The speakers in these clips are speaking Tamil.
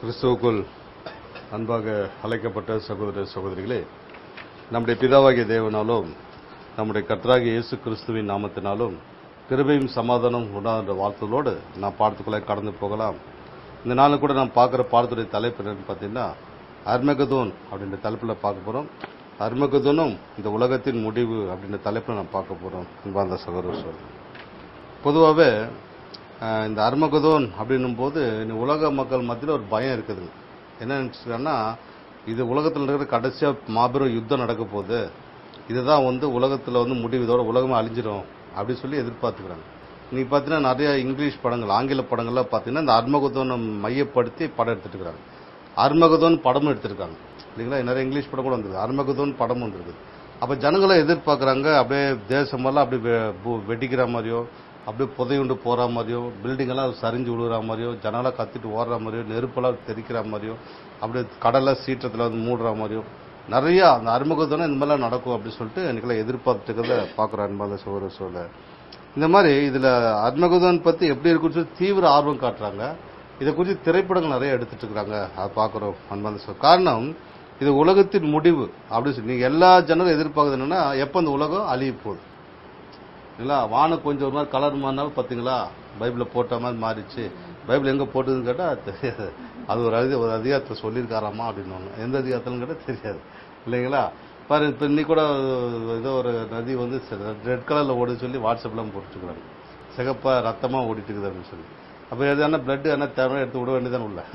கிறிஸ்துவுக்குள் அன்பாக அழைக்கப்பட்ட சகோதர சகோதரிகளே நம்முடைய பிதாவாகிய தேவனாலும் நம்முடைய கர்த்தராகிய இயேசு கிறிஸ்துவின் நாமத்தினாலும் கிருபையும் சமாதானம் உண்டான வாழ்த்துகளோடு நாம் பாடத்துக்குள்ளே கடந்து போகலாம் இந்த நாளில் கூட நாம் பார்க்குற பாடத்துடைய தலைப்பு என்னன்னு பார்த்தீங்கன்னா அர்மகதோன் அப்படின்ற தலைப்பில் பார்க்க போகிறோம் அர்மகதோனும் இந்த உலகத்தின் முடிவு அப்படின்ற தலைப்பில் நாம் பார்க்க போகிறோம் அன்பார்ந்த சகோதர சகோதரி பொதுவாகவே அஹ், இந்த அர்மகதோன் அப்படின்னும் போது இந்த உலக மக்கள் மத்தியில் ஒரு பயம் இருக்குது என்ன நினைச்சுக்காங்கன்னா இது உலகத்தில் இருக்கிற கடைசியா மாபெரும் யுத்தம் நடக்க போகுது இதுதான் வந்து உலகத்தில் வந்து முடிவு இதோட உலகமே அழிஞ்சிரும் அப்படின்னு சொல்லி எதிர்பார்த்துக்கிறாங்க இன்னைக்கு பார்த்தீங்கன்னா நிறைய இங்கிலீஷ் படங்கள் ஆங்கில படங்கள்லாம் பார்த்தீங்கன்னா இந்த அர்மகதோனை மையப்படுத்தி படம் எடுத்துட்டு இருக்காங்க அர்மகதோன் படமும் எடுத்திருக்காங்க இல்லைங்களா நிறைய இங்கிலீஷ் படம் கூட வந்திருக்கு அர்மகதோன் படமும் வந்திருக்கு அப்ப ஜனங்களை எதிர்பார்க்கறாங்க அப்படியே தேசமெல்லாம் அப்படி வெ- பு- வெடிக்கிற மாதிரியோ அப்படியே புதையுண்டு போற மாதிரியோ பில்டிங் எல்லாம் சரிஞ்சு விழுகிற மாதிரியோ ஜனங்களாம் கத்திட்டு ஓடுற மாதிரியோ நெருப்பெல்லாம் தெரிக்கிற மாதிரியோ அப்படியே கடலை சீற்றத்துல வந்து மூடுற மாதிரியோ நிறைய அந்த அறுமுகத்தோட இந்த மாதிரிலாம் நடக்கும் அப்படின்னு சொல்லிட்டு எனக்குலாம் எதிர்பார்த்துக்கிறத பார்க்குறேன் அன்பாத சோழ சோழ இந்த மாதிரி இதுல அர்மகுதன் பத்தி எப்படி இருக்குன்னு சொல்லி தீவிர ஆர்வம் காட்டுறாங்க இதை குறித்து திரைப்படங்கள் நிறைய எடுத்துட்டு இருக்காங்க அதை பார்க்குறோம் அன்பான சொல் காரணம் இது உலகத்தின் முடிவு அப்படின்னு சொல்லி நீங்க எல்லா ஜனரும் எதிர்பார்க்குறது என்னன்னா எப்போ இந்த உலகம் அழிய போகுது இல்லைங்களா வானம் கொஞ்சம் ஒரு மாதிரி கலர் மாறினாலும் பார்த்தீங்களா பைபிளில் போட்ட மாதிரி மாறிச்சு பைபிள் எங்கே போட்டுதுன்னு கேட்டால் தெரியாது அது ஒரு அதி ஒரு அதிகாரத்தில் சொல்லியிருக்காராமா அப்படின்னு எந்த அதிகாரத்திலும் கேட்டால் தெரியாது இல்லைங்களா பாரு இப்போ இன்னைக்கு கூட ஏதோ ஒரு நதி வந்து ரெட் கலரில் ஓடுன்னு சொல்லி வாட்ஸ்அப்லாம் போட்டுருக்குறாங்க சிகப்பா ரத்தமாக ஓடிட்டு இருக்குது அப்படின்னு சொல்லி அப்போ எதுனா பிளட் என்ன தேவை எடுத்து விட வேண்டியதானே உள்ள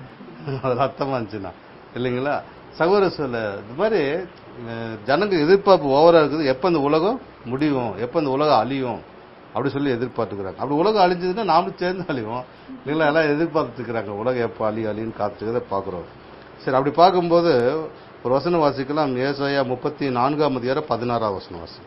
அது ரத்தமாக இருந்துச்சுன்னா இல்லைங்களா சகோதர சொல்ல இது மாதிரி அஹ், ஜனங்க எதிர்பார்ப்பு ஓவரா இருக்குது எப்போ இந்த உலகம் முடியும் எப்போ இந்த உலகம் அழியும் அப்படி சொல்லி எதிர்பார்த்துக்கிறாங்க அப்படி உலகம் அழிஞ்சதுன்னா நாமளும் சேர்ந்து அழிவோம் இல்லைங்களா எல்லாம் எதிர்பார்த்துட்டு இருக்கிறாங்க உலகம் எப்போ அழி அழின்னு காத்துக்கிறத பார்க்குறோம் சரி அப்படி பார்க்கும்போது ஒரு வசனம் வாசிக்கலாம் ஏசாயா முப்பத்தி நான்காம் அதிகாரம் பதினாறாம் வசனம் வாசி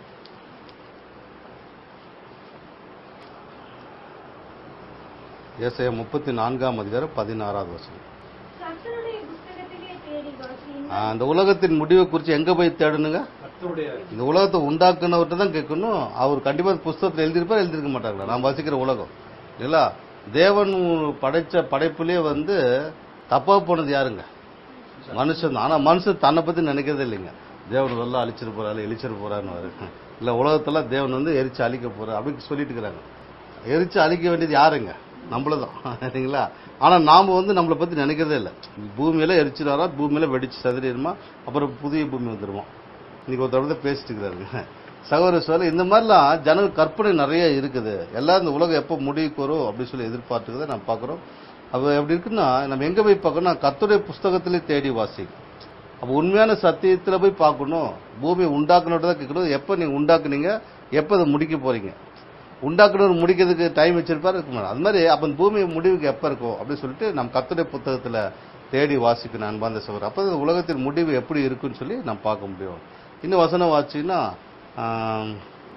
ஏசாயா முப்பத்தி நான்காம் அதிகாரம் பதினாறாவது வசனம் கர்த்தருடைய புஸ்தகத்திலே தேடி வாசியுங்கள். ஆ, அந்த உலகத்தின் முடிவை குறித்து எங்க போய் தேடணுங்க கர்த்தருடைய இந்த உலகத்தை உண்டாக்குனவர்கிட்ட தான் கேட்கணும் அவர் கண்டிப்பா புஸ்தகத்தில் எழுதியிருப்பார் எழுதியிருக்க மாட்டாங்களா நாம் வசிக்கிற உலகம் இல்ல தேவன் படைச்ச படைப்புலயே வந்து தப்பா போனது யாருங்க மனுஷன் தான் ஆனா மனுஷன் தன்னை பத்தி நினைக்கிறதே இல்லைங்க தேவன் எல்லாம் அழிச்சிட்டு போறாரு எரிச்சிட்டு போறான்னு இல்ல உலகத்துல தேவன் வந்து எரிச்சு அழிக்க போறாரு அப்படின்னு சொல்லிட்டு இருக்கிறாங்க எரிச்சு அழிக்க வேண்டியது யாருங்க நம்மளதான் சரிங்களா ஆனா நாம வந்து நம்மளை பத்தி நினைக்கிறதே இல்லை பூமியில எரிச்சிடாரா பூமியில வெடிச்சு சதுரிடுமா அப்புறம் புதிய பூமி வந்துருமா இன்னைக்கு ஒருத்தர் வந்து பேசிட்டு இருக்கிறாருங்க சகோதர சொல்ல இந்த மாதிரிலாம் ஜனங்க கற்பனை நிறைய இருக்குது எல்லாம் இந்த உலகம் எப்போ முடிவுக்கு வரும் அப்படின்னு சொல்லி எதிர்பார்த்துக்கிறத நம்ம பார்க்குறோம் அப்போ எப்படி இருக்குன்னா நம்ம எங்க போய் பார்க்கணும் கர்த்தருடைய புஸ்தகத்திலே தேடி வாசி அப்போ உண்மையான சத்தியத்துல போய் பார்க்கணும் பூமியை உண்டாக்குனோட தான் கேட்கணும் எப்போ நீங்க உண்டாக்குனீங்க எப்போ அதை முடிக்க போறீங்க உண்டாக்குனவர் முடிக்கிறதுக்கு டைம் வச்சிருப்பாரு இருக்க மாட்டார். அது மாதிரி அப்ப இந்த பூமி முடிவுக்கு எப்ப இருக்கும் அப்படின்னு சொல்லிட்டு நம்ம கர்த்தருடைய புத்தகத்துல தேடி வாசிக்கணும் அன்பாந்த சகோதரர் அப்ப இந்த உலகத்தின் முடிவு எப்படி இருக்குன்னு சொல்லி நம்ம பார்க்க முடியும் இன்னும் வசனம் வாசிச்சீங்கன்னா ஆம்,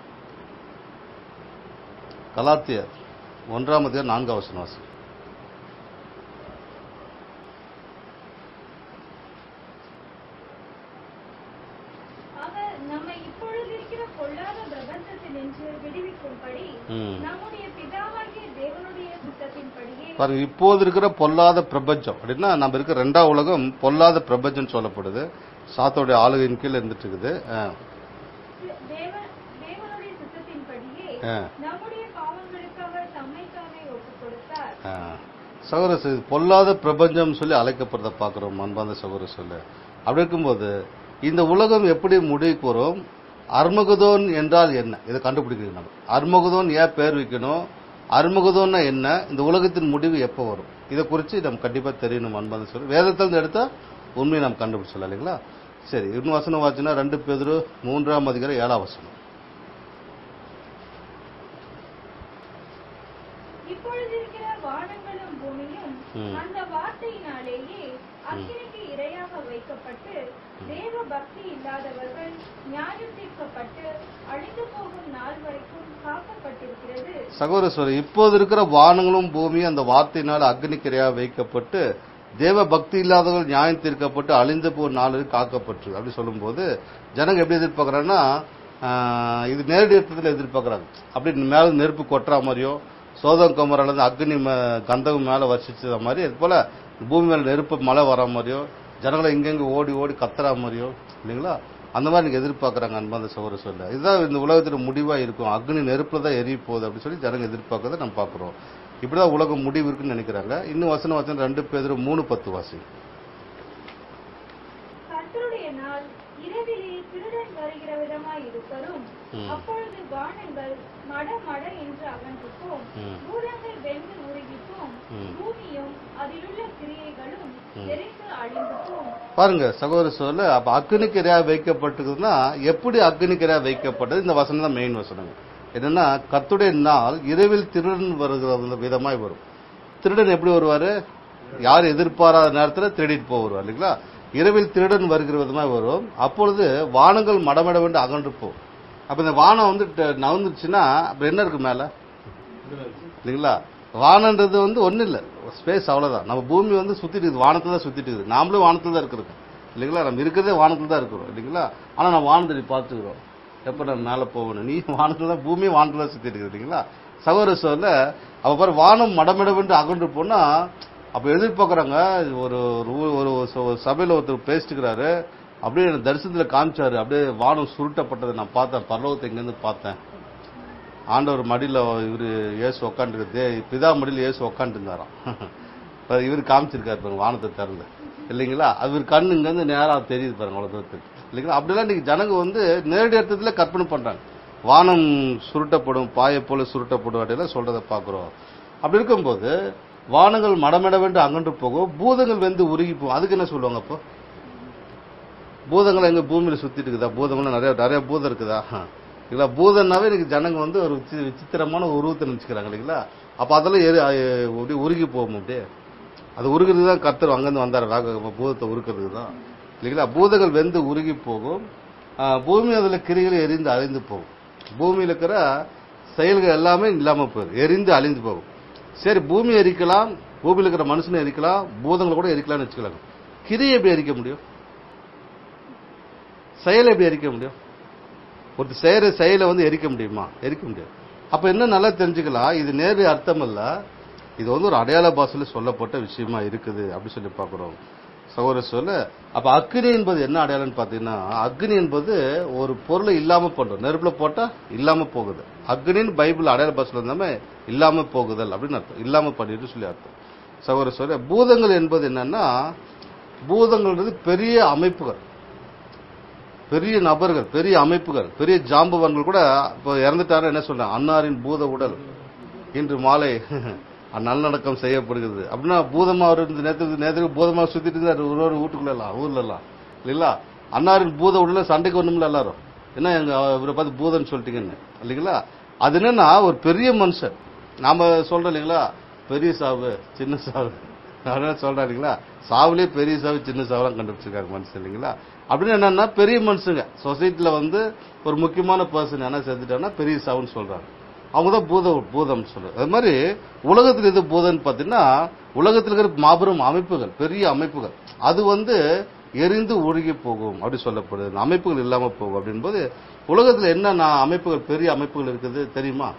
கலாத்தியர் ஒன்றாம் அதிகாரம் நான்காம் வசனம் வாசி அவர் நம்மை இப்பொழுது இருக்கிற பொல்லாத பிரபஞ்சத்தினின்று விடுவிக்கும்படி ம். நம்முடைய பிதாவாகிய தேவனுடைய சித்தத்தின்படியே பாருங்க இப்போது இருக்கிற பொல்லாத பிரபஞ்சம் அப்படின்னா நம்ம இருக்கிற ரெண்டாம் உலகம் பொல்லாத பிரபஞ்சம் சொல்லப்படுது சாத்தோடைய ஆளுகையின் கீழ் இருந்துட்டு இருக்குது ஆ, தேவ- தேவனுடைய சித்தத்தின்படியே ஆ. நம்முடைய பாவங்களுக்கு அவர் தம்மை தாமே ஒப்புக் கொடுத்தார் ஆ. சகோதர சகோதரி, பொல்லாத பிரபஞ்சம் சொல்லி அழைக்கப்படுறத பார்க்கிறோம் அன்பாந்த சகோதர சொல்ல அப்படி இருக்கும்போது இந்த உலகம் எப்படி முடிவுக்கு வரும் அர்மகுதோன் என்றால் என்ன இதை கண்டுபிடிக்கணும் நம்ம அர்மகுதோன் ஏன் பேர் வைக்கணும் அர்மகுதோன்னா என்ன இந்த உலகத்தின் முடிவு எப்போ வரும் இதை குறித்து நம்ம கண்டிப்பா தெரியணும் அன்பாந்த சொல்லி வேதத்திலிருந்து எடுத்தா உண்மையை நம்ம கண்டுபிடிச்சலாம் இல்லைங்களா சரி இன்னும் வசனம் வாச்சுன்னா ரெண்டு பேர் மூன்றாம் அதிகாரம் ஏழாம் வசனம் இப்பொழுது இருக்கிற வானங்களும் பூமியும் ம். அந்த வார்த்தையினாலேயே அக்கினிக்கு இரையாக வைக்கப்பட்டு தேவ பக்தி இல்லாதவர்கள் நியாயம் தீர்க்கப்பட்டு அழிந்து போகும் நாள் வரைக்கும் காக்கப்பட்டிருக்கிறது சகோதர சோதரி இப்போது இருக்கிற வானங்களும் பூமியும் அந்த வார்த்தையினால் அக்னிக்கிரையாக வைக்கப்பட்டு தேவ பக்தி இல்லாதவர்கள் நியாயம் தீர்க்கப்பட்டு அழிந்து போர் நாளு காக்கப்பட்டு அப்படி சொல்லும்போது ஜனங்க எப்படி எதிர்பார்க்கறாங்கன்னா ஆஹ், இது நேரடி அர்த்தத்தில் எதிர்பார்க்கறாங்க அப்படி மேல நெருப்பு கொட்டுற மாதிரியோ சோதம் குமரில் இருந்து அக்னி ம- கந்தகம் மேல வர்ஷிச்சத மாதிரி அது போல பூமி மேல நெருப்பு மழை வர மாதிரியோ ஜனங்களை இங்கெங்க ஓடி ஓடி கத்துற மாதிரியோ இல்லைங்களா அந்த மாதிரி நீங்க எதிர்பார்க்கறாங்க அன்பாந்த சகோதர சொல்ல இதுதான் இந்த உலகத்துல முடிவா இருக்கும் அக்னி நெருப்புல தான் எரிய போகுது அப்படின்னு சொல்லி ஜனங்க எதிர்பார்க்கறத நம்ம பார்க்கிறோம் இப்படிதான் உலகம் முடிவு இருக்குன்னு நினைக்கிறாங்க இன்னும் வசனம் வசனம் ரெண்டு பேர் மூணு பத்து வாசி கர்த்தருடைய நாள் இரவிலே திருடன் வருகிற விதமாய் இருப்பதும் ம். அப்பொழுது வானங்கள் மட மட என்று அகன்று போம் ம். பூதங்கள் வெந்து உருகிப்போம் ம். பூமியும் அதிலுள்ள கிரியைகளும் ம். எரிந்து அழிந்து போம் பாருங்க சகோதர சொல்ல அப்ப அக்னிக்கிரையா வைக்கப்பட்டிருக்குதுன்னா எப்படி அக்னிக்கிரையா வைக்கப்பட்டது இந்த வசனம் தான் மெயின் வசனம் என்னன்னா கத்துடைய நாள் இரவில் திருடன் வருகிற விதமாய் வரும் திருடன் எப்படி வருவாரு யார் எதிர்பாராத நேரத்துல திருடிட்டு போவார் இல்லைங்களா இரவில் திருடன் வருகிற விதமாய் வரும் அப்பொழுது வானங்கள் மடமடவென்று அகன்று போகும் அப்ப இந்த வானம் வந்து ட- நகர்ந்துச்சுன்னா அப்புறம் என்ன இருக்கு மேல இல்லைங்களா வானன்றது வந்து ஒன்றும் இல்லை ஸ்பேஸ் அவ்வளோதான் நம்ம பூமி வந்து சுத்திட்டு இருக்குது வானத்துல தான் சுத்திட்டு இருக்குது நாமளும் வானத்துல தான் இருக்கிறோம் இல்லைங்களா நம்ம இருக்கிறதே வானத்துல தான் இருக்கிறோம் இல்லைங்களா ஆனா நம்ம வானத்தை பார்த்துக்கிறோம் எப்ப நம்ம மேலே போகணும் நீ வானத்துல தான் பூமி வானத்துல தான் சுத்திட்டு இருக்குது இல்லைங்களா சகோதர சொல்ல அவ பாரு வானம் மடமிடவென்று அகன்று போனா அப்ப எதிர்பார்க்கறாங்க ஒரு ஒரு ஊ- ஒரு ச- சபையில ஒருத்தர் பேசிட்டுக்கிறாரு அப்படியே எனக்கு தரிசனத்துல காமிச்சாரு அப்படியே வானம் சுருட்டப்பட்டதை நான் பார்த்தேன் பரலோகத்தை இங்கிருந்து பார்த்தேன் ஆண்டவர் மடியில இவரு இயேசு உக்காந்துருக்கு பிதா மடியில இயேசு உக்காந்து இருந்தாராம் இவர் காமிச்சிருக்காரு பாருங்க வானத்தை திறந்து இல்லைங்களா அவர் கண்ணு இங்க இருந்து நேரா தெரியுது பாருங்க அவ்வளவு தூரத்துக்கு இல்லைங்களா அப்படிலாம் இன்னைக்கு ஜனங்க வந்து நேரடி அர்த்தத்துல கற்பனை பண்றாங்க வானம் சுருட்டப்படும் பாயை போல சுருட்டப்படும் அப்படிலாம் சொல்றதை பாக்குறோம் அப்படி இருக்கும்போது வானங்கள் மடமடவென்று அகன்று போகும் பூதங்கள் வெந்து உருகி போகும் அதுக்கு என்ன சொல்லுவாங்க அப்போ பூதங்கள் எங்க பூமியில சுத்திட்டு இருக்குதா பூதங்கள்லாம் நிறைய நிறைய பூதம் இருக்குதா இல்ல பூதம்னாவே இன்னைக்கு ஜனங்க வந்து ஒரு விசி- விசித்திரமான உருவத்தை நினைச்சுக்கிறாங்க இல்லைங்களா அப்ப அதெல்லாம் எரி- அஹ் அப்படியே உருகி போகும் அப்படியே அது உருகிறது தான் கர்த்தர் அங்கிருந்து வந்தார் ராக பூதத்தை உருக்கிறது தான் இல்லைங்களா பூதங்கள் வெந்து உருகி போகும் ஆஹ் பூமி அதுல கிரிகள் எரிந்து அழிந்து போகும் பூமியில இருக்கிற செயல்கள் எல்லாமே இல்லாம போயிடும் எரிந்து அழிந்து போகும் சரி பூமி எரிக்கலாம் பூமியில இருக்கிற மனுஷனை எரிக்கலாம் பூதங்களை கூட எரிக்கலாம்னு வச்சுக்கலாங்க கிரியை எப்படி எரிக்க முடியும் செயலை எப்படி எரிக்க முடியும் ஒரு செய்யற செயலை வந்து எரிக்க முடியுமா எரிக்க முடியாது அப்ப என்ன நல்லா தெரிஞ்சுக்கலாம் இது நேரடி அர்த்தம் இல்ல இது வந்து ஒரு அடையாள பாஷையில சொல்லப்பட்ட விஷயமா இருக்குது அப்படி சொல்லி பார்க்கிறோம் சகோதர சொல்ல அப்ப அக்னி என்பது என்ன அடையாளம்னு பாத்தீங்கன்னா அக்னி என்பது ஒரு பொருளை இல்லாம பண்றோம் நெருப்புல போட்டா இல்லாம போகுது அக்னின்னு பைபிள் அடையாள பாஷையில இருந்தாமே இல்லாம போகுதல் அப்படின்னு அர்த்தம் இல்லாம பண்ணிட்டு சொல்லி அர்த்தம் சகோதர சொல்ல பூதங்கள் என்பது என்னன்னா பூதங்கள்ன்றது பெரிய அமைப்புகள் பெரிய நபர்கள் பெரிய அமைப்புகள் பெரிய ஜாம்பவான்கள் கூட இப்போ இறந்துட்டாரு என்ன சொல்றாங்க அன்னாரின் பூத உடல் இன்று மாலை நல்லடக்கம் செய்யப்படுகிறது அப்படின்னா பூதமா அவர் இந்த நேரத்துக்கு நேரத்துக்கு பூதமா சுத்திட்டு இருந்தாரு ஒரு ஒரு வீட்டுக்குள்ள எல்லாம் ஊர்ல எல்லாம் இல்லைங்களா அன்னாரின் பூத உடல சண்டைக்கு வரணும்ல எல்லாரும் என்ன எங்க இவரை பார்த்து பூதன்னு சொல்லிட்டீங்கன்னு இல்லைங்களா அது என்னன்னா ஒரு பெரிய மனுஷன் நாம சொல்றோம் இல்லைங்களா பெரிய சாவு சின்ன சாவு அதனால சொல்றேன் இல்லைங்களா சாவுலயே பெரிய சாவு சின்ன சாவுலாம் கண்டுபிடிச்சிருக்காங்க மனுஷன் இல்லைங்களா அப்படின்னு என்னன்னா பெரிய மனுஷங்க சொசைட்டில வந்து ஒரு முக்கியமான பர்சன் என்ன செஞ்சுட்டாங்கன்னா பெரிய சாவுன்னு சொல்றாங்க அவங்க தான் பூத பூதம் சொல்றாங்க அது மாதிரி உலகத்தில் எது பூதம்னு பார்த்தீங்கன்னா உலகத்தில் இருக்கிற மாபெரும் அமைப்புகள் பெரிய அமைப்புகள் அது வந்து எரிந்து ஒழுகி போகும் அப்படி சொல்லப்படுது இந்த அமைப்புகள் இல்லாம போகும் அப்படின்போது உலகத்தில் என்னென்ன அமைப்புகள் பெரிய அமைப்புகள் இருக்குது தெரியுமா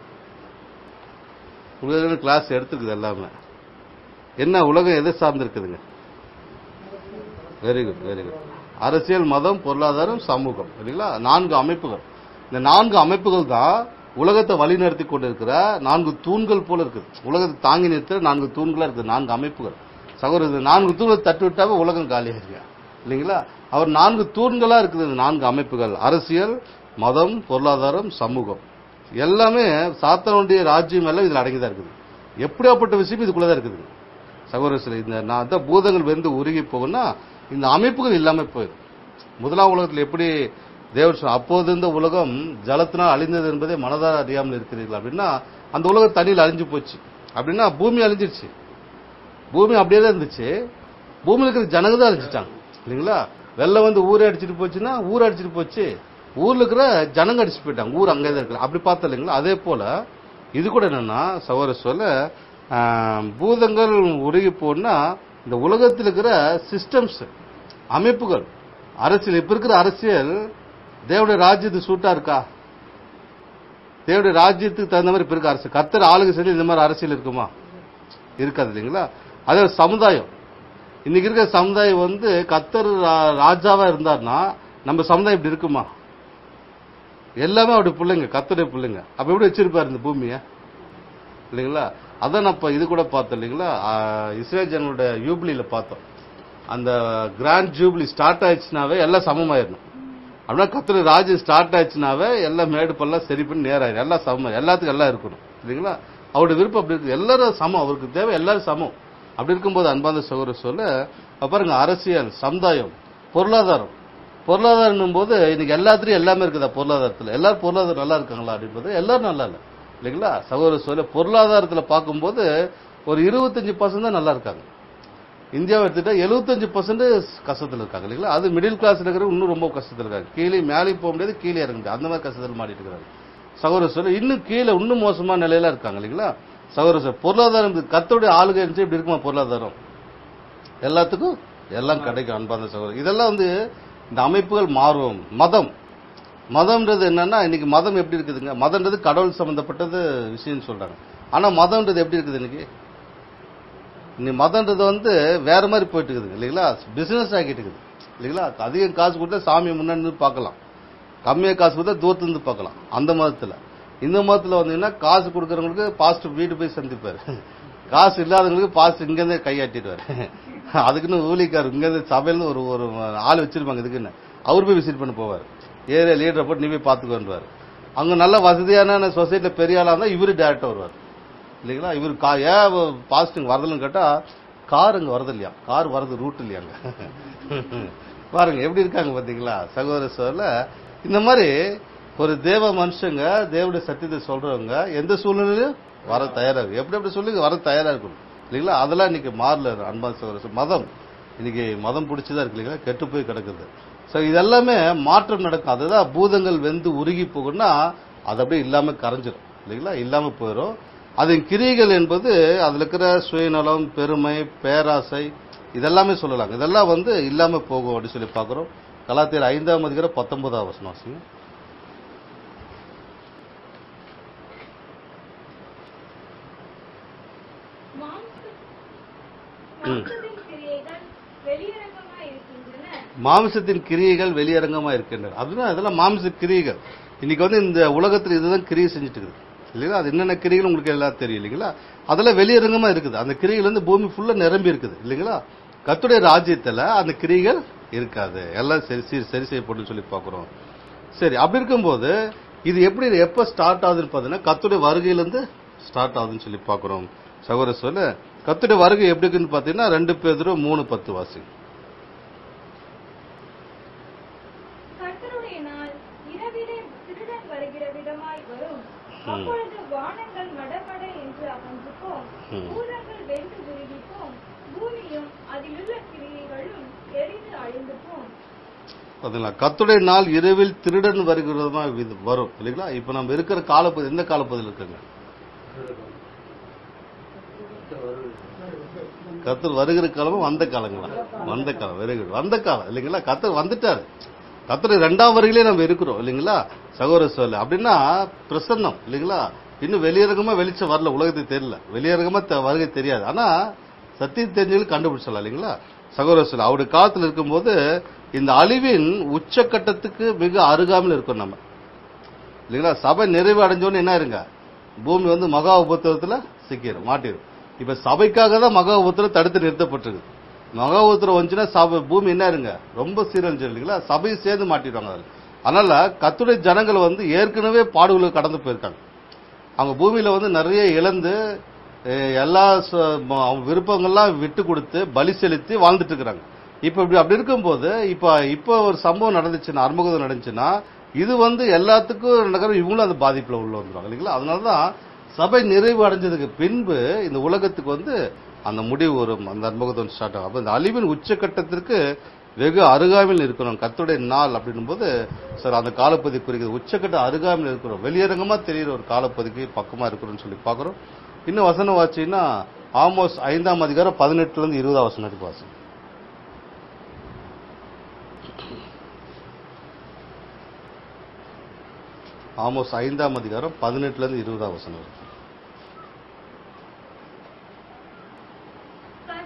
உலக கிளாஸ் எடுத்துருக்குது எல்லாமே என்ன உலகம் எதை சார்ந்து இருக்குதுங்க வெரி குட் வெரி குட் அரசியல் மதம் பொருளாதாரம் சமூகம் இல்லைங்களா நான்கு அமைப்புகள் இந்த நான்கு அமைப்புகள் தான் உலகத்தை வழிநடத்தி கொண்டிருக்கிற நான்கு தூண்கள் போல இருக்குது உலகத்தை தாங்கி நிறுத்துற நான்கு தூண்களா இருக்குது நான்கு அமைப்புகள் சகோதரர் இந்த நான்கு தூண்களை தட்டு விட்டாவே உலகம் காலியா இருக்கு இல்லைங்களா அவர் நான்கு தூண்களா இருக்குது இந்த நான்கு அமைப்புகள் அரசியல் மதம் பொருளாதாரம் சமூகம் எல்லாமே சாத்தனுடைய ராஜ்யம் எல்லாம் இதுல அடங்கிதான் இருக்குது எப்படியாப்பட்ட விஷயம் இதுக்குள்ளதான் இருக்குது சகோதரர் இந்த நான் தான் பூதங்கள் வெந்து உருகி போகும்னா இந்த அமைப்புகள் இல்லாம போயிடும் முதலாம் உலகத்தில் எப்படி தேவர் சொன்னார், அப்போது இருந்த உலகம் ஜலத்தினால் அழிந்தது என்பதை மனதார அறியாமல் இருக்கிறீர்கள் அப்படின்னா அந்த உலகம் தண்ணியில் அழிஞ்சு போச்சு அப்படின்னா பூமி அழிஞ்சிருச்சு பூமி அப்படியே தான் இருந்துச்சு பூமியில் இருக்கிற ஜனங்க தான் அழிச்சிட்டாங்க இல்லைங்களா வெள்ளம் வந்து ஊரே அடிச்சிட்டு போச்சுன்னா ஊர் அடிச்சிட்டு போச்சு ஊர்ல இருக்கிற ஜனங்க அடிச்சு போயிட்டாங்க ஊர் அங்கே தான் இருக்கு அப்படி பார்த்தா இல்லைங்களா அதே போல இது கூட என்னன்னா சகோதர சொல்ல ஆஹ், பூதங்கள் உருகி போனா இந்த உலகத்தில் இருக்கிற சிஸ்டம்ஸ் அமைப்புகள் அரசியல் இப்ப இருக்கிற அரசியல் தேவடைய ராஜ்யத்துக்கு சூட்டா இருக்கா தேவடைய ராஜ்யத்துக்கு தகுந்த மாதிரி இப்ப இருக்க அரசியல் கத்தர் ஆளுகை செஞ்சு இந்த மாதிரி அரசியல் இருக்குமா இருக்காது இல்லைங்களா அதே ஒரு சமுதாயம் இன்னைக்கு இருக்கிற சமுதாயம் வந்து கத்தர் ரா- ராஜாவா இருந்தாருன்னா நம்ம சமுதாயம் இப்படி இருக்குமா எல்லாமே அப்படி பிள்ளைங்க கத்தருடைய பிள்ளைங்க அப்ப எப்படி வச்சிருப்பாரு இந்த பூமியை இல்லைங்களா அதான் நம்ம இது கூட பார்த்தோம் இல்லைங்களா ஆஹ் இஸ்ரேல் ஜனங்களோட யூபிலியில பார்த்தோம் அந்த கிராண்ட் ஜூபிலி ஸ்டார்ட் ஆயிடுச்சுனாவே எல்லாம் சமமாயிடணும் அப்படின்னா கத்திர ராஜ்யம் ஸ்டார்ட் ஆயிடுச்சுனாவே எல்லாம் மேடு பல்லாம் சரி பண்ணி நேராயிரும் எல்லாம் சமம் எல்லாத்துக்கும் எல்லாம் இருக்கணும் இல்லைங்களா அவருடைய விருப்பம் அப்படி இருக்கு எல்லாரும் சமம் அவருக்கு தேவை எல்லாரும் சமம் அப்படி இருக்கும்போது அன்பாந்த சகோதர சொல்ல அப்ப பாருங்க அரசியல் சமுதாயம் பொருளாதாரம் பொருளாதாரம் போது இன்னைக்கு எல்லாத்துலயும் எல்லாமே இருக்குதா பொருளாதாரத்துல எல்லாரும் பொருளாதாரம் நல்லா இருக்காங்களா அப்படின்றது எல்லாரும் நல்லா இல்ல இல்லைங்களா சகோதர சொல்ல பொருளாதாரத்துல பார்க்கும்போது ஒரு இருபத்தஞ்சு பர்சன்ட் தான் நல்லா இருக்காங்க இந்தியாவை எடுத்துட்டா எழுபத்தஞ்சு பர்சன்ட் கஷ்டத்தில் இருக்காங்க இல்லைங்களா அது மிடில் கிளாஸ் இருக்கிற இன்னும் ரொம்ப கஷ்டத்தில் இருக்காங்க கீழே மேலே போக முடியாது கீழே இறங்க முடியாது அந்த மாதிரி கஷ்டத்தில் மாட்டிட்டு இருக்காங்க சகோதர சொல்ல இன்னும் கீழே இன்னும் மோசமான நிலையில இருக்காங்க இல்லைங்களா சகோதர சொல்ல பொருளாதாரம் கத்தோடைய ஆளுகை இருந்துச்சு இப்படி இருக்குமா பொருளாதாரம் எல்லாத்துக்கும் எல்லாம் கிடைக்கும் அன்பார்ந்த சகோதரர் இதெல்லாம் வந்து இந்த அமைப்புகள் மாறும் மதம் மதம்ன்றது என்னன்னா இன்னைக்கு மதம் எப்படி இருக்குதுங்க மதம்ன்றது கடவுள் சம்பந்தப்பட்டது விஷயம் சொல்றாங்க ஆனா மதம்ன்றது எப்படி இருக்குது இன்னைக்கு இன்னைக்கு மதம்ன்றது வந்து வேற மாதிரி போயிட்டு இருக்குது இல்லைங்களா பிசினஸ் ஆகிட்டு இருக்குது இல்லைங்களா அதிகம் காசு கொடுத்தா சாமியை முன்னாடி இருந்து பார்க்கலாம் கம்மியாக காசு கொடுத்தா தூரத்துல இருந்து பார்க்கலாம் அந்த மதத்துல இந்த மதத்துல வந்தீங்கன்னா காசு கொடுக்கறவங்களுக்கு பாஸ்ட் வீட்டு போய் சந்திப்பாரு காசு இல்லாதவங்களுக்கு பாஸ்ட் இங்கேருந்தே கையாட்டிடுவாரு அதுக்குன்னு ஊழிக்கார் இங்கேருந்து சபையில ஒரு ஒரு ஆள் வச்சிருப்பாங்க இதுக்குன்னு அவர் போய் விசிட் பண்ண போவார் ஏரியா லீடரை போட்டு நீ போய் பார்த்துக்கோன்றாரு அங்க நல்ல வசதியான சொசைட்டில பெரிய ஆளா இருந்தா இவரு டேரக்டா வருவார் இல்லைங்களா இவர் கா ஏன் பாசிட்டிவ் வரதுன்னு கேட்டா கார் அங்க வரது இல்லையா கார் வரது ரூட் இல்லையாங்க பாருங்க எப்படி இருக்காங்க பாத்தீங்களா சகோதர சோழல இந்த மாதிரி ஒரு தேவ மனுஷங்க தேவனுடைய சத்தியத்தை சொல்றவங்க எந்த சூழ்நிலையிலும் வர தயாரா இருக்கு எப்படி எப்படி சொல்லி வர தயாரா இருக்கணும் இல்லைங்களா அதெல்லாம் இன்னைக்கு மாறல அன்பா சகோதர மதம் இன்னைக்கு மதம் பிடிச்சதா இருக்கு இல்லைங்களா கெட்டு போய் கிடக்குது சோ இதெல்லாமே மாற்றம் நடக்கும் அதுதான் பூதங்கள் வெந்து உருகி போகும்னா அது அப்படியே இல்லாம கரைஞ்சிரும் இல்லைங்களா இல்லாம போயிடும் அதன் கிரியைகள் என்பது அதுல இருக்கிற சுயநலம் பெருமை பேராசை இதெல்லாமே சொல்லலாம் இதெல்லாம் வந்து இல்லாம போகும் அப்படின்னு சொல்லி பார்க்கிறோம் கலாத்தியர் ஐந்தாம் அதிகாரம் பத்தொன்பதாம் வசனம் வாசிங்க. மாம்ச- மாம்சத்தின் கிரியைகள் வெளியரங்கமாய் இருக்கின்றன மாம்சத்தின் கிரியைகள் வெளியரங்கமா இருக்கின்றன அப்படின்னா அதெல்லாம் மாம்ச கிரியைகள் இன்னைக்கு வந்து இந்த உலகத்துல இதுதான் கிரியை செஞ்சுட்டு இருக்குது இல்லைங்களா அது என்னென்ன கிரிகள் உங்களுக்கு எல்லாம் தெரியும் இல்லைங்களா அதெல்லாம் வெளியரங்கமா இருக்குது அந்த கிரிகள் வந்து பூமி ஃபுல்லா நிரம்பி இருக்குது இல்லைங்களா கத்துடைய ராஜ்யத்துல அந்த கிரிகள் இருக்காது எல்லாம் சரி சரி சரி செய்யப்படும் சொல்லி பார்க்கிறோம் சரி அப்படி இருக்கும்போது இது எப்படி எப்ப ஸ்டார்ட் ஆகுதுன்னு பார்த்தீங்கன்னா கத்துடைய வருகையிலிருந்து ஸ்டார்ட் ஆகுதுன்னு சொல்லி பார்க்கிறோம் சகோதர சொல்ல கத்துடைய வருகை எப்படி இருக்குன்னு பார்த்தீங்கன்னா ரெண்டு பேர் மூணு பத்து வாசி கர்த்தருடைய நாள் இரவிலே திருடன் வருகிற விதமாய் வரும் அப்பொழுது வானங்கள் மடமட என்று அகன்றுப்போம் ம். பூதங்கள் வெந்து உருகிப்போம் பூமியும் அதிலுள்ள கிரியைகளும் எரிந்து அழிந்து போம் பாத்தீங்களா கத்துடைய நாள் இரவில் திருடன் வருகிறதா இது வரும் இல்லைங்களா இப்ப நம்ம இருக்கிற காலப்பகுதி எந்த காலப்பகுதியில் இருக்குங்க கத்தர் வருகிற காலமும் வந்த காலங்களா வந்த காலம் வெரி குட் வந்த காலம் இல்லைங்களா கத்தர் வந்துட்டாரு கத்தர் ரெண்டாம் வருகிலே நம்ம இருக்கிறோம் இல்லைங்களா சகோதர சொல்ல அப்படின்னா பிரசன்னம் இல்லைங்களா இன்னும் வெளியரங்கமா வெளிச்சம் வரல உலகத்துக்கு தெரியல வெளியரங்கமா த- வருகை தெரியாது ஆனா சத்தியம் தெரிஞ்சவங்களுக்கு கண்டுபிடிச்சலாம் இல்லைங்களா சகோதர சொல்ல அவருடைய காலத்துல இருக்கும்போது இந்த அழிவின் உச்சக்கட்டத்துக்கு மிக அருகாமையில் இருக்கும் நம்ம இல்லைங்களா சபை நிறைவு அடைஞ்சோன்னு என்ன இருங்க பூமி வந்து மகா உபத்திரத்துல சிக்கிடும் மாட்டிடும் இப்ப சபைக்காக தான் மகா உபத்திரம் தடுத்து நிறுத்தப்பட்டிருக்கு மகா உபத்திரம் வந்துச்சுன்னா சபை பூமி என்ன இருங்க ரொம்ப சீரழிஞ்சு இல்லைங்களா சபையும் சேர்ந்து மாட்டிடுவாங்க அதுல அதனால கத்துடைய ஜனங்கள் வந்து ஏற்கனவே பாடுகளை கடந்து போயிருக்காங்க அவங்க பூமியில வந்து நிறைய இழந்து அஹ், எல்லா ச- ம- அவங்க விருப்பங்கள்லாம் விட்டு கொடுத்து பலி செலுத்தி வாழ்ந்துட்டு இருக்கிறாங்க இப்ப இப்படி அப்படி இருக்கும்போது இப்ப இப்ப ஒரு சம்பவம் நடந்துச்சுன்னா அறுமுகம் நடந்துச்சுன்னா இது வந்து எல்லாத்துக்கும் நடக்கிற இவங்களும் அந்த பாதிப்புல உள்ள வந்துருவாங்க இல்லைங்களா அதனாலதான் சபை நிறைவு அடைஞ்சதுக்கு பின்பு இந்த உலகத்துக்கு வந்து அந்த முடிவு வரும் அந்த அற்புதம் ஸ்டார்ட் ஆகும் அப்ப இந்த அழிவின் உச்சக்கட்டத்திற்கு வெகு அருகாமையில் இருக்கிறோம் கத்துடைய நாள் அப்படின்னும் போது சார் அந்த காலப்பகுதி குறிக்கிறது உச்சக்கட்ட அருகாமையில் இருக்கிறோம் வெளியரங்கமா தெரியுற ஒரு காலப்பகுதிக்கு பக்கமா இருக்கிறோம்னு சொல்லி பார்க்கிறோம் இன்னும் வசனம் வாச்சின்னா ஆமோஸ் ஐந்தாம் அதிகாரம் பதினெட்டுல இருந்து இருபதாம் வசனம் வரைக்கும் வாசி ஆமோஸ் ஐந்தாம் அதிகாரம் பதினெட்டுல இருந்து இருபதாம் வசனம் வரைக்கும்.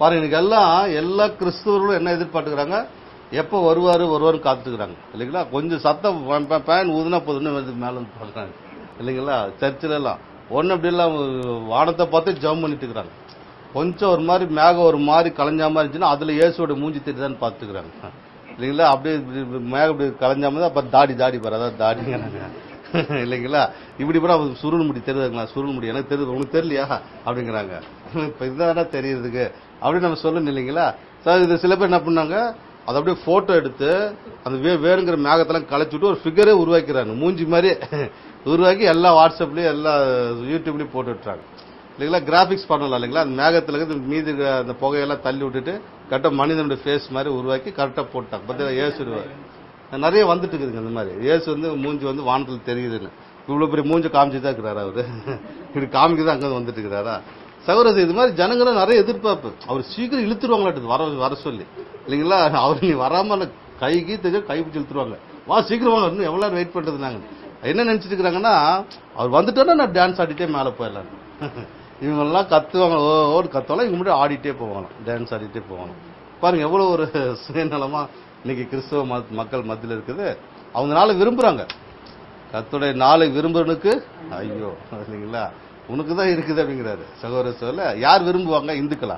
பாருங்க இன்னைக்கு எல்லாம் எல்லா கிறிஸ்தவர்களும் என்ன எதிர்பார்த்துக்கிறாங்க எப்போ வருவாரு வருவாருன்னு காத்துக்கிறாங்க இல்லைங்களா கொஞ்சம் சத்தம் ப- ப- பேன் ஊதுனா போதுன்னு வந்து மேல வந்து பாக்குறாங்க இல்லைங்களா சர்ச்சில் எல்லாம் ஒன்னு அப்படி எல்லாம் வானத்தை பார்த்து ஜம் பண்ணிட்டு இருக்கிறாங்க கொஞ்சம் ஒரு மாதிரி மேகம் ஒரு மாதிரி கலைஞ்சா மாதிரி இருந்துச்சுன்னா அதுல இயேசுவோட மூஞ்சி தெரியுதான்னு பாத்துக்கிறாங்க இல்லைங்களா அப்படியே இப்படி- இப்படி மேகம் இப்படி கலைஞ்சா மாதிரி அப்ப தாடி தாடி பாரு அதாவது தாடிங்கிறாங்க இல்லைங்களா இப்படி கூட அவங்க சுருள் முடி தெரியுதுங்களா சுருள் முடி எனக்கு தெரியுது உனக்கு தெரியலையா அப்படிங்கிறாங்க இப்ப இதுதான் தெரியுதுக்கு அப்படின்னு நம்ம சொல்லணும் இல்லைங்களா சார் இது சில பேர் என்ன பண்ணாங்க அதை அப்படியே போட்டோ எடுத்து அந்த வே வேணுங்கிற மேகத்தெல்லாம் களைச்சு விட்டு ஒரு ஃபிகரே உருவாக்கிறாங்க மூஞ்சி மாதிரி உருவாக்கி எல்லா வாட்ஸ்அப்லயும் எல்லா யூடியூப்லயும் போட்டு விட்டுறாங்க இல்லைங்களா கிராபிக்ஸ் பண்ணலாம் இல்லைங்களா அந்த மேகத்துல இருந்து மீதி இருக்கிற அந்த புகையெல்லாம் தள்ளி விட்டுட்டு கரெக்டாக மனிதனுடைய ஃபேஸ் மாதிரி உருவாக்கி கரெக்டாக போட்டாங்க பார்த்தீங்களா இயேசு நிறைய வந்துட்டு இருக்குதுங்க அந்த மாதிரி இயேசு வந்து மூஞ்சி வந்து வானத்தில் தெரியுதுன்னு இவ்வளவு பெரிய மூஞ்சி காமிச்சு தான் இருக்கிறாரு அவரு இப்படி காமிக்க தான் அங்க வந்துட்டு இருக்கிறாரா சகோதரர் இது மாதிரி ஜனங்களும் நிறைய எதிர்பார்ப்பு அவர் சீக்கிரம் இழுத்துருவாங்களாட்டு வர வர சொல்லி இல்லைங்களா அவர் நீ வராம இல்ல கைக்கு தெரியும் கை பிடிச்சி இழுத்துருவாங்க வா சீக்கிரம் வாங்க இன்னும் எவ்வளவு நேரம் வெயிட் பண்றது நாங்க என்ன நினைச்சிட்டு இருக்கிறாங்கன்னா அவர் வந்துட்டோன்னா நான் டான்ஸ் ஆடிட்டே மேல போயிடலாம் இவங்க எல்லாம் கத்துவாங்க ஓ ஓடு கத்துவாங்க இவங்க மட்டும் ஆடிட்டே போவாங்களாம் டான்ஸ் ஆடிட்டே போவாங்க பாருங்க எவ்வளவு ஒரு சுயநலமா இன்னைக்கு கிறிஸ்தவ மத்- மக்கள் மத்தியில் இருக்குது அவங்க நாளை விரும்புறாங்க கத்துடைய நாளை விரும்புறனுக்கு ஐயோ இல்லைங்களா உனக்கு தான் இருக்குது அப்படிங்கிறாரு சகோதர சொல்ல யார் விரும்புவாங்க இந்துக்களா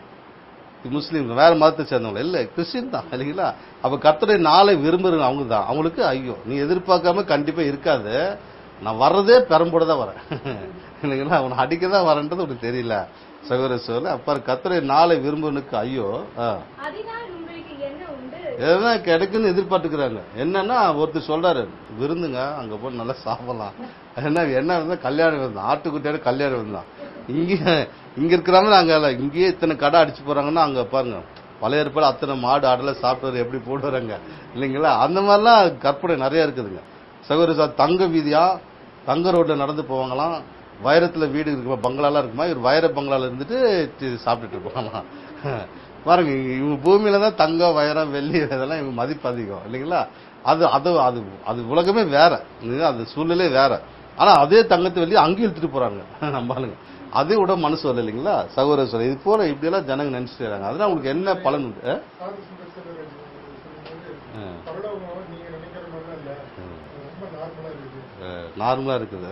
முஸ்லீம் வேற மதத்தை சேர்ந்தவங்க இல்ல கிறிஸ்டின் தான் இல்லைங்களா அப்ப கர்த்தருடைய நாளை விரும்புறவங்க அவங்க தான் அவங்களுக்கு ஐயோ நீ எதிர்பார்க்காம கண்டிப்பா இருக்காது நான் வர்றதே பெரம்போட தான் வரேன் இல்லைங்களா உன்னை அடிக்க தான் வரேன்றது உனக்கு தெரியல சகோதர சொல்ல அப்ப கர்த்தருடைய நாளை விரும்புவனுக்கு ஐயோ ஆ அதனால் உங்களுக்கு என்ன உண்டு எதுதான் கிடைக்குன்னு எதிர்பார்த்துக்கிறாங்க என்னன்னா ஒருத்தர் சொல்றாரு விருந்துங்க அங்க போய் நல்லா சாப்பிடலாம் என்ன என்ன இருந்தா கல்யாணம் விருந்தான் ஆட்டுக்குட்டியோட கல்யாணம் விருந்தான் இங்க இங்க இருக்கிறாங்க அங்க இல்ல. இங்கேயே இத்தனை கடை அடிச்சு போறாங்கன்னா அங்க பாருங்க பழைய ஏற்பாடு அத்தனை மாடு ஆடெல்லாம் சாப்பிட்டு எப்படி போடுறாங்க இல்லைங்களா அந்த மாதிரிலாம் கற்பனை நிறைய இருக்குதுங்க சகோதரி சார் தங்க வீதியா தங்க ரோட்ல நடந்து போவாங்களாம் வைரத்துல வீடு இருக்குமா பங்களாலாம் இருக்குமா இவர் வைர பங்களால இருந்துட்டு தி- சாப்பிட்டுட்டு இருப்பாங்களாம் பாருங்க இவங்க பூமியில தான் தங்கம் வைரம் வெள்ளி இதெல்லாம் இவங்க மதிப்பு அதிகம் இல்லைங்களா அது அது அது அது உலகமே வேற இல்லைங்களா? அது சூழ்நிலை வேற ஆனா அதே தங்கத்தை வெள்ளி அங்கேயும் இழுத்துட்டு போறாங்க நம்ம ஆளுங்க அதே விட மனசு வரல இல்லைங்களா சகோதர சொல்ல இது போல இப்படி எல்லாம் ஜனங்க நினைச்சிட்டு இருக்காங்க அதனால உங்களுக்கு என்ன பலன் உண்டு ஆ? சாது சுந்தர் சொல்லும்போது ஆ. பரலோகம் நீங்க நினைக்கிற மாதிரிலாம் இல்ல ரொம்ப நார்மலா இருக்குது நார்மலா இருக்குது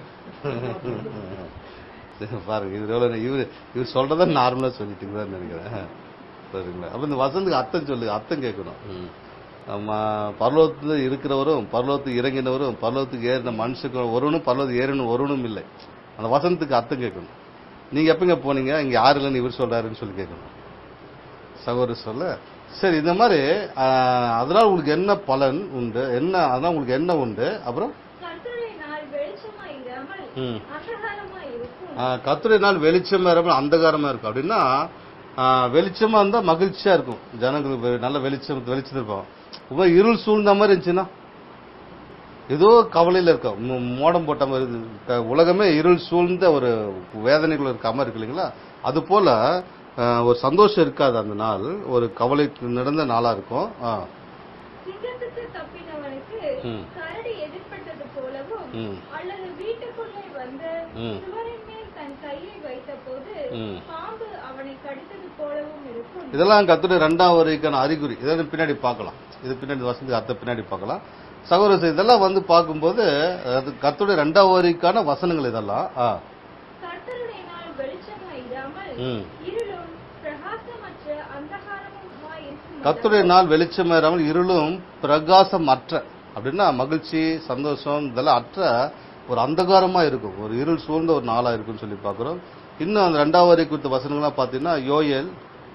சரி, பாருங்க இது எவ்வளவு இவரு இவர் சொல்றத நார்மலா சொல்லிட்டு இருக்கிறான்னு நினைக்கிறேன் சரிங்களா அப்ப இந்த வசந்துக்கு அர்த்தம் சொல்லு அர்த்தம் கேட்கணும் ம். நம்ம பரலோகத்துல இருக்கிறவரும் பரலோகத்துக்கு இறங்கினவரும் பரலோகத்துக்கு ஏறின மனுஷக்கு ஒருவனும் பரலோகத்துக்கு ஏறின ஒருவனும் இல்லை அந்த வசனத்துக்கு அர்த்தம் கேட்கணும் நீங்க எப்பங்க போனீங்க இங்க யாரு இல்லைன்னு இவர் சொல்றாருன்னு சொல்லி கேட்கணும் சகோதரர் சொல்ல சரி இந்த மாதிரி ஆஹ், அதனால உங்களுக்கு என்ன பலன் உண்டு என்ன அதனால உங்களுக்கு என்ன உண்டு அப்புறம் கர்த்தருடைய நாள் வெளிச்சமாய் இராமல் ம். அந்தகாரமாய் இருக்கும் ஆஹ், கர்த்தருடைய நாள் வெளிச்சமா இராமல் அந்தகாரமா இருக்கும் அப்படின்னா ஆஹ், வெளிச்சமா இருந்தா மகிழ்ச்சியா இருக்கும் ஜனங்களுக்கு வெ- நல்ல வெளிச்சம் வெளிச்சம் இருப்போம் ரொம்ப இருள் சூழ்ந்த மாதிரி இருந்துச்சுன்னா ஏதோ கவலையில இருக்கும் மு- மோடம் போட்ட மாதிரி இது. க- உலகமே இருள் சூழ்ந்த ஒரு வேதனைகள் இருக்க மாதிரி இருக்கு இல்லைங்களா அது போல ஆஹ், ஒரு சந்தோஷம் இருக்காது அந்த நாள் ஒரு கவலை நடந்த நாளா இருக்கும் ஆஹ். சிங்கத்துக்கு தப்பினவனுக்கு ம். கரடி எதிர்பட்டது போலவும் ம். அல்லது வீட்டுக்குள்ளே வந்து ம். சுவரின் மேல் தன் கையை வைத்தபோது ம். பாம்பு அவனை கடித்தது போலவும் இருக்கும் இதெல்லாம் கத்துடைய ரெண்டாம் வரைக்கான அறிகுறி இதெல்லாம் பின்னாடி பார்க்கலாம் இது பின்னாடி வசந்தி அர்த்த பின்னாடி பார்க்கலாம் சகோதரர் இதெல்லாம் வந்து பார்க்கும்போது அது கத்துடைய ரெண்டாம் வரைக்கான வசனங்கள் இதெல்லாம் ஆ. கர்த்தருடைய நாள் வெளிச்சமாய் இராமல் ம். இருளும் பிரகாசமற்ற அந்தகாரமுமாய் இருக்கும் கத்துடைய நாள் வெளிச்சம் இராமல் இருளும் பிரகாசம் அற்ற அப்படின்னா மகிழ்ச்சி சந்தோஷம் இதெல்லாம் அற்ற ஒரு அந்தகாரமா இருக்கும் ஒரு இருள் சூழ்ந்த ஒரு நாளா இருக்கும்னு சொல்லி பார்க்கிறோம் இன்னும் அந்த ரெண்டாம் வரை குறித்த வசனங்கள்லாம் பார்த்தீங்கன்னா யோயல்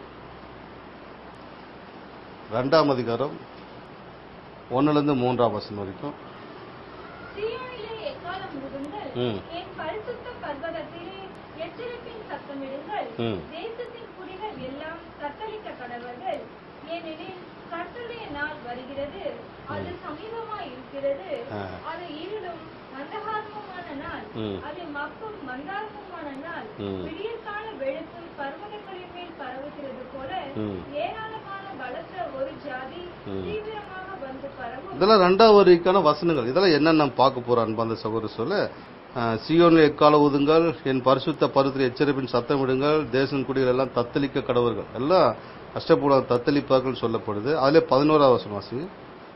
ரெண்டாம் அதிகாரம் ஒன்னுல இருந்து மூன்றாம் வசனம் வரைக்கும் சீயோனிலே எக்காலம் முதுங்கள் ம். என் பரிசுத்த பர்வதத்திலே எச்சரிப்பின் சத்தமிடுங்கள் ம். தேசத்தின் குடிகள் எல்லாம் தத்தளிக்க கடவர்கள் ஏனெனில் கர்த்தருடைய நாள் வருகிறது அது சமீபமாய் இருக்கிறது ஆ. அது இருளும் அந்தகாரமுமான நாள் ம். அது மப்பும் மந்தாரமுமான நாள் ம். விடியற்கால வெளுப்பு பர்வதங்களின் மேல் பரவுகிறது போல ம். ஏராளமான பலத்த ஒரு ஜாதி ம். தீவிரமாக வந்து பரவும் இதெல்லாம் ரெண்டாம் வரிக்கான வசனங்கள் இதெல்லாம் என்னென்ன பார்க்க போறோம் அன்பாந்த சகோதர சொல்ல அஹ், சீயோனில் எக்கால ஊதுங்கள் என் பரிசுத்த பருத்தில் எச்சரிப்பின் சத்தம் விடுங்கள் தேசன் குடிகள் எல்லாம் தத்தளிக்க கடவர்கள் எல்லாம் கஷ்டப்பட தத்தளிப்பார்கள் சொல்லப்படுது அதிலே பதினோராவது வசனம் வாசிங்க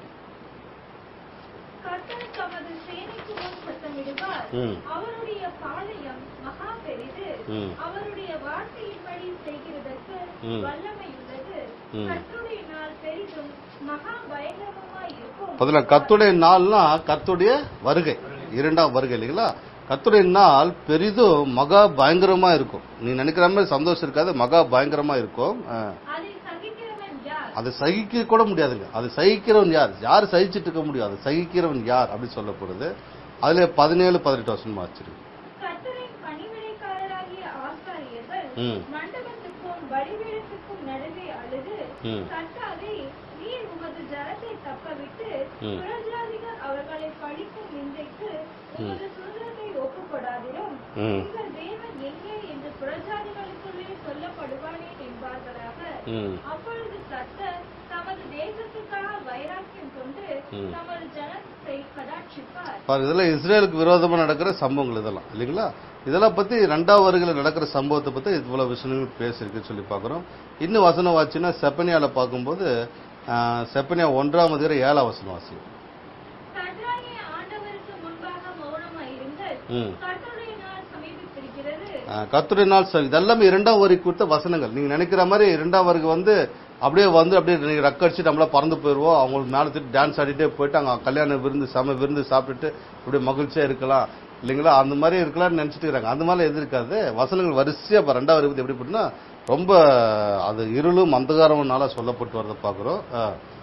கர்த்தர் தமது சேனைக்கு முன் சத்தமிடுவார் ம். அவருடைய பாளையம் மகா பெரிது ம். அவருடைய வார்த்தையின்படி செய்கிறதற்கு ம். வல்லமை உள்ளது ம். கர்த்தருடைய நாள் பெரிதும் மகா பயங்கரமாய் இருக்கும் பதில கத்துடைய நாள்னா கத்துடைய வருகை இரண்டாம் வருகை இல்லைங்களா கத்துடைய நாள் பெரிதும் மகா பயங்கரமா இருக்கும் நீ நினைக்கிற மாதிரி சந்தோஷம் இருக்காது மகா பயங்கரமா இருக்கும் அஹ். அதை சகிக்கிறவன் யார் அதை சகிக்க கூட முடியாதுங்க அதை சகிக்கிறவன் யார் யார் சகிச்சிட்டு இருக்க முடியும் அதை சகிக்கிறவன் யார் அப்படி சொல்லப்படுது அதுல பதினேழு பதினெட்டு வருஷமா வச்சிருக்கு கர்த்தரின் பணிவிடைக்காரராகிய ஆசாரியர்கள் ம். மண்டபத்துக்கும் பலிபீடத்துக்கும் நடுவே அழுது ம். கர்த்தாவே நீர் உமது ஜனத்தை தப்பவிட்டு ம். புறஜாதிகள் அவர்களை பழிக்கும் நிந்தைக்கு உமது சுதந்திரத்தை ஒப்புக்கொடாதிரும் ம். உங்கள் தேவன் எங்கே என்று புறஜாதிகளுக்குள்ளே சொல்லப்படுவானே என்பார்களாக ம். அப்பொழுது கர்த்தர் தமது தேசத்துக்காக வைராக்கியம் கொண்டு ம். தமது ஜனத்தை கடாட்சிப்பார் பாருங்க இதெல்லாம் இஸ்ரேலுக்கு விரோதமா நடக்கிற சம்பவங்கள் இதெல்லாம் இல்லைங்களா இதெல்லாம் பத்தி ரெண்டாவது வருகையில் நடக்கிற சம்பவத்தை பத்தி இவ்வளவு விஷயங்கள் பேசியிருக்குன்னு சொல்லி பார்க்கிறோம் இன்னும் வசனம் வாச்சுன்னா செப்பனியால பார்க்கும்போது ஆஹ், செப்பனியா ஒன்றாம் அதிகாரம் ஏழாம் வசனம் வாசி கர்த்தராகிய ஆண்டவருக்கு முன்பாக மௌனமாயிருங்கள் ம். கர்த்தருடைய நாள் சமீபித்திருக்கிறது கத்துரை நாள் சரி இதெல்லாமே இரண்டாம் வரி கொடுத்த வசனங்கள் நீங்க நினைக்கிற மாதிரி இரண்டாம் வரைக்கு வந்து அப்படியே வந்து அப்படியே நீங்க ரக்கடிச்சு நம்மள பறந்து போயிருவோம் அவங்களுக்கு மேல திட்டு டான்ஸ் ஆடிட்டே போயிட்டு அங்க கல்யாண விருந்து சம விருந்து சாப்பிட்டுட்டு அப்படியே மகிழ்ச்சியா இருக்கலாம் இல்லைங்களா அந்த மாதிரி இருக்கலாம்னு நினைச்சிட்டு இருக்காங்க அந்த மாதிரி எது இருக்காது வசனங்கள் வரிசையா இப்ப ரெண்டாவது வரி எப்படி போட்டுனா ரொம்ப அது இருளும் அந்தகாரம்னால சொல்லப்பட்டு வரதை பாக்குறோம் ஆ.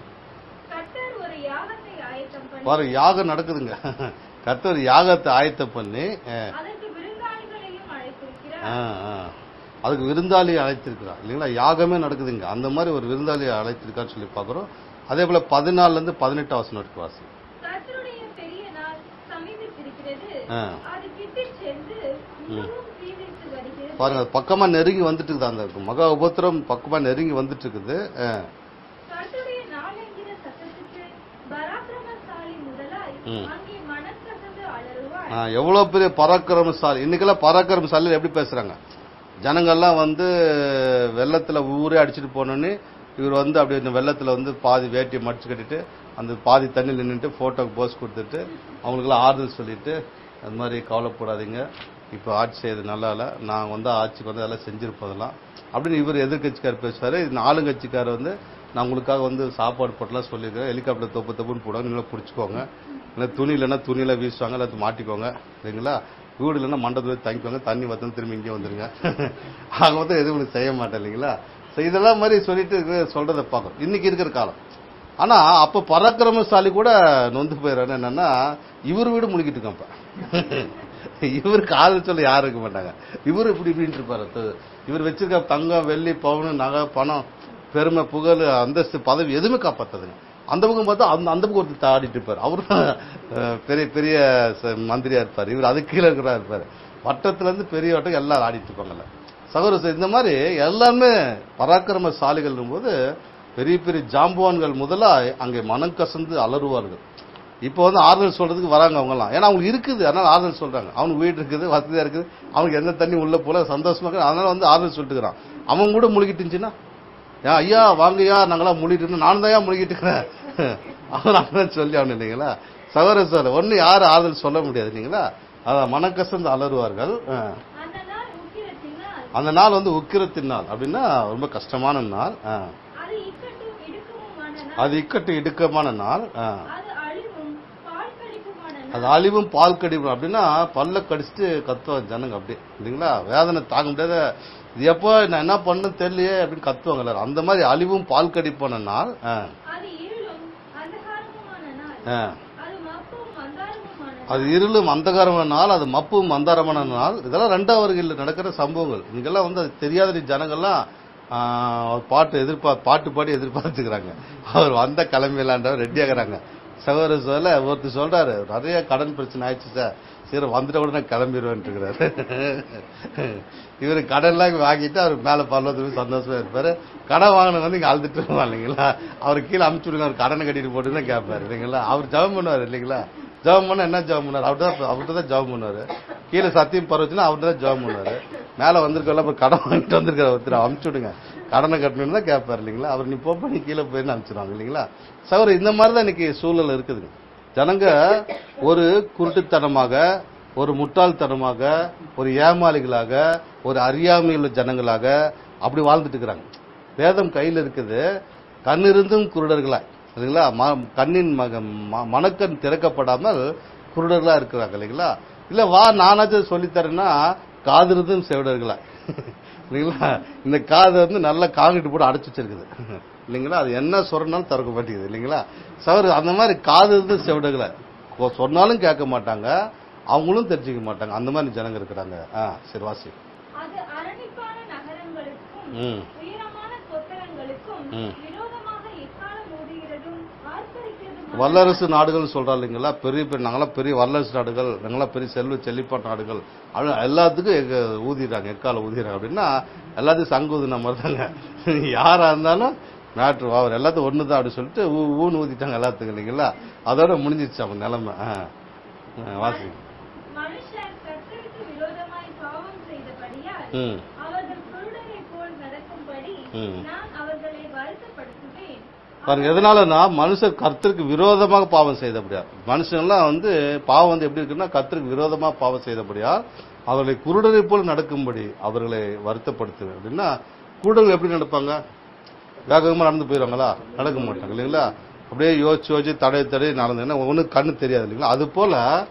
கர்த்தர் ஒரு யாகத்தை ஆயத்தம் பண்ணி பாருங்க யாகம் நடக்குதுங்க கர்த்தர் யாகத்தை ஆயத்தம் பண்ணி ஆ, அதற்கு விருந்தாளிகளையும் அழைத்திருக்கிறார் ஆ, ஆ. அதுக்கு விருந்தாளி அழைத்திருக்கிறார் இல்லைங்களா யாகமே நடக்குதுங்க அந்த மாதிரி ஒரு விருந்தாளி அழைத்திருக்கான்னு சொல்லி பார்க்குறோம் அதே போல பதினாலுல இருந்து பதினெட்டு அவசரம் வரைக்கும் வாசி கர்த்தருடைய பெரிய நாள் சமீபித்திருக்கிறது ஆ. அது கிட்டி சென்று மிகவும் தீவிரித்து வருகிறது பாருங்க அது பக்கமா நெருங்கி வந்துட்டு இருக்குது அந்த மகா உபத்திரம் பக்கமா நெருங்கி வந்துட்டு இருக்குது ஆ. கர்த்தருடைய நாள் என்கிற சத்தத்துக்கு பராக்கிரமசாலி முதலாய் ம். அங்கே மனக்கசந்து அலறுவார் ஆ, எவ்வளவு பெரிய பராக்கிரமசாலி இன்னைக்கெல்லாம் பராக்கிரமசாலி எப்படி பேசுறாங்க ஜனங்கள்லாம் வந்து வெள்ளத்துல ஊரே அடிச்சிட்டு போனோன்னு இவர் வந்து அப்படி இந்த வெள்ளத்துல வந்து பாதி வேட்டியை மடிச்சு கட்டிட்டு அந்த பாதி தண்ணியில் நின்னுட்டு போட்டோக்கு போஸ் கொடுத்துட்டு அவங்களுக்கெல்லாம் ஆறுதல் சொல்லிட்டு அது மாதிரி கவலைப்படாதீங்க இப்போ ஆட்சி செய்யறது நல்லா இல்லை நான் வந்து ஆட்சிக்கு வந்து அதெல்லாம் செஞ்சிருப்பதெல்லாம் அப்படின்னு இவர் எதிர்கட்சிக்கார் பேசுவாரு இது ஆளுங்கட்சிக்கார் வந்து நான் உங்களுக்காக வந்து சாப்பாடு போட்டெல்லாம் சொல்லியிருக்கேன் ஹெலிகாப்டர் தொப்பு தொப்புன்னு போடுவாங்க நீங்களும் பிடிச்சிக்கோங்க இல்லை துணி இல்லைன்னா துணியில வீசுவாங்க இல்லை மாட்டிக்கோங்க சரிங்களா வீடு இல்லைன்னா மண்டபத்தில் தங்கிக்கோங்க தண்ணி வத்தம் திரும்பி இங்கே வந்துருங்க ஆக மொத்தம் எதுவும் உங்களுக்கு செய்ய மாட்டேன் இல்லைங்களா So இதெல்லாம் மாதிரி சொல்லிட்டு இருக்கிற- சொல்றதை பார்க்கணும் இன்னைக்கு இருக்கிற காலம் ஆனா அப்ப பராக்கிரமசாலி கூட நொந்து போயிடுறாரு என்னன்னா இவர் வீடு முழுகிட்டு இருக்கான் இவருக்கு ஆதரவு சொல்ல யாரும் இருக்க மாட்டாங்க இவர் இப்படி இப்படின்னு இருப்பாரு த- இவர் வச்சிருக்க தங்கம் வெள்ளி பவுன் நகை பணம் பெருமை புகழ் அந்தஸ்து பதவி எதுவுமே காப்பாத்தாதுங்க அந்த பக்கம் பார்த்தா அந்த அந்த பக்கம் ஒருத்தர் ஆடிட்டு இருப்பாரு அவரு தான் அஹ், பெரிய பெரிய ச- மந்திரியா இருப்பாரு இவர் அதுக்கு கீழே இருக்கிறா இருப்பாரு வட்டத்துல இருந்து பெரிய வட்டம் எல்லாரும் ஆடிட்டு இருப்பாங்கல்ல சகோதர இந்த மாதிரி எல்லாருமே பராக்கிரமசாலிகள் போது பெரிய பெரிய ஜாம்பவான்கள் முதலா அங்கே மனம் கசந்து அலறுவார்கள் இப்போ வந்து ஆறுதல் சொல்றதுக்கு வராங்க அவங்க எல்லாம் ஏன்னா அவங்களுக்கு இருக்குது அதனால ஆறுதல் சொல்றாங்க அவனுக்கு வீடு இருக்குது வசதியா இருக்குது அவனுக்கு எந்த தண்ணி உள்ள போல சந்தோஷமா இருக்கு அதனால வந்து ஆறுதல் சொல்லிட்டு இருக்கிறான் அவன் கூட முழுகிட்டு இருந்துச்சுன்னா ஏன் ஐயா வாங்கய்யா நாங்களாம் முழுகிட்டு இருக்கோம். நான் தான் ஏன் முழுகிட்டு இருக்கிறேன் அவன் அதான் சொல்லி அவனு இல்லைங்களா சகோதர சார் ஒன்னு யாரும் ஆறுதல் சொல்ல முடியாது இல்லைங்களா அதான் மனக்கசந்து அலறுவார்கள் ஆ. அந்த நாள் உக்கிரத்தினால் அந்த நாள் வந்து உக்கிரத்தின் நாள் அப்படின்னா ரொம்ப கஷ்டமான நாள் ஆ. அது இக்கட்டும் இடுக்கமுமான நாள் அது இக்கட்டு இடுக்கமான நாள் ஆ. அது அழிவும் பால் கடிப்புமான அது நாள் அழிவும் பால் கடிவும் அப்படின்னா பல்ல கடிச்சிட்டு கத்துவாங்க ஜனங்க அப்படியே இல்லைங்களா வேதனை தாங்க முடியாத இது எப்போ நான் என்ன பண்ணு தெரியலையே அப்படின்னு கத்துவாங்க எல்லாரும் அந்த மாதிரி அழிவும் பால் கடிப்பான நாள் ஆ. அது இருளும் அந்தகாரமுமான நாள் ஆ. அது மப்பும் மந்தாரமுமான அது நாள் இருளும் அந்தகாரமான நாள் அது மப்பும் மந்தாரமான நாள் இதெல்லாம் ரெண்டாம் வருகையில் நடக்கிற சம்பவங்கள் இங்கெல்லாம் வந்து அது தெரியாத ஜனங்கள்லாம் ஆ, அவர் பாட்டு எதிர்பா பாட்டு பாடி எதிர்பார்த்துக்கிறாங்க அவர் வந்த கிளம்பிடலான்றவர் ரெடி ஆகுறாங்க சகோதர சொல்ல ஒருத்தர் சொல்றாரு நிறைய கடன் பிரச்சனை ஆயிடுச்சு சார் சரி வந்துட்ட கூட நான் கிளம்பிடுவேன் இருக்கிறாரு இவரு கடன்லாம் வாங்கிட்டு அவர் மேல பரலத்துக்கு சந்தோஷமா இருப்பாரு கடன் வாங்கின வந்து இங்க அழுதுட்டு வருவான் இல்லைங்களா அவர் கீழே அமுச்சு விடுங்க அவர் கடனை கட்டிட்டு போட்டுன்னு கேட்பாரு இல்லைங்களா அவர் ஜபம் பண்ணுவார் இல்லைங்களா ஜெபம் பண்ண என்ன ஜெபம் பண்ணாரு அவர்கிட்ட தான் அவர்கிட்ட தான் ஜெபம் பண்ணாரு கீழே சத்தியம் பரவச்சுன்னா அவர்கிட்ட தான் ஜெபம் பண்ணாரு மேல வந்திருக்கல அப்புறம் கடன் வாங்கிட்டு வந்திருக்கிற ஒருத்தர் அமுச்சு விடுங்க கடனை கட்டணும்னு தான் கேட்பாரு இல்லைங்களா அவர் நீ போப்ப நீ கீழே போயின்னு அனுப்பிச்சிருவாங்க இல்லைங்களா சவர இந்த மாதிரி தான் இன்னைக்கு சூழல் இருக்குதுங்க ஜனங்க ஒரு குருட்டுத்தனமாக ஒரு முட்டாள்தனமாக ஒரு ஏமாளிகளாக ஒரு அறியாமையுள்ள ஜனங்களாக அப்படி வாழ்ந்துட்டு இருக்கிறாங்க வேதம் கையில் இருக்குது கண்ணிருந்தும் குருடர்களாய் இல்லைங்களா ம- கண்ணின் மக ம- மனக்கண் திறக்கப்படாமல் குருடர்களா இருக்கிறாங்க இல்லைங்களா இல்ல வா நானாச்சும் சொல்லித்தரேன்னா காதிருந்தும் செவிடர்களா இல்லைங்களா இந்த காது வந்து நல்லா காங்கிட்டு போட்டு அடைச்சு வச்சிருக்குது இல்லைங்களா அது என்ன சொன்னாலும் திறக்க மாட்டேங்குது இல்லைங்களா சவரு அந்த மாதிரி காது இருந்து செவிடர்களா கொ- சொன்னாலும் கேட்க மாட்டாங்க அவங்களும் தெரிஞ்சுக்க மாட்டாங்க அந்த மாதிரி ஜனங்க இருக்கிறாங்க ஆ சரி வாசி அது அரணிப்பான நகரங்களுக்கும் ம் உயரமான கொத்தளங்களுக்கும் ம். விரோதமாக எக்காலம் ஊதுகிறதும் ஆர்ப்பரிக்கிறதும் வல்லரசு நாடுகள் சொல்றா இல்லைங்களா பெரிய பெரிய நாங்களாம் பெரிய வல்லரசு நாடுகள் நாங்களாம் பெரிய செல்வ செழிப்பாட்ட நாடுகள் அது எல்லாத்துக்கும் எங்க ஊதிடுறாங்க எக்கால ஊதிடுறாங்க அப்படின்னா எல்லாத்துக்கும் சங்கு ஊதின மாதிரி தாங்க யாரா இருந்தாலும் மேட்ரு அவர் எல்லாத்துக்கும் ஒன்று தான் அப்படின்னு சொல்லிட்டு ஊ ஊன்னு ஊதிட்டாங்க எல்லாத்துக்கும் இல்லைங்களா அதோட முடிஞ்சிச்சு அவங்க நிலைமை ஆ. ஆ, வாசி மனுஷர் கர்த்தருக்கு விரோதமாய் பாவம் செய்தபடியால் ம் அவர்கள் குருடரைப் போல் நடக்கும்படி ம். நான் அவர்களை வருத்தப்படுத்துவேன் பாருங்க எதனாலனா மனுஷர் கர்த்தருக்கு விரோதமாக பாவம் செய்தபடியா மனுஷன்லாம் வந்து பாவம் வந்து எப்படி இருக்குன்னா கர்த்தருக்கு விரோதமா பாவம் செய்தபடியா அவர்களை குருடரை போல் நடக்கும்படி அவர்களை வருத்தப்படுத்துவேன் அப்படின்னா குருடர்கள் எப்படி நடப்பாங்க வேகமா நடந்து போயிடுவாங்களா நடக்க மாட்டாங்க இல்லைங்களா அப்படியே யோசிச்சு யோசிச்சு தடை தடை நடந்ததுன்னா ஒன்றும் கண்ணு தெரியாது இல்லைங்களா அது போல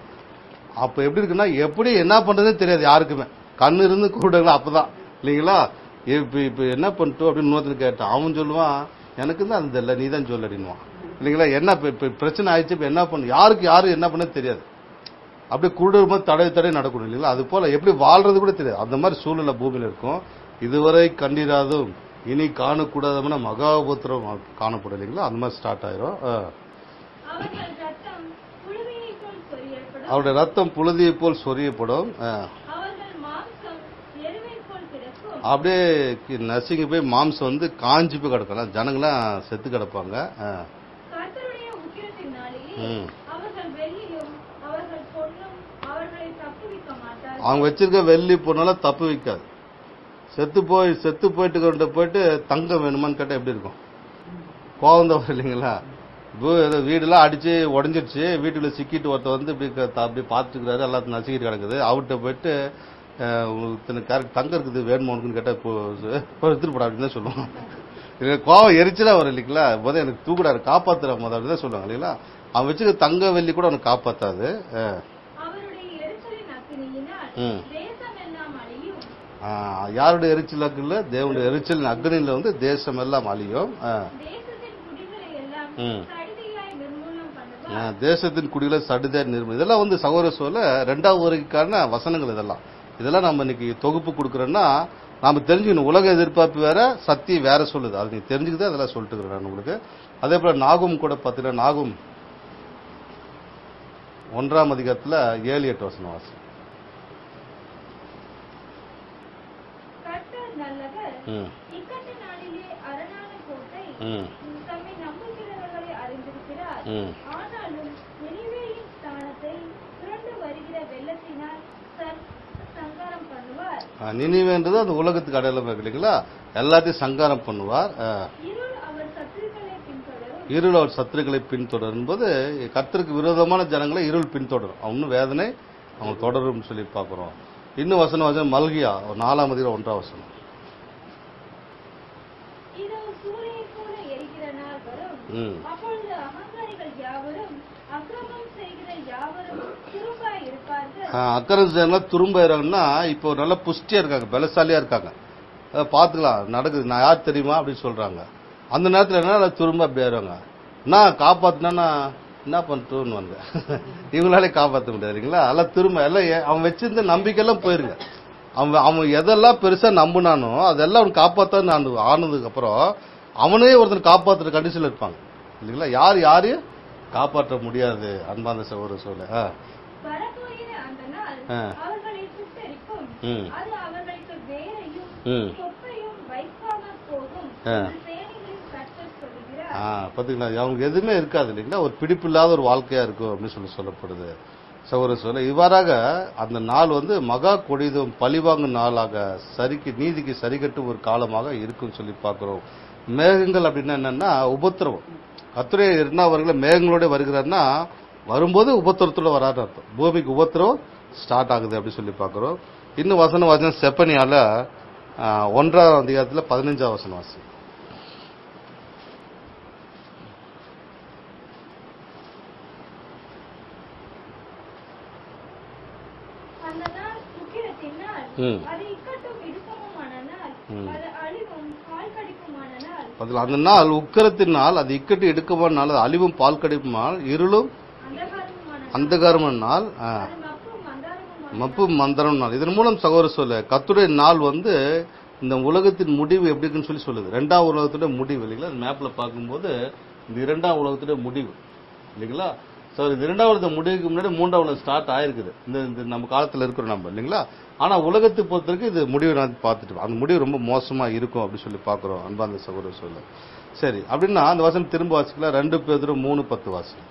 அப்ப எப்படி இருக்குன்னா எப்படி என்ன பண்றதுன்னு தெரியாது யாருக்குமே கண்ணு இருந்து குருடர்கள் அப்பதான் இல்லைங்களா இப்ப இப்ப என்ன பண்ணிட்டோம் அப்படின்னு இன்னொருத்தர் கேட்டான் அவன் சொல்லுவான் எனக்கு தான் அது தெரியல நீ தான் சொல்லு அப்படின்னுவான் இல்லைங்களா என்ன இப்ப- இப்ப பிரச்சனை ஆயிடுச்சு இப்ப என்ன பண்ணு யாருக்கு யாரு என்ன பண்ண தெரியாது அப்படியே குருடர் மாதிரி தடை தடை நடக்கணும் இல்லைங்களா அது போல எப்படி வாழ்றது கூட தெரியாது அந்த மாதிரி சூழ்நிலை பூமியில இருக்கும் இதுவரை கண்டிராதும் இனி காணக்கூடாதமான மகாபுத்திரம் காணப்படும் இல்லைங்களா அந்த மாதிரி ஸ்டார்ட் ஆயிரும் ஆ. அவர்கள் ரத்தம் புழுதியைப் போல் சொரியப்படும் அவருடைய ரத்தம் புழுதியை போல் சொரியப்படும் ஆ. அவர்கள் மாம்சம் எருவைப் போல் கிடக்கும் அப்படியே கி- நசுங்கி போய் மாம்சம் வந்து காஞ்சி போய் கிடக்கலாம் ஜனங்களாம் செத்து கிடப்பாங்க ஆ. கர்த்தருடைய உக்கிரத்தினாலேயே ம். அவர்கள் வெள்ளியும் அவர்கள் பொன்னும் அவர்களை தப்புவிக்க மாட்டார்கள் அவங்க வச்சிருக்க வெள்ளி பொருளெல்லாம் தப்பு வைக்காது செத்து போய் செத்து போயிட்டு கொண்டு போயிட்டு தங்கம் வேணுமான்னு கேட்டா எப்படி இருக்கும் கோவம் தான் வரும் இல்லைங்களா இப்போ ஏதோ வீடெல்லாம் அடிச்சு உடஞ்சிருச்சு வீட்டுக்குள்ள சிக்கிட்டு ஒருத்தர் வந்து இப்படி க- த- அப்படி பார்த்துக்கிறாரு எல்லாத்தையும் நசுக்கிட்டு கிடக்குது அவர்கிட்ட போயிட்டு அஹ், உங்களுக்கு இத்தனை கேரட் தங்கம் இருக்குது வேணுமா உனக்குன்னு கேட்டா இப்போ இப்போ எடுத்துட்டு போடா அப்படின்னு தான் சொல்லுவாங்க இது கோவம் எரிச்சலா வரும் இல்லைங்களா முதல் எனக்கு தூக்குடாரு காப்பாத்துற முதல் அப்படின்னு தான் சொல்லுவாங்க இல்லைங்களா அவன் வச்சுக்க தங்க வெள்ளி கூட அவனுக்கு காப்பாத்தாது அஹ். அவருடைய எரிச்சலின் அக்கினியினால் ம். தேசம் எல்லாம் அழியும் ஆஹ் யாருடைய எரிச்சலாக்குல தேவனுடைய எரிச்சல் அக்னியில வந்து தேசம் எல்லாம் அழியும் ஆஹ் தேசத்தின் குடிகளை எல்லாம் ம். சடிதியாய் நிர்மூலம் பண்ணுவார் ஆஹ் தேசத்தின் குடிகளை சடுதே நிர்மதி இதெல்லாம் வந்து சகோதர சோழ ரெண்டாவது வரைக்கான வசனங்கள் இதெல்லாம் இதெல்லாம் நம்ம இன்னைக்கு தொகுப்பு கொடுக்குறோன்னா நாம தெரிஞ்சுக்கணும் உலக எதிர்பார்ப்பு வேற சக்தி வேற சொல்லுது அது நீ தெரிஞ்சுக்கிட்டு அதெல்லாம் சொல்லிட்டு இருக்கிறேன் நான் உங்களுக்கு அதே போல நாகும் கூட பார்த்தீங்கன்னா நாகும் ஒன்றாம் அதிகாரத்துல ஏழு எட்டு வசனம் வாசி கர்த்தர் நல்லவர் ம் இக்கட்டு நாளிலே அரணான கோட்டை ம் தம்மை நம்புகிறவர்களை அறிந்திருக்கிறார் ம் ஆனாலும் நினிவேயின் ஸ்தானத்தை சுரண்டு வருகிற வெள்ளத்தினால் சர் சங்காரம் பண்ணுவார் ஆஹ் நினிவேன்றது அந்த உலகத்துக்கு அடையாளம் இருக்கு இல்லைங்களா எல்லாத்தையும் சங்காரம் பண்ணுவார் ஆஹ் இருள் அவர் சத்துருக்களை பின்தொடரும் இருள் அவர் சத்துருக்களை பின்தொடரும் போது கர்த்தருக்கு விரோதமான ஜனங்களை இருள் பின்தொடரும் இன்னும் வேதனை அவங்க தொடரும் சொல்லி பார்க்கிறோம் இன்னும் வசனம் வசனம் மல்கியா ஒரு நாலாம் அதிகாரம் ஒன்றாம் வசனம் இதோ சூரியன் போல எரிகிற நாள் வரும் ம் அப்பொழுது அகங்காரிகள் யாவரும் அக்கிரமம் செய்கிற யாவரும் திரும்பாய் இருப்பார்கள் ஆஹ் அக்கறை ஜனங்கள் துரும்பாயிராங்கன்னா இப்போ நல்ல புஷ்டியா இருக்காங்க பலசாலியா இருக்காங்க அதை பார்த்துக்கலாம் நடக்குது நான் யார் தெரியுமா அப்படின்னு சொல்றாங்க அந்த நேரத்தில் என்ன துரும்ப அப்படி ஆயிடுவாங்க நான் காப்பாத்தினா என்ன பண்ணிட்டோன்னு வந்தேன் இவங்களாலே காப்பாற்ற முடியாது இல்லைங்களா எல்லாம் திரும்ப எல்லாம் ஏ- அவன் வச்சிருந்த நம்பிக்கையெல்லாம் போயிருங்க அவன் அவன் எதெல்லாம் பெருசா நம்புனானோ அதெல்லாம் அவன் காப்பாத்தான் ஆனதுக்கு அப்புறம் அவனே ஒருத்தன் காப்பாத்துற கண்டிஷன்ல இருப்பாங்க இல்லைங்களா யார் யாரையும் காப்பாற்ற முடியாது அன்பாந்த சகோதர சொல்ல ஆ. வரப்போகிற அந்த நாள் ஆ. அவர்களை சுட்டரிக்கும் ம் அது அவர்களுக்கு வேரையும் ம் சொப்பையும் வைக்காமல் போகும் ஆ. என்று சேனைகளின் கர்த்தர் சொல்கிறார் ஆ, பாத்தீங்களா அவங்களுக்கு எதுவுமே இருக்காது இல்லைங்களா ஒரு பிடிப்பில்லாத ஒரு வாழ்க்கையா இருக்கும் அப்படின்னு சொல்லி சொல்லப்படுது சகோதர சொல்ல இவ்வாறாக அந்த நாள் வந்து மகா கொடிதும் பழிவாங்கும் நாளாக சரிக்கு நீதிக்கு சரிகட்டும் ஒரு காலமாக இருக்கும்னு சொல்லி பார்க்கிறோம் மேகங்கள் அப்படின்னா என்னன்னா உபத்திரவம் கத்துரை இருந்தாவர்களை மேகங்களோட வருகிறார்னா வரும்போது உபத்திரத்தோட வராது அர்த்தம் பூமிக்கு உபத்திரவம் ஸ்டார்ட் ஆகுது அப்படின்னு சொல்லி பார்க்கிறோம் இன்னும் வசனம் வாசனம் செப்பனியால ஆ, ஒன்றாம் அதிகாரத்துல பதினஞ்சாம் வசனம் வாசி அந்த நாள் உக்கிரத்தின் நாள் ம். அது இக்கட்டும் இடுக்கமுமான நாள் ம். அது அழிவும் பால் கடிக்குமான நாள் அதில் அந்த நாள் உக்கரத்தின் நாள் அது இக்கட்டு எடுக்குமான நாள் அது அழிவும் பால் கடிப்புமால் இருளும் அந்தகாரமுமான நாள். அந்தகாரமான நாள் ஆ, அது மப்பும் மந்தாரமுமான மப்பு மந்திரம் நாள் இதன் மூலம் சகோதர சொல்ல கத்துடைய நாள் வந்து இந்த உலகத்தின் முடிவு எப்படி இருக்குன்னு சொல்லி சொல்லுது ரெண்டாம் உலகத்துடைய முடிவு இல்லைங்களா மேப்ல பார்க்கும்போது இந்த இரண்டாம் உலகத்துடைய முடிவு இல்லைங்களா ஸோ இந்த இரண்டாம் உலகத்து முடிவுக்கு முன்னாடி மூன்றாம் உலகம் ஸ்டார்ட் ஆயிருக்குது இந்த இந்த நம்ம காலத்துல இருக்கிறோம் நம்ம இல்லைங்களா ஆனா உலகத்தை பொறுத்த வரைக்கும் இது முடிவு நான் பார்த்துட்டு அந்த முடிவு ரொம்ப மோசமா இருக்கும் அப்படின்னு சொல்லி பார்க்கிறோம் அன்பாந்த சகோதர சொல்ல சரி அப்படின்னா அந்த வசனம் திரும்ப வாசிக்கலாம் ரெண்டு பேரும் மூணு பத்து வாசனம்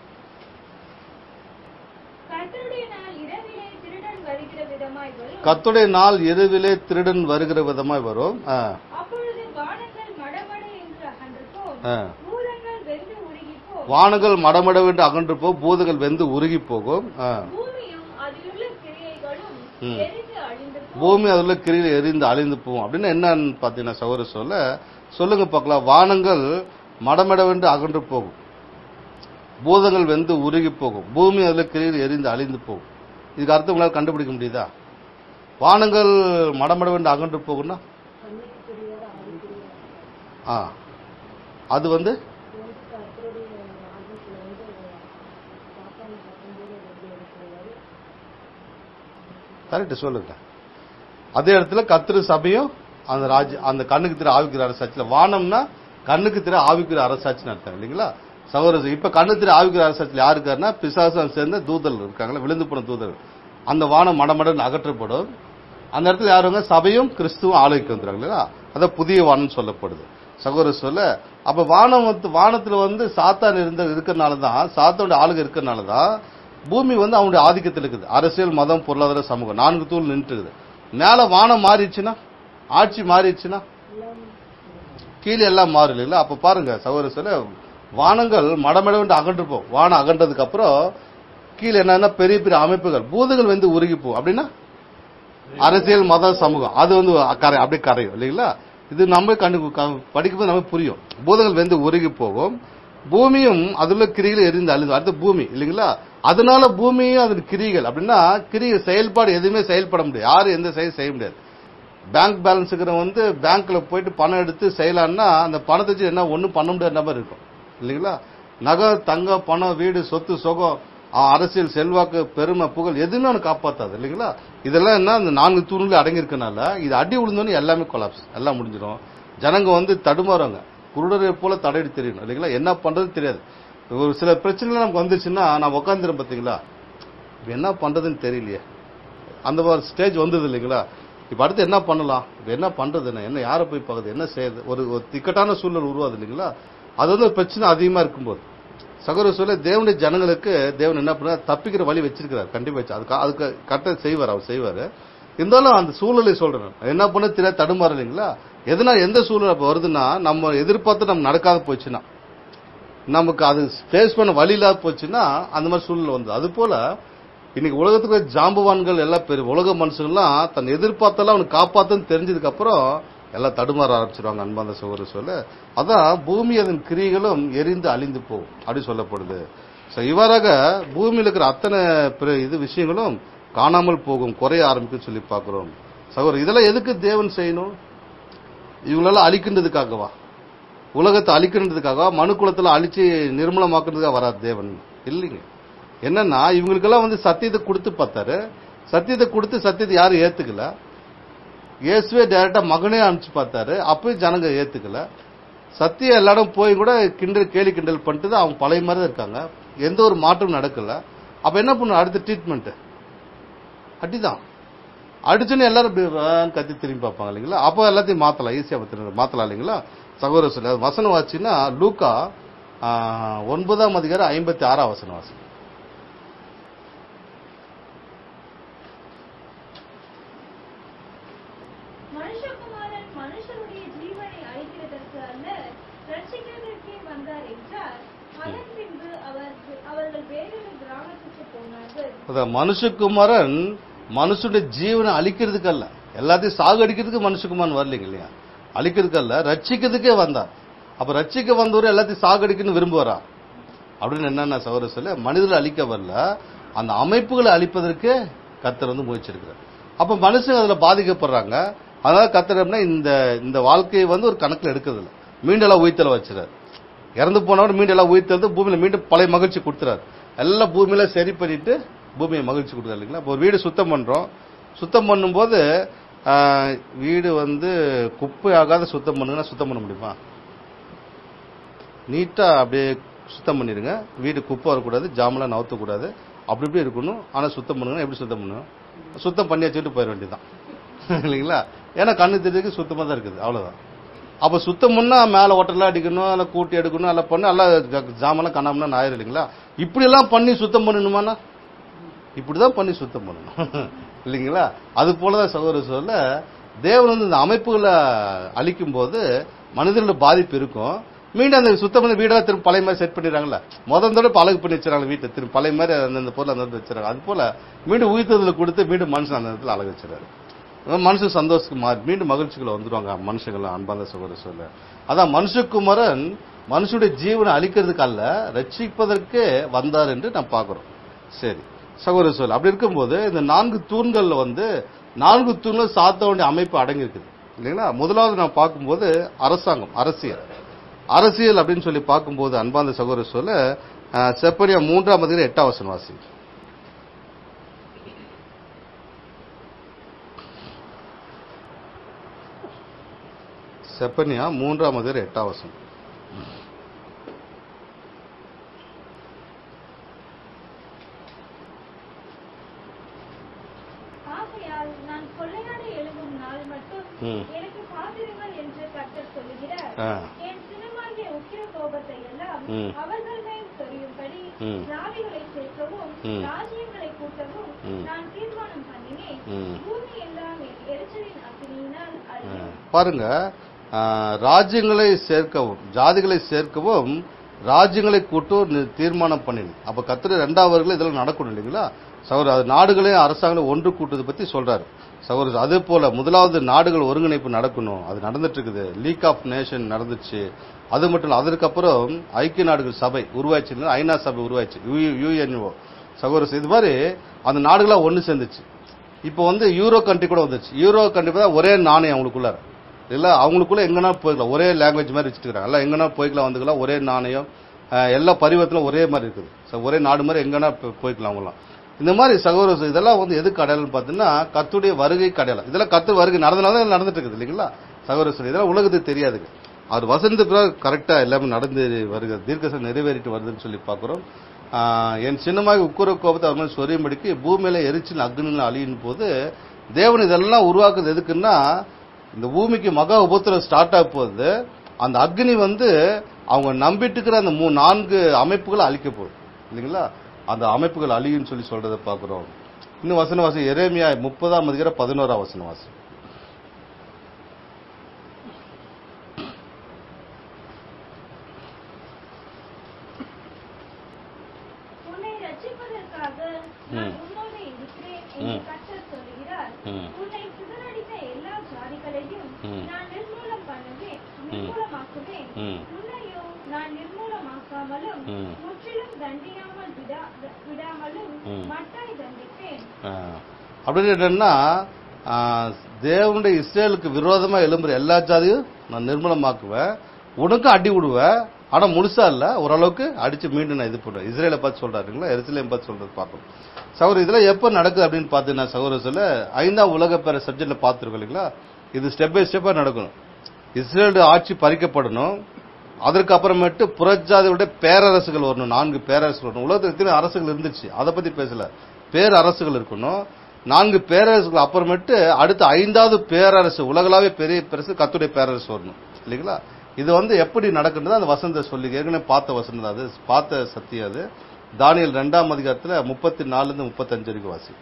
கர்த்தருடைய நாள் இரவிலே திருடன் வருகிற விதமாய் வரும் கத்துடைய நாள் இரவிலே திருடன் வருகிற விதமாய் வரும் ஆ, அப்பொழுது வானங்கள் மடமட என்று அகன்று போம் ஆ. பூதங்கள் வெந்து உருகி போம் வானங்கள் மடமடவென்று அகன்று போ பூதங்கள் வெந்து உருகி போகும் ஆ. பூமியும் அதிலுள்ள கிரியைகளும் ம். எரிந்து அழிந்து போம் பூமி அதுல கிரியில் எரிந்து அழிந்து போகும் அப்படின்னு என்னன்னு பாத்தீங்கன்னா சகோதர சொல்ல சொல்லுங்க பார்க்கலாம் வானங்கள் மடமடவென்று அகன்று போகும் பூதங்கள் வெந்து உருகி போகும் பூமி அதுல கிரியில் எரிந்து அழிந்து போகும் இதுக்கு அர்த்தம் உங்களால் கண்டுபிடிக்க முடியுதா வானங்கள் மடமடவென்று அகன்று போகும்னா ஆ அது வந்து கரெக்ட் சொல்லுங்க அதே இடத்துல கத்திர சபையும் அந்த ராஜ்ய அந்த கண்ணுக்கு திரு ஆவிக்கிற அரசாட்சியில வானம்னா கண்ணுக்கு திரு ஆவிக்கிற அரசாட்சின்னு அர்த்தம் இல்லைங்களா சகோதரர் இப்ப கண்ணு திரு ஆவிக்கிற அரசாட்சியில் யாரு இருக்காருன்னா பிசாசம் சேர்ந்த தூதர்கள் இருக்காங்களா விழுந்து போன தூதர்கள் அந்த வானம் மடமடன் அகற்றப்படும் அந்த இடத்துல யாருங்க சபையும் கிறிஸ்துவும் ஆலோசிக்க வந்துறாங்க இல்லையா அதான் புதிய வானம் சொல்லப்படுது சகோதரர் சொல்ல அப்ப வானம் வந்து வானத்துல வந்து சாத்தான் இருந்த இருக்கிறனால தான் சாத்தானுடைய ஆளுக இருக்கிறனால தான் பூமி வந்து அவனுடைய ஆதிக்கத்தில் இருக்குது அரசியல் மதம் பொருளாதார சமூகம் நான்கு தூள் நின்று இருக்குது மேல வானம் மாறிடுச்சுன்னா ஆட்சி மாறிடுச்சுன்னா கீழே எல்லாம் மாறும் இல்லைங்களா அப்ப பாருங்க சகோதர சொல்ல வானங்கள் மடமடவென்று அகன்று போகும் வானம் அகன்றதுக்கு அப்புறம் கீழே என்னன்னா பெரிய பெரிய அமைப்புகள் பூதங்கள் வந்து உருகி போகும் அப்படின்னா அரசியல் மத சமூகம் அது வந்து கரை அப்படியே கரையும் இல்லைங்களா இது நம்ம கண்டு க- படிக்கும்போது நமக்கு புரியும் பூதங்கள் வந்து உருகி போகும் பூமியும் அதுல கிரிகள் எரிந்து அழிந்து அடுத்து பூமி இல்லைங்களா அதனால பூமியும் அதன் கிரிகள் அப்படின்னா கிரிய செயல்பாடு எதுவுமே செயல்பட முடியாது யாரும் எந்த செயல் செய்ய முடியாது பேங்க் பேலன்ஸ் இருக்கிறவங்க வந்து பேங்க்ல போயிட்டு பணம் எடுத்து செய்யலாம்னா அந்த பணத்தை வச்சு என்ன ஒண்ணும் பண்ண முடியாத நபர் இருக்கும் இல்லைங்களா நகை தங்கம் பணம் வீடு சொத்து சுகம் ஆ, அரசியல் செல்வாக்கு பெருமை புகழ் எதுவுமே அவனை காப்பாத்தாது இல்லைங்களா இதெல்லாம் என்ன அந்த நான்கு தூண்கள் அடங்கி இருக்கனால இது அடி விழுந்தோன்னு எல்லாமே கொலாப்ஸ் எல்லாம் முடிஞ்சிடும் ஜனங்க வந்து தடுமாறுவாங்க குருடரை போல தடையிட்டு தெரியணும் இல்லைங்களா என்ன பண்றது தெரியாது ஒரு சில பிரச்சனைகள் நமக்கு வந்துருச்சுன்னா நான் உட்காந்துரும் பாத்தீங்களா இப்ப என்ன பண்றதுன்னு தெரியலையே அந்த ஒரு ஸ்டேஜ் வந்தது இல்லைங்களா இப்ப அடுத்து என்ன பண்ணலாம் இப்ப என்ன பண்றது என்ன என்ன யாரை போய் பார்க்குது என்ன செய்யுது ஒரு ஒரு திக்கட்டான சூழல் உருவாது இல்லைங்களா அது வந்து ஒரு பிரச்சனை அதிகமா இருக்கும்போது சகோதர சொல்ல தேவனுடைய ஜனங்களுக்கு தேவன் என்ன பண்ண தப்பிக்கிற வழி வச்சிருக்கிறார் கண்டிப்பா வச்சு அதுக்கு அதுக்கு கரெக்டா செய்வார் அவர் செய்வாரு இருந்தாலும் அந்த சூழலை சொல்றேன் நான். என்ன பண்ண தெரியாது தடுமாறு இல்லைங்களா எதனா எந்த சூழல் அப்ப வருதுன்னா நம்ம எதிர்பார்த்து நம்ம நடக்காத போச்சுன்னா நமக்கு அது ஃபேஸ் பண்ண வழி இல்லாத போச்சுன்னா அந்த மாதிரி சூழ்நிலை வந்தது அது போல இன்னைக்கு உலகத்துக்கு ஜாம்பவான்கள் எல்லாம் பெரிய உலக மனுஷங்கள்லாம் தன் எதிர்பார்த்தெல்லாம் அவனுக்கு காப்பாத்துன்னு தெரிஞ்சதுக்கு அப்புறம் எல்லாம் தடுமாற ஆரம்பிச்சிருவாங்க அன்பாந்த சகோதர சொல்ல அதான் பூமி அதன் கிரிகளும் எரிந்து அழிந்து போகும் அப்படி சொல்லப்படுது சோ இவ்வாறாக பூமியில் இருக்கிற அத்தனை பிற இது விஷயங்களும் காணாமல் போகும் குறைய ஆரம்பிக்கும் சொல்லி பார்க்கிறோம் சகோதரர் இதெல்லாம் எதுக்கு தேவன் செய்யணும் இவங்களெல்லாம் அழிக்கின்றதுக்காகவா உலகத்தை அழிக்கின்றதுக்காக மனு குலத்துல அழிச்சு நிர்மூலமாக்குறதுக்காக வராது தேவன் இல்லைங்க என்னன்னா இவங்களுக்கெல்லாம் வந்து சத்தியத்தை கொடுத்து பார்த்தாரு சத்தியத்தை கொடுத்து சத்தியத்தை யாரும் ஏத்துக்கல இயேசுவே டைரக்டா மகனே அனுப்பிச்சு பார்த்தாரு அப்பயும் ஜனங்க ஏத்துக்கல சத்தியம் எல்லா இடம் போய் கூட கிண்டல் கேலி கிண்டல் பண்ணிட்டு தான் அவங்க பழைய மாதிரி தான் இருக்காங்க எந்த ஒரு மாற்றமும் நடக்கல அப்ப என்ன பண்ணும் அடுத்த ட்ரீட்மெண்ட் அடிதான் அடிச்சுன்னு எல்லாரும் இப்படி வேன்னு கத்தி திரும்பி பார்ப்பாங்க இல்லைங்களா அப்போ எல்லாத்தையும் மாத்தலாம் ஈஸியா திரும்ப மாத்தலாம் இல்லைங்களா சகோதர சொல்லி அது வசனம் வாச்சுன்னா லூக்கா ஆ, ஒன்பதாம் அதிகாரம் ஐம்பத்தி ஆறாம் வசனம் வாசி மனுஷகுமாரன் மனுஷருடைய ஜீவனை அழிக்கிறதற்கு அல்ல ரட்சிக்கிறதற்கே வந்தார் என்றார் அதன் பின்பு அவர் அவர்கள் வேறொரு கிராமத்துக்கு போனார்கள் அதான் மனுஷகுமாரன் மனுஷனுடைய ஜீவனை அழிக்கிறதுக்கு அல்ல எல்லாத்தையும் சாகடிக்கிறதுக்கு மனுஷகுமாரன் வரலைங்க இல்லையா அழிக்கிறதுக்கு அல்ல ரட்சிக்கிறதுக்கே வந்தார் அப்ப ரட்சிக்க வந்தவர் எல்லாத்தையும் சாகடிக்கணும்னு விரும்புவாரா அப்படின்னு என்னென்ன சவர சொல்ல மனிதர்களை அழிக்க வரல அந்த அமைப்புகளை அழிப்பதற்கு கத்தர் வந்து முயற்சிருக்கிறார் அப்ப மனுஷங்க அதுல பாதிக்கப்படுறாங்க அதனால கத்தரம்னா இந்த இந்த வாழ்க்கையை வந்து ஒரு கணக்குல எடுக்கிறது இல்ல மீண்டும் எல்லாம் உயிர்த்தல வச்சுறாரு இறந்து போனவர் மீண்டும் எல்லாம் உயிர்த்தெழுந்து பூமியில மீண்டும் பழைய மகிழ்ச்சி கொடுத்துறாரு எல்லாம் பூமியில சரி பண்ணிட்டு பூமியை மகிழ்ச்சி கொடுக்குறாரு இல்லைங்களா இப்போ ஒரு வீடு சுத்தம் பண்றோம் சுத்தம் பண்ணும்போது ஆஹ், வீடு வந்து குப்பை ஆகாத சுத்தம் பண்ணுங்கன்னா சுத்தம் பண்ண முடியுமா நீட்டா அப்படியே சுத்தம் பண்ணிடுங்க வீடு குப்பை வரக்கூடாது ஜாமெல்லாம் நவுத்தக்கூடாது அப்படி இப்படி இருக்கணும் ஆனா சுத்தம் பண்ணுங்கன்னா எப்படி சுத்தம் பண்ணணும் சுத்தம் பண்ணி வச்சுட்டு போயிட வேண்டியதுதான் இல்லைங்களா ஏன்னா கண்ணு தெரிஞ்சதுக்கு சுத்தமா தான் இருக்குது அவ்வளவுதான் அப்ப சுத்தம் பண்ணா மேல ஒட்டலாம் அடிக்கணும் அல்ல கூட்டி எடுக்கணும் எல்லாம் பண்ணு எல்லாம் ஜ- ஜாமெல்லாம் கண்ணாமனா ஆயிரும் இல்லைங்களா இப்படி எல்லாம் பண்ணி சுத்தம் பண்ணணுமானா இப்படிதான் பண்ணி சுத்தம் பண்ணணும் இல்லைங்களா அது போலதான் சகோதர சொல்ல தேவன் வந்து இந்த அமைப்புகளை அழிக்கும் போது மனிதர்களோட பாதிப்பு இருக்கும் மீண்டும் அந்த சுத்தம் பண்ணி வீடெல்லாம் திரும்ப பழைய மாதிரி செட் பண்ணிடுறாங்கல்ல முதல் தடவை இப்ப அழகு பண்ணி வச்சிடறாங்க வீட்டை திரும்ப பழைய மாதிரி அந்தந்த பொருள் அந்த இடத்துல வச்சிடறாங்க அது போல மீண்டும் உயிர்த்ததில் கொடுத்து மீண்டும் மனுஷன் அந்த இடத்துல அழகு வச்சிடறாரு மனுஷன் சந்தோஷத்துக்கு மாறி மீண்டும் மகிழ்ச்சிக்குள்ள வந்துருவாங்க மனுஷங்களாம் அன்பான சகோதர சொல்ல அதான் மனுஷகுமரன் மனுஷனுடைய ஜீவனை அழிக்கிறதுக்கு அல்ல ரட்சிப்பதற்கு வந்தார் என்று நாம் பார்க்கிறோம் சரி சகோதர சொல் அப்படி இருக்கும்போது இந்த நான்கு தூண்கள்ல வந்து நான்கு தூண்கள் சாத்த வேண்டிய அமைப்பு அடங்கி இருக்குது இல்லைங்களா முதலாவது நான் பார்க்கும்போது அரசாங்கம் அரசியல் அரசியல் அப்படின்னு சொல்லி பார்க்கும்போது அன்பாந்த சகோதர சொல்ல அஹ், செப்பனியா மூன்றாம் அதிகாரம் எட்டாம் வசனம் வாசி செப்பனியா மூன்றாம் அதிகாரம் எட்டாம் வசனம் ஆகையால் நான் கொள்ளையாட எழுதும் நாள் மட்டும் ம். எனக்கு காத்திருங்கள் என்று கர்த்தர் சொல்லுகிறார் ஆ. என் சினமாகிய உக்கிர கோபத்தை எல்லாம் ம். அவர்கள் மேல் சொரியும்படி ம். ஜாதிகளை சேர்க்கவும் ம். ராஜ்யங்களை கூட்டவும் ம். நான் தீர்மானம் பண்ணினேன் ம். பூமி எல்லாம் என் எரிச்சலின் அக்கினியினால் அழியும் பாருங்க ஆ, ராஜ்யங்களை சேர்க்கவும் ஜாதிகளை சேர்க்கவும் ராஜ்யங்களை கூட்டும் நி- தீர்மானம் பண்ணினு அப்ப கத்திர ரெண்டாவதுல இதெல்லாம் நடக்கணும் இல்லைங்களா சகோதர அது நாடுகளையும் அரசாங்கங்களையும் ஒன்று கூட்டுறது பத்தி சொல்றாரு சகோதரர் அதே போல முதலாவது நாடுகள் ஒருங்கிணைப்பு நடக்கணும் அது நடந்துட்டு இருக்குது லீக் ஆஃப் நேஷன் நடந்துச்சு அது மட்டும் இல்ல அதற்கப்புறம் ஐக்கிய நாடுகள் சபை உருவாச்சு இல்லைங்களா? ஐநா சபை உருவாச்சு யுஎன்ஓ சகோதரர் இது மாதிரி அந்த நாடுகளா ஒன்று சேர்ந்துச்சு இப்போ வந்து யூரோ கண்ட்ரி கூட வந்துச்சு யூரோ கண்ட்ரி தான் ஒரே நாணயம் அவங்களுக்குள்ள இல்ல அவங்களுக்குள்ள எங்கன்னா போய்க்கலாம் ஒரே லாங்குவேஜ் மாதிரி வச்சுட்டு எல்லாம் எங்கன்னா போய்க்கலாம் வந்துக்கலாம் ஒரே நாணயம் அஹ், எல்லா பரிவர்த்தனும் ஒரே மாதிரி இருக்குது So, ஒரே நாடு மாதிரி எங்கன்னா போ- போய்க்கலாம் அவங்களாம் இந்த மாதிரி சகோதர இதெல்லாம் வந்து எதுக்கு அடையாளம் பார்த்தீங்கன்னா கத்துடைய வருகை அடையாளம் இதெல்லாம் கத்து வருகை நடந்தனால தான் நடந்துட்டு இருக்குது இல்லைங்களா சகோதர இதெல்லாம் உலகத்துக்கு தெரியாதுங்க அவர் வசந்த பிறகு கரெக்டா எல்லாமே நடந்து வருகிறது தீர்க்கசம் நிறைவேறிட்டு வருதுன்னு சொல்லி பார்க்கிறோம் ஆஹ், என் சின்னமாக உக்குர கோபத்தை அவர் மேல் சொரியும்படிக்கு பூமியில எரிச்சில் அக்னியில் அழியும் போது தேவன் இதெல்லாம் உருவாக்குறது எதுக்குன்னா இந்த பூமிக்கு மகா உபத்திரம் ஸ்டார்ட் ஆக போகுது அந்த அக்னி வந்து அவங்க நம்பிட்டு இருக்கிற அந்த மூ நான்கு அமைப்புகளை அழிக்க போகுது இல்லைங்களா அந்த அமைப்புகள் அழியுன்னு சொல்லி சொல்றதை பார்க்கிறோம் இன்னும் வசன வாசி எரேமியா முப்பதாம் அதிகாரம் பதினோராம் வசன வாசி உன்னை ரட்சிப்பதற்காக நான் ம். உன்னோடு இருக்கிறேன் என்று ம். கர்த்தர் சொல்லுகிறார் ம். உன்னை சிதறடித்த எல்லா ஜாதிகளையும் ம். நான் நிர்மூலம் பண்ணுவேன் நிர்மூலமாக்குவேன் ம். உன்னையோ நான் நிர்மூலமாக்காமலும் ம். முற்றிலும் தண்டியாமல் விடா விடாமலும் ம். மட்டாய் தண்டிப்பேன் ஆஹ், அப்படின்னு என்னன்னா ஆஹ், தேவனுடைய இஸ்ரேலுக்கு விரோதமா எழும்புற எல்லா ஜாதியும் நான் நிர்மூலமாக்குவேன் உனக்கும் அடி விடுவேன் ஆனா முழுசா இல்ல ஓரளவுக்கு அடிச்சு மீண்டும் நான் இது பண்ணுவேன் இஸ்ரேலை பார்த்து சொல்றாருங்களா எருசலேம் பார்த்து சொல்றது பார்க்கணும் சகோதர இதெல்லாம் எப்ப நடக்குது அப்படின்னு பாத்தீங்கன்னா சகோதர சொல்ல ஐந்தாம் உலக பேர சப்ஜெக்ட்ல பார்த்துருக்கோம் இல்லைங்களா இது ஸ்டெப் பை ஸ்டெப்பா நடக்கணும் இஸ்ரேலுடைய ஆட்சி பறிக்கப்படணும் அதற்கு அப்புறமேட்டு புறஜாதியுடைய பேரரசுகள் வரணும் நான்கு பேரரசுகள் வரணும் உலகத்தில் எத்தனை அரசுகள் இருந்துச்சு அதை பத்தி பேசல பேரரசுகள் இருக்கணும் நான்கு பேரரசுகள் அப்புறமேட்டு அடுத்த ஐந்தாவது பேரரசு உலகளாவே பெரிய பேரரசு கத்துடைய பேரரசு வரணும் இல்லைங்களா இது வந்து எப்படி நடக்குன்றது அந்த வசந்த சொல்லி ஏற்கனவே பார்த்த வசனம் தான் அது பார்த்த சத்தியம் அது தானியல் ரெண்டாம் அதிகாரத்துல முப்பத்தி நாலுல இருந்து முப்பத்தஞ்சு வரைக்கும் வாசி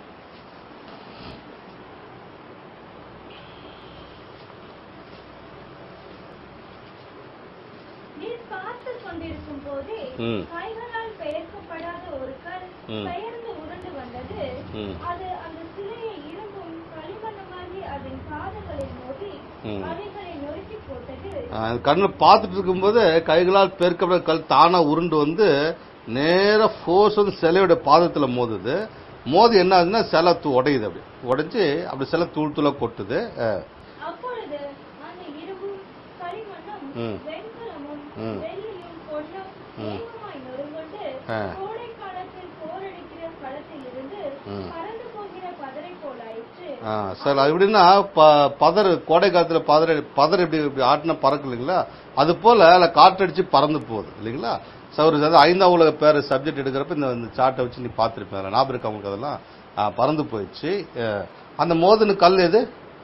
நீர் பார்த்துக் கொண்டிருக்கும் போதே ம். கைகளால் பெயர்க்கப்படாத ஒரு கல் ம். பெயர்ந்து உருண்டு வந்தது ம். அது அந்த சிலையை இரும்பும் களிமண்ணுமாகி அதன் பாதங்களில் மோதி ம். அவைகளை நொறுக்கி போட்டது கண்ணில் பார்த்துட்டு இருக்கும்போது கைகளால் பெருக்கப்பட்ட கல் தானா உருண்டு வந்து நேரா ஃபோர்ஸ் வந்து சிலையோட பாதத்துல மோதுது மோதி என்ன ஆகுதுன்னா சிலை தூ உடையுது அப்படி உடைஞ்சு அப்படி சிலை தூள் தூளா கொட்டுது அஹ், அப்பொழுது அந்த இரும்பும் களிமண்ணும் ம். வெண்கலமும் ம். வெள்ளியும் பொன்னும் ம். ஏகமாய் நொறுங்கொண்டு ஆ. கோடை காலத்தில் போரடிக்கிற களத்தில் இருந்து ம். பறந்து போகிற பதரை போலாயிற்று ஆ, சார் அது எப்படின்னா ப- பதர் கோடை காலத்துல பதர் பதர் எப்படி இப்படி ஆட்டின பறக்கு இல்லைங்களா அது போல அதுல காற்றடிச்சு பறந்து போகுது இல்லைங்களா சார் அது ஐந்தாம் உலக பேர் சப்ஜெக்ட் எடுக்கிறப்ப இந்த இந்த சார்ட்டை வச்சு நீ பார்த்துருப்பேன் ஞாபகம் இருக்கா உங்களுக்கு அதெல்லாம் ஆ, பறந்து போயிடுச்சு அஹ், அந்த மோதுன கல் எது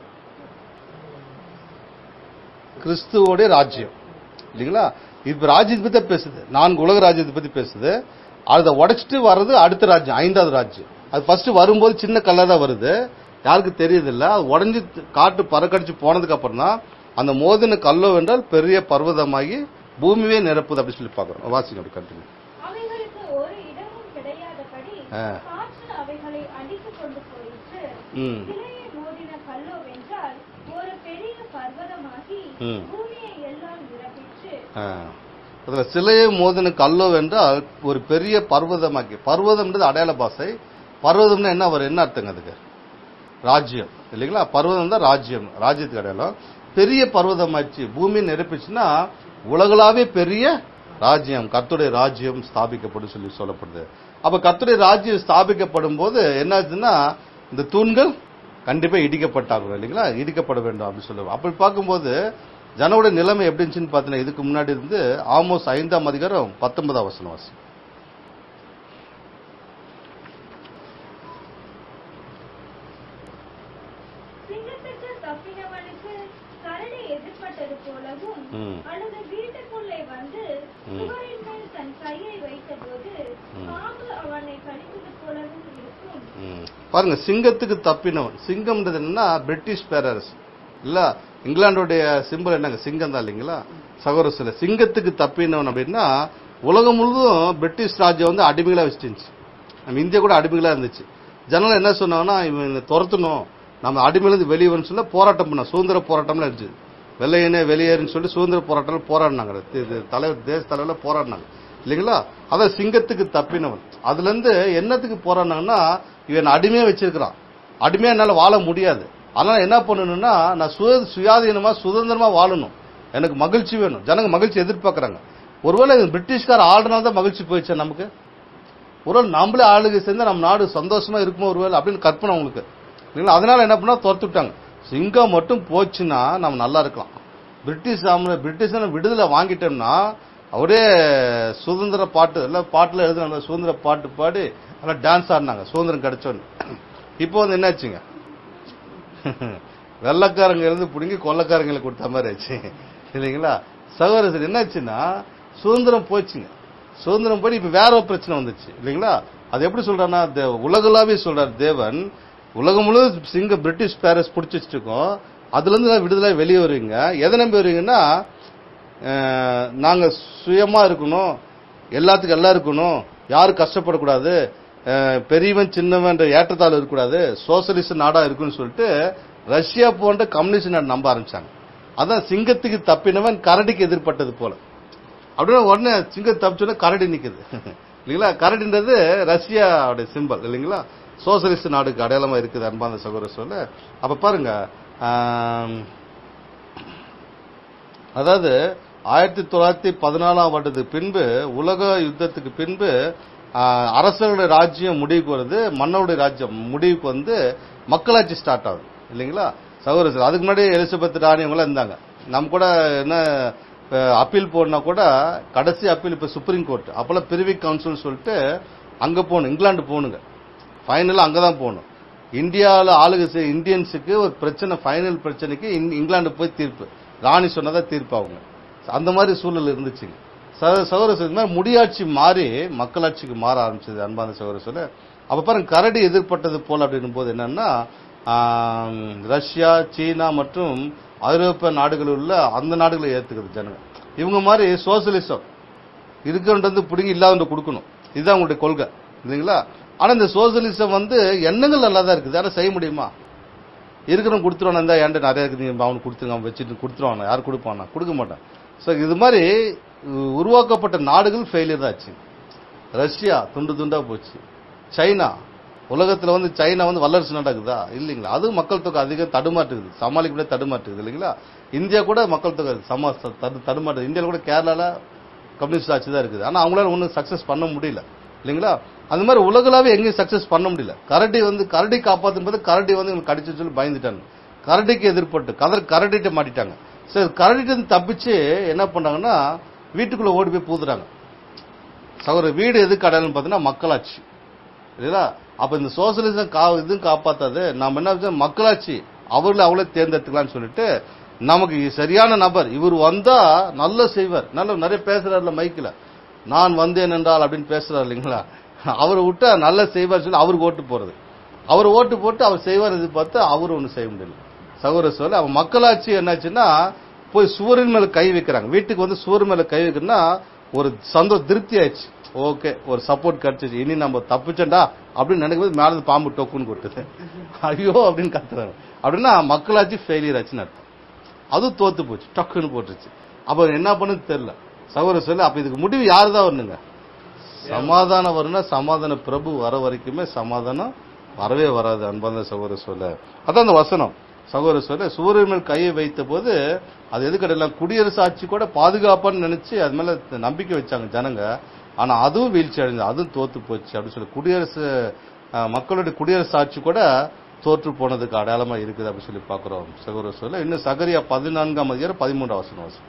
கிறிஸ்துவோடைய ராஜ்யம் இல்லைங்களா இப்ப ராஜ்யத்தை பத்தி தான் பேசுது நான்கு உலக ராஜ்யத்தை பத்தி பேசுது அதை உடைச்சிட்டு வர்றது அடுத்த ராஜ்யம் ஐந்தாவது ராஜ்யம் அது ஃபர்ஸ்ட் வரும்போது சின்ன கல்லா தான் வருது யாருக்கு தெரியுது இல்ல அது உடஞ்சி காட்டு பறக்கடிச்சு போனதுக்கு அப்புறம் தான் அந்த மோதின கல்லோ என்றால் பெரிய பர்வதமாகி பூமியே நிரப்புது அப்படி சொல்லி பாக்குறோம் வாசிங்க அப்படி கண்டினியூ அவைகளுக்கு ஒரு இடமும் கிடையாதபடி ஆ. காற்று அவைகளை அடித்துக் கொண்டு போயிற்று ம் சிலையை மோதின கல்லோ வென்றால் ஒரு பெரிய பர்வதமாகி ம். பூமியை எல்லாம் நிரப்பிற்று ஆ. அதுல சிலையை மோதின கல்லோ என்றால் ஒரு பெரிய பர்வதமாக்கி பர்வதம்ன்றது அடையாள பாசை பர்வதம்னா என்ன வரும் என்ன அர்த்தங்க அதுக்கு ராஜ்யம் இல்லைங்களா பர்வதம் தான் ராஜ்யம் ராஜ்யத்துக்கு அடையாளம் பெரிய பர்வதமாச்சு பூமி நிரப்பிச்சுன்னா உலகளாவே பெரிய ராஜ்யம் கர்த்தருடைய ராஜ்யம் ஸ்தாபிக்கப்படும் சொல்லி சொல்லப்படுது அப்ப கர்த்தருடைய ராஜ்யம் ஸ்தாபிக்கப்படும் போது என்னாச்சுன்னா இந்த தூண்கள் கண்டிப்பா இடிக்கப்பட்டாகும் இல்லைங்களா இடிக்கப்பட வேண்டும் அப்படின்னு சொல்லுவோம் அப்படி பார்க்கும்போது ஜனோட நிலைமை எப்படி இருந்துச்சுன்னு பார்த்தீங்கன்னா இதுக்கு முன்னாடி இருந்து ஆமோஸ் ஐந்தாம் அதிகாரம் பத்தொன்பதாம் வசனம் வாசி சிங்கத்துக்கு தப்பினவனுக்கு கரடி எதிர்பட்டது போலவும் ம். அல்லது வீட்டுக்குள்ளே வந்து ம். சுவரின் மேல் தன் கையை வைத்தபோது ம். பாம்பு அவனை கடித்தது போலவும் இருக்கும் ம். பாருங்க சிங்கத்துக்கு தப்பினவன் சிங்கம்ன்றது என்னன்னா பிரிட்டிஷ் பேரரசு இல்ல இங்கிலாந்துடைய சிம்பிள் என்னங்க சிங்கம் தான் இல்லைங்களா சகோதர சிங்கத்துக்கு தப்பினவன் அப்படின்னா உலகம் முழுவதும் பிரிட்டிஷ் ராஜ்யம் வந்து அடிமைகளா வச்சிருந்துச்சு நம்ம இந்தியா கூட அடிமைகளா இருந்துச்சு ஜனங்கள் என்ன சொன்னாங்கன்னா இவன் துரத்தணும் நம்ம அடிமையிலிருந்து வெளியே வரணும்னு சொல்ல போராட்டம் பண்ண சுதந்திர போராட்டம்லாம் இருந்துச்சு வெள்ளையனே வெளியேறுன்னு சொல்லி சுதந்திர போராட்டம் போராடினாங்க இது தலைவர் தேச தலைவர்ல போராடினாங்க இல்லைங்களா அதான் சிங்கத்துக்கு தப்பினவன் அதுல இருந்து என்னத்துக்கு போறானாங்கன்னா இவன் அடிமையா வச்சிருக்கிறான் அடிமையா என்னால வாழ முடியாது அதனால என்ன பண்ணணும்னா நான் சுய சுயாதீனமா சுதந்திரமா வாழணும் எனக்கு மகிழ்ச்சி வேணும் ஜனங்க மகிழ்ச்சி எதிர்பார்க்கறாங்க ஒருவேளை இது பிரிட்டிஷ்கார ஆளுனால தான் மகிழ்ச்சி போயிடுச்சா நமக்கு ஒருவேளை நம்மளே ஆளுகை சேர்ந்தா நம்ம நாடு சந்தோஷமா இருக்குமோ ஒருவேளை அப்படின்னு கற்பனை அவங்களுக்கு இல்லைங்களா அதனால என்ன பண்ணா துரத்து விட்டாங்க சிங்கம் மட்டும் போச்சுன்னா நம்ம நல்லா இருக்கலாம் பிரிட்டிஷ் ஆம- பிரிட்டிஷ் விடுதலை வாங்கிட்டோம்னா அவரே சுதந்திர பாட்டு எல்லாம் பாட்டுல எழுதுனாங்க சுதந்திர பாட்டு பாடி நல்லா டான்ஸ் ஆடினாங்க சுதந்திரம் கிடைச்சோன்னு இப்போ வந்து என்னாச்சுங்க வெள்ளக்காரங்க இருந்து பிடுங்கி கொள்ளக்காரங்களுக்கு கொடுத்த மாதிரி ஆச்சு இல்லைங்களா சகோதரர் என்னாச்சுன்னா சுதந்திரம் போச்சுங்க சுதந்திரம் போய் இப்ப வேற ஒரு பிரச்சனை வந்துச்சு இல்லைங்களா அது எப்படி சொல்றான்னா தே- உலகளாவே சொல்றார் தேவன் உலகம் முழுவதும் சிங்க பிரிட்டிஷ் பேரஸ் பிடிச்சி வச்சிருக்கோம் அதுல இருந்து நான் விடுதலை வெளியே வருவீங்க எதை நம்பி வருவீங்கன்னா அஹ், நாங்க சுயமா இருக்கணும் எல்லாத்துக்கும் எல்லாம் இருக்கணும் யாரும் கஷ்டப்படக்கூடாது அஹ், பெரியவன் சின்னவன் ஏற்றத்தாழ் இருக்கக்கூடாது சோசலிஸ்ட் நாடா இருக்குன்னு சொல்லிட்டு ரஷ்யா போன்ற கம்யூனிஸ்ட் நாடு நம்ப ஆரம்பிச்சாங்க அதான் சிங்கத்துக்கு தப்பினவன் கரடிக்கு எதிர்பட்டது போல அப்படின்னா உடனே சிங்கம் தப்பிச்சோன்னா கரடி நிக்குது இல்லைங்களா கரடின்றது ரஷ்யாவுடைய சிம்பல் இல்லைங்களா சோசலிஸ்ட் நாடுக்கு அடையாளமா இருக்குது அன்பான சகோதர சொல்ல அப்ப பாருங்க ஆம், அதாவது ஆயிரத்தி தொள்ளாயிரத்தி பதினாலாம் வருடத்துக்கு பின்பு உலக யுத்தத்துக்கு பின்பு ஆஹ், அரசர்களுடைய ராஜ்யம் முடிவுக்கு வருது மன்னருடைய ராஜ்யம் முடிவுக்கு வந்து மக்களாட்சி ஸ்டார்ட் ஆகுது இல்லைங்களா சகோதரர் அதுக்கு முன்னாடி எலிசபெத் ராணி இவங்களாம் இருந்தாங்க நம்ம கூட என்ன அப்பீல் போனா கூட கடைசி அப்பீல் இப்ப சுப்ரீம் கோர்ட் அப்பெல்லாம் பிரிவி கவுன்சில் சொல்லிட்டு அங்க போகணும் இங்கிலாந்து போகணுங்க ஃபைனலா அங்கதான் போகணும் இந்தியாவில் ஆளுகை செய்ய இந்தியன்ஸுக்கு ஒரு பிரச்சனை ஃபைனல் பிரச்சனைக்கு இங்- இங்கிலாந்து போய் தீர்ப்பு ராணி சொன்னதா தீர்ப்பு அவங்க அந்த மாதிரி சூழல் இருந்துச்சுங்க ச- சகோதர சகோதரி மாதிரி முடியாட்சி மாறி மக்களாட்சிக்கு மாற ஆரம்பிச்சது அன்பான சகோதர சொல்ல அப்ப பாருங்க கரடி எதிர்பட்டது போல அப்படின்னும் போது என்னன்னா ஆம், ரஷ்யா சீனா மற்றும் ஐரோப்பிய நாடுகளில் உள்ள அந்த நாடுகளை ஏத்துக்குது ஜனங்க இவங்க மாதிரி சோசியலிசம் இருக்கிறன்றது பிடுங்கி இல்லாத கொடுக்கணும் இதுதான் உங்களுடைய கொள்கை இல்லைங்களா ஆனா இந்த சோசியலிசம் வந்து எண்ணங்கள் நல்லா தான் இருக்குது ஆனா செய்ய முடியுமா இருக்கிறவன் கொடுத்துருவான் இருந்தா ஏன்டா நிறைய இருக்குது நீங்க அவனுக்கு கொடுத்துருங்க அவன் வச்சுட்டு கொடுத்துருவான் யார் கொடுப்பானா கொடுக்க மாட்டான் ஸோ இது மாதிரி உ- உருவாக்கப்பட்ட நாடுகள் ஃபெயிலியர் ஆச்சு ரஷ்யா துண்டு துண்டா போச்சு சைனா உலகத்துல வந்து சைனா வந்து வல்லரசு நடக்குதா இல்லைங்களா அது மக்கள் தொகை அதிகம் தடுமாற்றுக்குது சமாளிக்க முடியாது தடுமாற்றுக்குது இல்லைங்களா இந்தியா கூட மக்கள் தொகை சமா தடு தடுமாற்றுது இந்தியாவில் கூட கேரளால கம்யூனிஸ்ட் ஆட்சி தான் இருக்குது ஆனா அவங்களால ஒன்றும் சக்சஸ் பண்ண முடியல இல்லைங்களா அந்த மாதிரி உலகளாவே எங்கேயும் சக்சஸ் பண்ண முடியல கரடி வந்து கரடி காப்பாற்றும் போது கரடி வந்து இவங்களுக்கு கடிச்சு சொல்லி பயந்துட்டாங்க கரடிக்கு எதிர்பட்டு கதர் கரடிட்ட மாட்டிட்டாங்க சரி கரடிட்டு இருந்து தப்பிச்சு என்ன பண்ணாங்கன்னா வீட்டுக்குள்ள ஓடி போய் பூதுறாங்க சகோதர வீடு எதுக்கு அடையாளம் பார்த்தீங்கன்னா மக்களாட்சி இல்லைங்களா அப்ப இந்த சோசியலிசம் கா இதுவும் காப்பாத்தாது நாம என்ன செய்யணும்? மக்களாட்சி அவர்களை அவங்களே தேர்ந்தெடுத்துக்கலாம்னு சொல்லிட்டு நமக்கு சரியான நபர் இவர் வந்தா நல்ல செய்வார் நல்ல நிறைய பேசுறாருல மைக்கில் நான் வந்தேன் என்றால் அப்படின்னு பேசுறாரு இல்லைங்களா அவரை விட்டா நல்ல செய்வார் சொல்லி அவருக்கு ஓட்டு போறது அவர் ஓட்டு போட்டு அவர் செய்வார் இது பார்த்து அவர் ஒன்றும் செய்ய முடியல சகோதர சொல்ல அவன் மக்களாட்சி என்னாச்சுன்னா போய் சுவரின் மேல கை வைக்கிறாங்க வீட்டுக்கு வந்து சுவர் மேல கை வைக்கிறேன்னா ஒரு சந்தோ திருப்தி ஆயிடுச்சு ஓகே ஒரு சப்போர்ட் கிடைச்சிச்சு இனி நம்ம தப்பிச்சண்டா அப்படின்னு நினைக்கும்போது மேல இருந்து பாம்பு டொக்குன்னு கொட்டுது ஐயோ அப்படின்னு கத்துறாங்க அப்படின்னா மக்களாட்சி ஃபெயிலியர் ஆச்சுன்னு அர்த்தம் அதுவும் தோத்து போச்சு டக்குன்னு போட்டுருச்சு அப்ப என்ன பண்ணுது தெரியல சகோதர சொல்ல அப்ப இதுக்கு முடிவு யாரு தான் வரணுங்க சமாதானம் வரும்னா சமாதான பிரபு வர வரைக்குமே சமாதானம் வரவே வராது அன்பான சகோதர சொல்ல அதான் அந்த வசனம் சகோதர சொல்ல சூரியன் மேல் கையை வைத்த போது அது எதுக்கடையெல்லாம் குடியரசு ஆட்சி கூட பாதுகாப்பான்னு நினைச்சு அது மேல நம்பிக்கை வச்சாங்க ஜனங்க ஆனா அதுவும் வீழ்ச்சி அடைஞ்சது அதுவும் தோத்து போச்சு அப்படின்னு சொல்லி குடியரசு அஹ், மக்களுடைய குடியரசு ஆட்சி கூட தோற்று போனதுக்கு அடையாளமா இருக்குது அப்படின்னு சொல்லி பாக்குறோம் சகோதர சொல்ல இன்னும் சகரியா பதினான்காம் அதிகாரம் பதிமூன்றாம் வசனம் வாசி.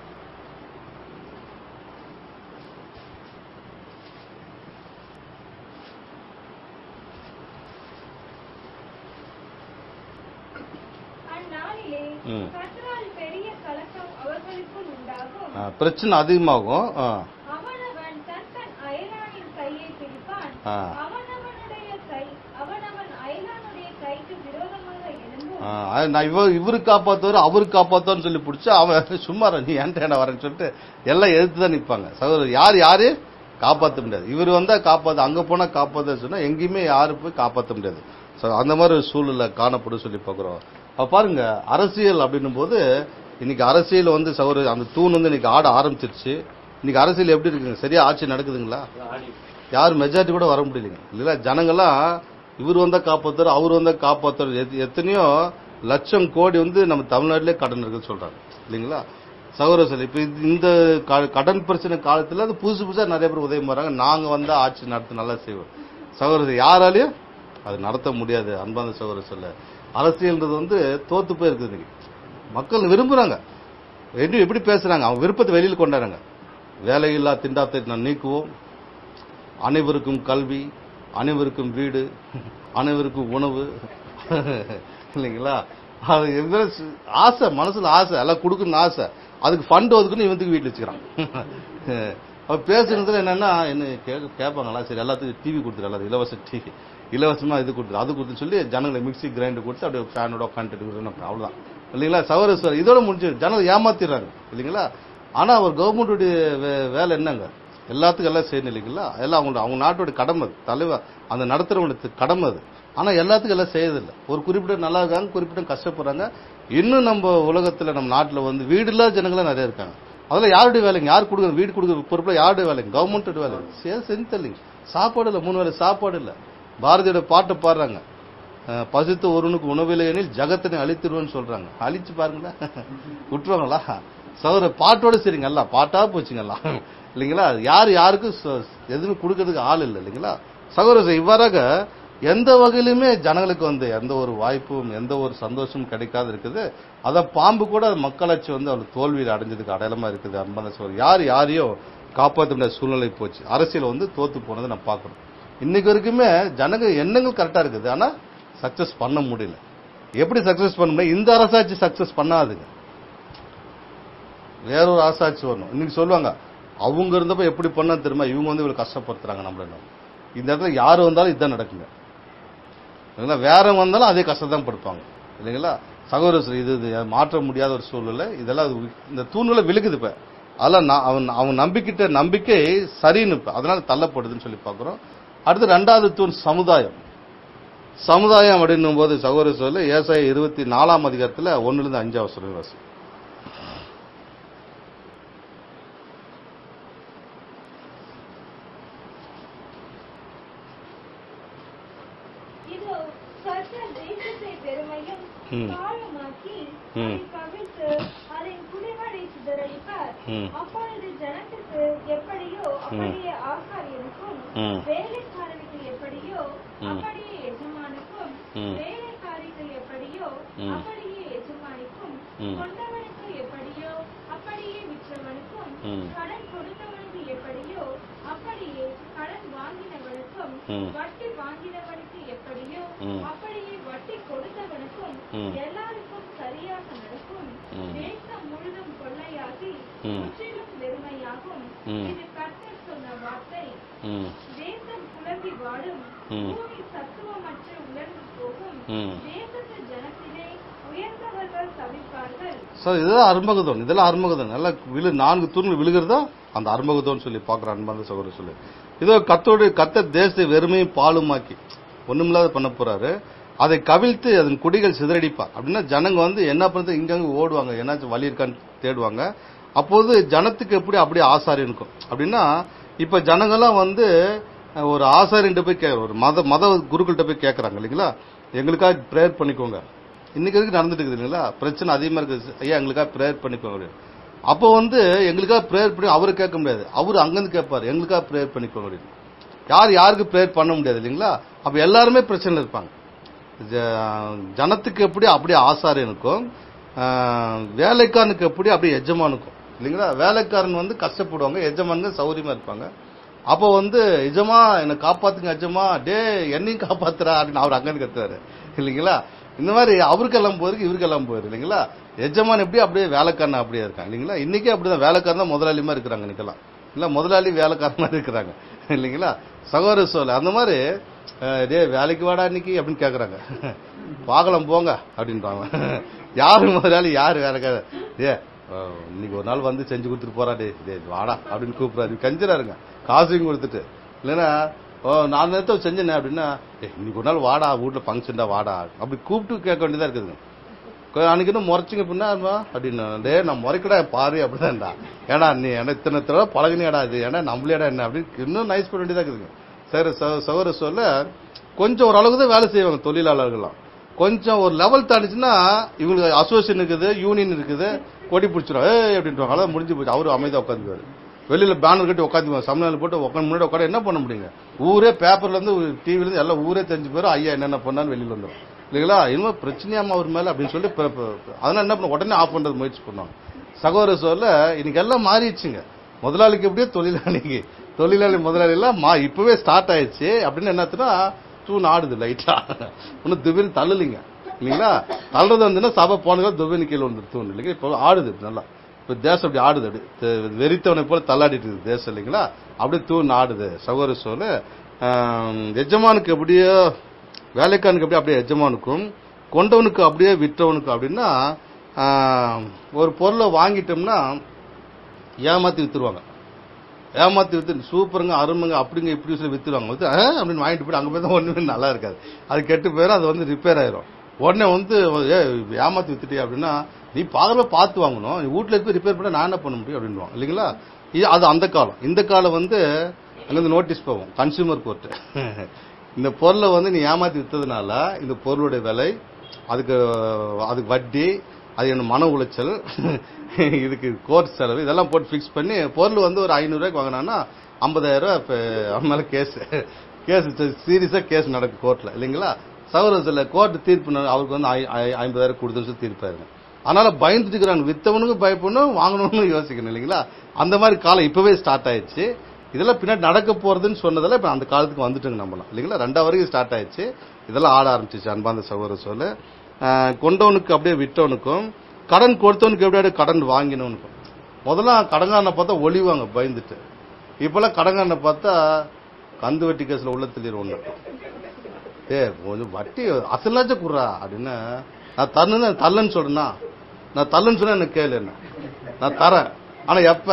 அந்நாளிலே ம். கர்த்தரால் பெரிய கலக்கம் அவர்களுக்குள் உண்டாகும் அஹ், பிரச்சனை அதிகமாகும் அஹ். அவனவன் தன் தன் அயலானின் கையை பிடிப்பான் ஆ. அவனவனுடைய கை அவனவன் அயலானுடைய கைக்கு விரோதமாக எழும்பும் ஆஹ் அது நான் இவ இவரு காப்பாத்துவாரு அவரு காப்பாத்துவான்னு சொல்லி பிடிச்சா அவன் சும்மா இரு, நீ ஏன்டா வரேன்னு சொல்லிட்டு எல்லாம் எதிர்த்து தான் நிப்பாங்க சகோதரர் யார் யாரு காப்பாத்த முடியாது இவர் வந்தா காப்பாத்து அங்க போனா காப்பாத்த சொன்னா எங்கேயுமே யாரு போய் காப்பாத்த முடியாது So, அந்த மாதிரி ஒரு சூழ்நிலை காணப்படும் சொல்லி பாக்குறோம் அப்ப பாருங்க அரசியல் அப்படின்னும் போது இன்னைக்கு அரசியல் வந்து சகோதரர் அந்த தூண் வந்து இன்னைக்கு ஆட ஆரம்பிச்சிருச்சு இன்னைக்கு அரசியல் எப்படி இருக்குங்க சரியா ஆட்சி நடக்குதுங்களா யார் மெஜாரிட்டி கூட வர முடியலைங்க இல்லைங்களா ஜனங்கள்லாம் இவர் வந்தா காப்பாத்துறாரு அவர் வந்தா காப்பாத்துறாரு எத்- எத்தனையோ லட்சம் கோடி வந்து நம்ம தமிழ்நாட்டிலே கடன் இருக்குன்னு சொல்றாங்க இல்லைங்களா சகோதர சார் இப்ப இது- இந்த க- கடன் பிரச்சனை காலத்துல அது புதுசு புதுசா நிறைய பேர் உதவி வராங்க நாங்க வந்தா ஆட்சி நடத்த நல்லா செய்வோம் சகோதரர் யாராலையும் அது நடத்த முடியாது அன்பான சகோதர சொல்ல அரசியல்ன்றது வந்து தோத்து போயிருக்குது இன்னைக்கு மக்கள் விரும்புறாங்க எப்படி எப்படி பேசுறாங்க அவங்க விருப்பத்தை வெளியில் கொண்டாடுறாங்க வேலையில்லா திண்டாத்தை நான் நீக்குவோம் அனைவருக்கும் கல்வி அனைவருக்கும் வீடு அனைவருக்கும் உணவு இல்லைங்களா அது எந்த சு- ஆசை மனசுல ஆசை எல்லாம் கொடுக்கணும்னு ஆசை அதுக்கு ஃபண்ட் ஒதுக்குன்னு இவனுக்கு வீட்டில் வச்சுக்கிறான் அவ பேசுறதுல என்னன்னா என்ன கேட்க கேட்பாங்களா சரி எல்லாத்துக்கும் டிவி கொடுத்துரு எல்லாத்துக்கும் இலவச டிவி இலவசமா இது கொடுத்துரு அது கொடுத்து சொல்லி ஜனங்களை மிக்ஸி கிரைண்டர் கொடுத்து அப்படியே ஃபேனோட உட்காந்துட்டு கொடுத்து அவ்வளவுதான் இல்லைங்களா சவர சார் இதோட முடிஞ்சு ஜனங்களை ஏமாத்திடுறாங்க இல்லைங்களா ஆனா ஒரு கவர்மெண்ட்டுடைய வேலை என்னங்க எல்லாத்துக்கும் எல்லாம் செய்யணும் இல்லைங்களா எல்லாம் அவங்க அவங்க நாட்டோட கடமை அது. தலைவர் அந்த நடத்துறவங்களுக்கு கடமை அது ஆனா எல்லாத்துக்கும் எல்லாம் செய்யறதில்ல ஒரு குறிப்பிட்ட நல்லா இருக்காங்க குறிப்பிட்ட கஷ்டப்படுறாங்க இன்னும் நம்ம உலகத்துல நம்ம நாட்டுல வந்து வீடு இல்லாத ஜனங்களும் நிறைய இருக்காங்க அதெல்லாம் யாருடைய வேலைங்க யார் கொடுக்குற வீடு கொடுக்குற பொறுப்புல யாருடைய வேலைங்க கவர்மெண்ட் வேலை சே செஞ்சு தள்ளிங்க சாப்பாடு இல்லை மூணு வேளை சாப்பாடு இல்லை பாரதியோட பாட்டை பாடுறாங்க அஹ், பசித்த ஒருவனுக்கு உணவில்லை எனில் ஜகத்தினை அழித்திருவேன்னு சொல்றாங்க அழிச்சு பாருங்களேன் விட்டுருவாங்களா சௌர பாட்டோட சரிங்க எல்லாம் பாட்டா போச்சுங்க எல்லாம் இல்லைங்களா யார் யாருக்கும் ச- எதுவுமே கொடுக்கறதுக்கு ஆள் இல்லை இல்லைங்களா சகோதர இவ்வாறாக எந்த வகையிலுமே ஜனங்களுக்கு வந்து எந்த ஒரு வாய்ப்பும் எந்த ஒரு சந்தோஷமும் கிடைக்காது இருக்குது அதான் பாம்பு கூட மக்களாட்சி வந்து அவர் தோல்வியில் அடைஞ்சதுக்கு அடையாளமா இருக்குது அன்பான சகோதரர் யார் யாரையும் காப்பாற்ற முடியாத சூழ்நிலை போச்சு அரசியல் வந்து தோத்து போனதை நம்ம பார்க்கணும் இன்னைக்கு வரைக்குமே ஜனங்க எண்ணங்கள் கரெக்டா இருக்குது ஆனா சக்சஸ் பண்ண முடியல எப்படி சக்சஸ் பண்ண முடியும் இந்த அரசாட்சி சக்சஸ் பண்ணாதுங்க வேற ஒரு அரசாட்சி வரணும் இன்னைக்கு சொல்லுவாங்க அவங்க இருந்தப்ப எப்படி பண்ணா தெரியுமா இவங்க வந்து இவ்வளவு கஷ்டப்படுத்துறாங்க நம்மள இந்த இடத்துல யாரு வந்தாலும் இதுதான் நடக்குங்க இல்லைங்களா வேற வந்தாலும் அதே கஷ்டம் தான் படுப்பாங்க இல்லைங்களா சகோதரர் இது இது மாற்ற முடியாத ஒரு சூழ்நிலை இதெல்லாம் அது இந்த தூண்களை விழுகுது இப்ப அதெல்லாம் நான் அவன் அவன் நம்பிக்கிட்ட நம்பிக்கை சரின்னு இப்ப அதனால தள்ளப்படுதுன்னு சொல்லி பார்க்கிறோம் அடுத்து ரெண்டாவது தூண் சமுதாயம் சமுதாயம் அப்படின்னும் போது சகோதர சொல்ல ஏசாய இருபத்தி நாலாம் அதிகாரத்துல ஒண்ணுல இருந்து அஞ்சாவது சொல்லி வாசி இதோ கர்த்தர் தேசத்தை பெருமையும் ம். பாழுமாக்கி ம். அதை கவிழ்த்து அதன் குடிகளை சிதறடிப்பார் ம். அப்பொழுது ஜனத்துக்கு எப்படியோ அப்படியே ஆசாரியனுக்கும் ம். வேலைக்காரனுக்கு எப்படியோ ம். அப்படியே எஜமானுக்கும் ம். வேலைக்காரிக்கு எப்படியோ ம். அப்படியே எஜமானிக்கும் ம். கொண்டவனுக்கு எப்படியோ அப்படியே விற்றவனுக்கும் ம். கடன் கொடுத்தவனுக்கு எப்படியோ அப்படியே கடன் வாங்கினவனுக்கும் ம். வட்டி வாங்கினவனுக்கு எப்படியோ ம். அப்படியே வட்டி கொடுத்தவனுக்கும் ம். எல்லாருக்கும் சரியாக நடக்கும் ம். தேசம் முழுதும் கொள்ளையாகி ம். முற்றிலும் வெறுமையாகும் ம். இது கர்த்தர் சொன்ன வார்த்தை ம் தேசம் குழம்பி வாடும் ம். பூமி சத்துவமற்று உலர்ந்து போகும் ம். தேசத்து ஜனத்திலே உயர்ந்தவர்கள் தவிப்பார்கள் சார் இதெல்லாம் அருமகதம் இதெல்லாம் அருமகதம் நல்லா விழு நான்கு தூண்கள் விழுகிறதா அந்த அருமகதம்னு சொல்லி பார்க்குற அன்பார்ந்த சகோதரர் சொல்லு இதோ கத்தோடு கத்த தேசத்தை வெறுமையும் பாலுமாக்கி ஒண்ணுமில்லாத பண்ண போறாரு அதை கவிழ்த்து அதன் குடிகள் சிதறடிப்பார் அப்படின்னா ஜனங்க வந்து என்ன பண்றது இங்கங்க ஓடுவாங்க என்னாச்சும் வழி இருக்கான்னு தேடுவாங்க அப்போது ஜனத்துக்கு எப்படி அப்படியே ஆசாரி இருக்கும் அப்படின்னா இப்ப ஜனங்கெல்லாம் வந்து அஹ், ஒரு ஆசாரியன்ட்ட போய் கே ஒரு மத மத குருக்கள்கிட்ட போய் கேட்கறாங்க இல்லைங்களா எங்களுக்காக ப்ரேயர் பண்ணிக்கோங்க இன்னைக்கு வரைக்கும் நடந்துட்டு இருக்குது இல்லைங்களா பிரச்சனை அதிகமா இருக்குது ஐயா எங்களுக்காக ப்ரேயர் பண்ணிக்கோங்க அப்படின்னு. அப்போ வந்து எங்களுக்காக ப்ரேயர் பண்ணி அவரு கேட்க முடியாது அவரு அங்கிருந்து கேட்பாரு எங்களுக்காக ப்ரேயர் பண்ணிக்கோங்க அப்படின்னு யார் யாருக்கு ப்ரேயர் பண்ண முடியாது இல்லைங்களா அப்ப எல்லாருமே பிரச்சனையில் இருப்பாங்க ஜ- ஜனத்துக்கு எப்படி அப்படியே ஆசாரியனுக்கும் ஆஹ், வேலைக்காரனுக்கு எப்படி அப்படியே எஜமானுக்கும் இல்லைங்களா வேலைக்காரன் வந்து கஷ்டப்படுவாங்க எஜமானுங்க சௌரியமா இருப்பாங்க அப்போ வந்து எஜமா என்னை காப்பாத்துங்க எஜமா டே என்னையும் காப்பாத்துறா அப்படின்னு அவர் அங்கிருந்து கத்துறாரு இல்லைங்களா இந்த மாதிரி அவருக்கெல்லாம் போயிருக்கு இவருக்கெல்லாம் போயிருக்கு இல்லைங்களா எஜமான் எப்படி அப்படியே வேலைக்காரன் அப்படியே இருக்காங்க இல்லைங்களா இன்னைக்கே அப்படிதான் வேலைக்காரன் தான் முதலாளிமா இருக்கிறாங்க இன்னைக்கெல்லாம் இல்ல முதலாளி வேலைக்காரமா இருக்கிறாங்க இல்லைங்களா சகோதர சோழ அந்த மாதிரி அஹ், டேய் வேலைக்கு வாடா இன்னைக்கு அப்படின்னு கேக்குறாங்க பார்க்கலாம் போங்க அப்படின்றாங்க யாரு முதலாளி யாரு வேலைக்காரர் ஏ அஹ், இன்னைக்கு ஒரு நாள் வந்து செஞ்சு கொடுத்துட்டு போறா டே டே வாடா அப்படின்னு கூப்பிடுறாரு கஞ்சிராருங்க காசையும் கொடுத்துட்டு இல்லைன்னா ஓ நான் நேரத்தை செஞ்சேனே அப்படின்னா ஏ இன்னைக்கு ஒரு நாள் வாடா வீட்டுல ஃபங்க்ஷன்டா வாடா அப்படி கூப்பிட்டு கேட்க வேண்டியதா இருக்குதுங்க கொ- அன்னைக்கு இன்னும் முறைச்சிங்க பின்னா அப்படின்னு டே நான் முறைக்கடா பாரு அப்படிதான்டா ஏடா நீ என்ன இத்தனை தடவை பழகினியாடா இது ஏன்னா நம்மளேடா என்ன அப்படின்னு இன்னும் நைஸ் பண்ண வேண்டியதா இருக்குதுங்க சரி சகோதர சொல்ல கொஞ்சம் ஓரளவுக்கு தான் வேலை செய்வாங்க தொழிலாளர்கள்லாம் கொஞ்சம் ஒரு லெவல் தாண்டிச்சுன்னா இவங்களுக்கு அசோசியேஷன் இருக்குது யூனியன் இருக்குது கொடி பிடிச்சிரும் ஏ அப்படின்ட்டு அதான் முடிஞ்சு போச்சு அவரு அமைதியா உட்காந்துக்குவாரு வெளியில பேனர் கட்டி உட்காந்துக்குவாங்க சமையல் போட்டு உட்காந்து முன்னாடி உட்காந்து என்ன பண்ண முடியுங்க ஊரே பேப்பர்ல இருந்து டிவில இருந்து எல்லாம் ஊரே தெரிஞ்சு போயிரும் ஐயா என்னென்ன பண்ணான்னு வெளியில வந்துடும் இல்லைங்களா இன்னும் பிரச்சனையாம அவர் மேல அப்படின்னு சொல்லி ப- ப- ப- அதனால என்ன பண்ண உடனே ஆஃப் பண்றது முயற்சி பண்ணுவாங்க சகோதர சொல்ல இன்னைக்கு எல்லாம் மாறிடுச்சுங்க முதலாளிக்கு எப்படியோ தொழிலாளிக்கு தொழிலாளி முதலாளி எல்லாம் மா இப்பவே ஸ்டார்ட் ஆயிடுச்சு அப்படின்னு என்னத்துனா தூண் ஆடுது லைட்டா ஒன்னும் துபின்னு தள்ளலிங்க இல்லைங்களா தள்ளுறது வந்துன்னா சபை போனதுக்கு துபின்னு கீழே வந்து தூண் இல்லைங்க இப்போ ஆடுது நல்லா இப்ப தேசம் அப்படி ஆடுது அப்படி தெ- வெறித்தவனை போல தள்ளாடிட்டு இருக்குது தேசம் இல்லைங்களா அப்படியே தூண் ஆடுது சகோதர சொல்ல எஜமானுக்கு எப்படியோ வேலைக்காரனுக்கு அப்படியே அப்படியே எஜமானுக்கும் கொண்டவனுக்கு அப்படியே விற்றவனுக்கும் அப்படின்னா ஆஹ், ஒரு பொருளை வாங்கிட்டோம்னா ஏமாத்தி வித்துருவாங்க ஏமாத்தி வித்து சூப்பருங்க அருமைங்க அப்படிங்க இப்படி சொல்லி வித்துருவாங்க வித்து "ஆ?" அப்படின்னு வாங்கிட்டு போயிட்டு அங்க போய் தான் ஒண்ணுமே நல்லா இருக்காது அது கெட்டு போயிடும் அது வந்து ரிப்பேர் ஆயிரும் உடனே வந்து ஏ ஏமாத்தி வித்துட்டியா அப்படின்னா நீ பாக்குறப்ப பார்த்து வாங்கணும் நீ வீட்டுல போய் ரிப்பேர் பண்ண நான் என்ன பண்ண முடியும் அப்படின்வாங்க இல்லைங்களா இது அது அந்த காலம் இந்த காலம் வந்து அங்கிருந்து நோட்டீஸ் போவோம் கன்சியூமர் கோர்ட் இந்த பொருளை வந்து நீ ஏமாத்தி வித்ததுனால இந்த பொருளுடைய விலை அதுக்கு அதுக்கு வட்டி அது என்ன மன உளைச்சல் இதுக்கு கோர்ட் செலவு இதெல்லாம் போட்டு ஃபிக்ஸ் பண்ணி பொருள் வந்து ஒரு ஐநூறு ரூபாய்க்கு வாங்கினான்னா ஐம்பதாயிரம் ரூபாய் இப்ப அவன் மேல கேஸ் கேஸ் சீரியஸா கேஸ் நடக்கும் கோர்ட்ல இல்லைங்களா சௌரஸ்ல கோர்ட் தீர்ப்பு நட- அவருக்கு வந்து ஐ- ஐ- ஐம்பதாயிரம் கொடுத்து தீர்ப்பாருங்க அதனால பயந்துட்டு இருக்கிறாங்க வித்தவனுக்கும் பயப்படணும் வாங்கணும்னு யோசிக்கணும் இல்லைங்களா அந்த மாதிரி காலம் இப்பவே ஸ்டார்ட் ஆயிடுச்சு இதெல்லாம் பின்னாடி நடக்க போறதுன்னு சொன்னதெல்லாம் இப்ப அந்த காலத்துக்கு வந்துட்டுங்க நம்மளாம் இல்லைங்களா ரெண்டாவது வரைக்கும் ஸ்டார்ட் ஆயிடுச்சு இதெல்லாம் ஆட ஆரம்பிச்சிச்சு அன்பாந்த சகோதர சொல்ல கொண்டவனுக்கு அப்படியே விட்டவனுக்கும் கடன் கொடுத்தவனுக்கு எப்படி அப்படியே கடன் வாங்கினவனுக்கும் முதல்ல கடங்காரனை பார்த்தா ஒளிவாங்க பயந்துட்டு இப்பெல்லாம் கடங்காரனை பார்த்தா கந்து வட்டி கேஸ்ல உள்ள தள்ளிடு ஒண்ணு ஏ கொஞ்சம் வட்டி அசலாச்சும் குடுறா அப்படின்னு நான் தரணுன்னு தரலன்னு சொல்றேன்னா நான் தரலன்னு சொன்னா எனக்கு கேளு என்ன நான் தரேன் ஆனா எப்ப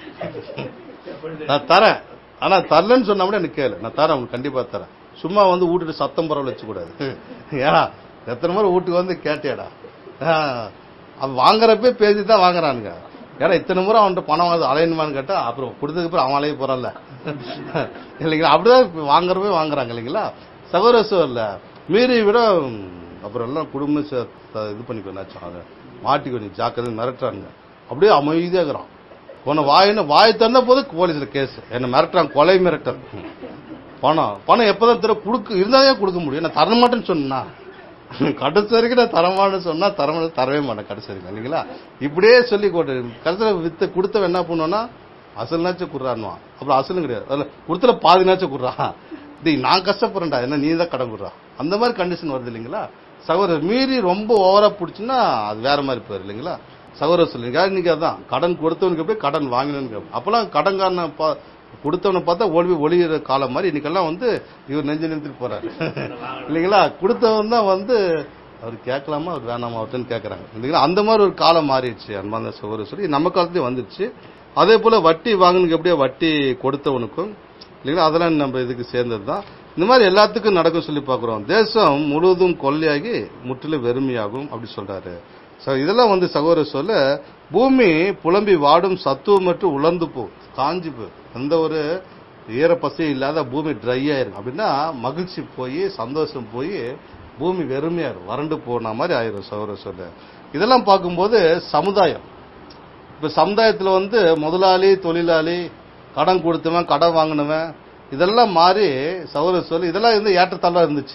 நான் தரேன் ஆனா தரலன்னு சொன்னா கூட எனக்கு கேளு நான் தரேன் உனக்கு கண்டிப்பா தரேன் சும்மா வந்து வீட்டுட்டு சத்தம் பரவல் வச்சு கூடாது ஏடா எத்தனை முறை வீட்டுக்கு வந்து கேட்டியாடா ஆ, அவன் வாங்குறப்பே பேசி தான் வாங்குறானுங்க ஏடா இத்தனை முறை அவன்கிட்ட பணம் வாங்குறது அலையணுமான்னு கேட்டா அப்புறம் கொடுத்ததுக்கு அப்புறம் அவன் அலைய போறான்ல இல்லைங்களா அப்படிதான் இப்ப வாங்குறப்பே வாங்குறாங்க இல்லைங்களா சகோதர இல்ல மீறி விட ம், அப்புறம் எல்லாம் குடும்பம் சே- த- இது பண்ணிக்கோ என்னாச்சும் அதை மாட்டிக்கோ நீ ஜாக்கிரதை மிரட்டுறானுங்க அப்படியே அமைதியா இருக்கிறான் உன்னை வாயின்னு வாய் திறந்த போது போலீஸ்ல கேஸ் என்ன மிரட்டுறான் கொலை மிரட்டல் ம். பணம் பணம் எப்பதான் தர கொடுக்க இருந்தாலே கொடுக்க முடியும் நான் தர மாட்டேன்னு சொன்னா கடைசி வரைக்கும் நான் தரமாட்டேன்னு சொன்னா தர தரவே மாட்டேன் கடைசி வரைக்கும் இல்லைங்களா இப்படியே சொல்லி கொண்டு கடைசியில் வித்து கொடுத்தவன் என்ன பண்ணுவான்னா அசல்னாச்சும் குடுறான்வான் அப்புறம் அசலும் கிடையாது அதுல கொடுத்துல பாதினாச்சும் குடுறான் டேய் நான் கஷ்டப்படுறேன்டா என்ன நீ தான் கடன் குடுறா அந்த மாதிரி கண்டிஷன் வருது இல்லைங்களா சகோதரர் மீறி ரொம்ப ஓவரா பிடிச்சுன்னா அது வேற மாதிரி போயிரு இல்லைங்களா சகோதரர் சொல்லுங்க இன்னைக்கு அதான் கடன் கொடுத்தவனுக்கு எப்படி கடன் வாங்கினவனுக்கு எப்படி அப்பெல்லாம் கடன்காரனை பா- கொடுத்தவனை பார்த்தா ஒளி ஒளிகிற காலம் மாதிரி இன்னைக்கெல்லாம் வந்து இவர் நெஞ்சு நிறுத்திட்டு போறாரு இல்லைங்களா கொடுத்தவன் தான் வந்து அவர் கேட்கலாமா அவர் வேணாமா அவர்கிட்ட கேட்கறாங்க இல்லைங்களா அந்த மாதிரி ஒரு காலம் மாறிடுச்சு அன்பாந்த சகோதரர் சொல்லி நம்ம காலத்துலயும் வந்துருச்சு அதே போல வட்டி வாங்கினுக்கு எப்படியோ வட்டி கொடுத்தவனுக்கும் இல்லைங்களா அதெல்லாம் நம்ம இதுக்கு சேர்ந்தது தான் இந்த மாதிரி எல்லாத்துக்கும் நடக்கும் சொல்லி பார்க்கிறோம் தேசம் முழுவதும் கொள்ளையாகி முற்றிலும் வெறுமையாகும் அப்படி சொல்றாரு So, இதெல்லாம் வந்து சகோதரர் சொல்ல பூமி புலம்பி வாடும் சத்துவமற்று உலர்ந்து போ காஞ்சி போ எந்த ஒரு ஈரப்பசி இல்லாத பூமி ட்ரை ஆயிரும் அப்படின்னா மகிழ்ச்சி போய் சந்தோஷம் போய் பூமி வெறுமையாயிரும் வறண்டு போன மாதிரி ஆயிரும் சகோதரர் சொல்ல இதெல்லாம் பார்க்கும்போது சமுதாயம் இப்ப சமுதாயத்துல வந்து முதலாளி தொழிலாளி கடன் கொடுத்தவன் கடன் வாங்கினவன் இதெல்லாம் மாறி சகோதரர் சொல்லி இதெல்லாம் வந்து ஏற்றத்தாழ்வா இருந்துச்சு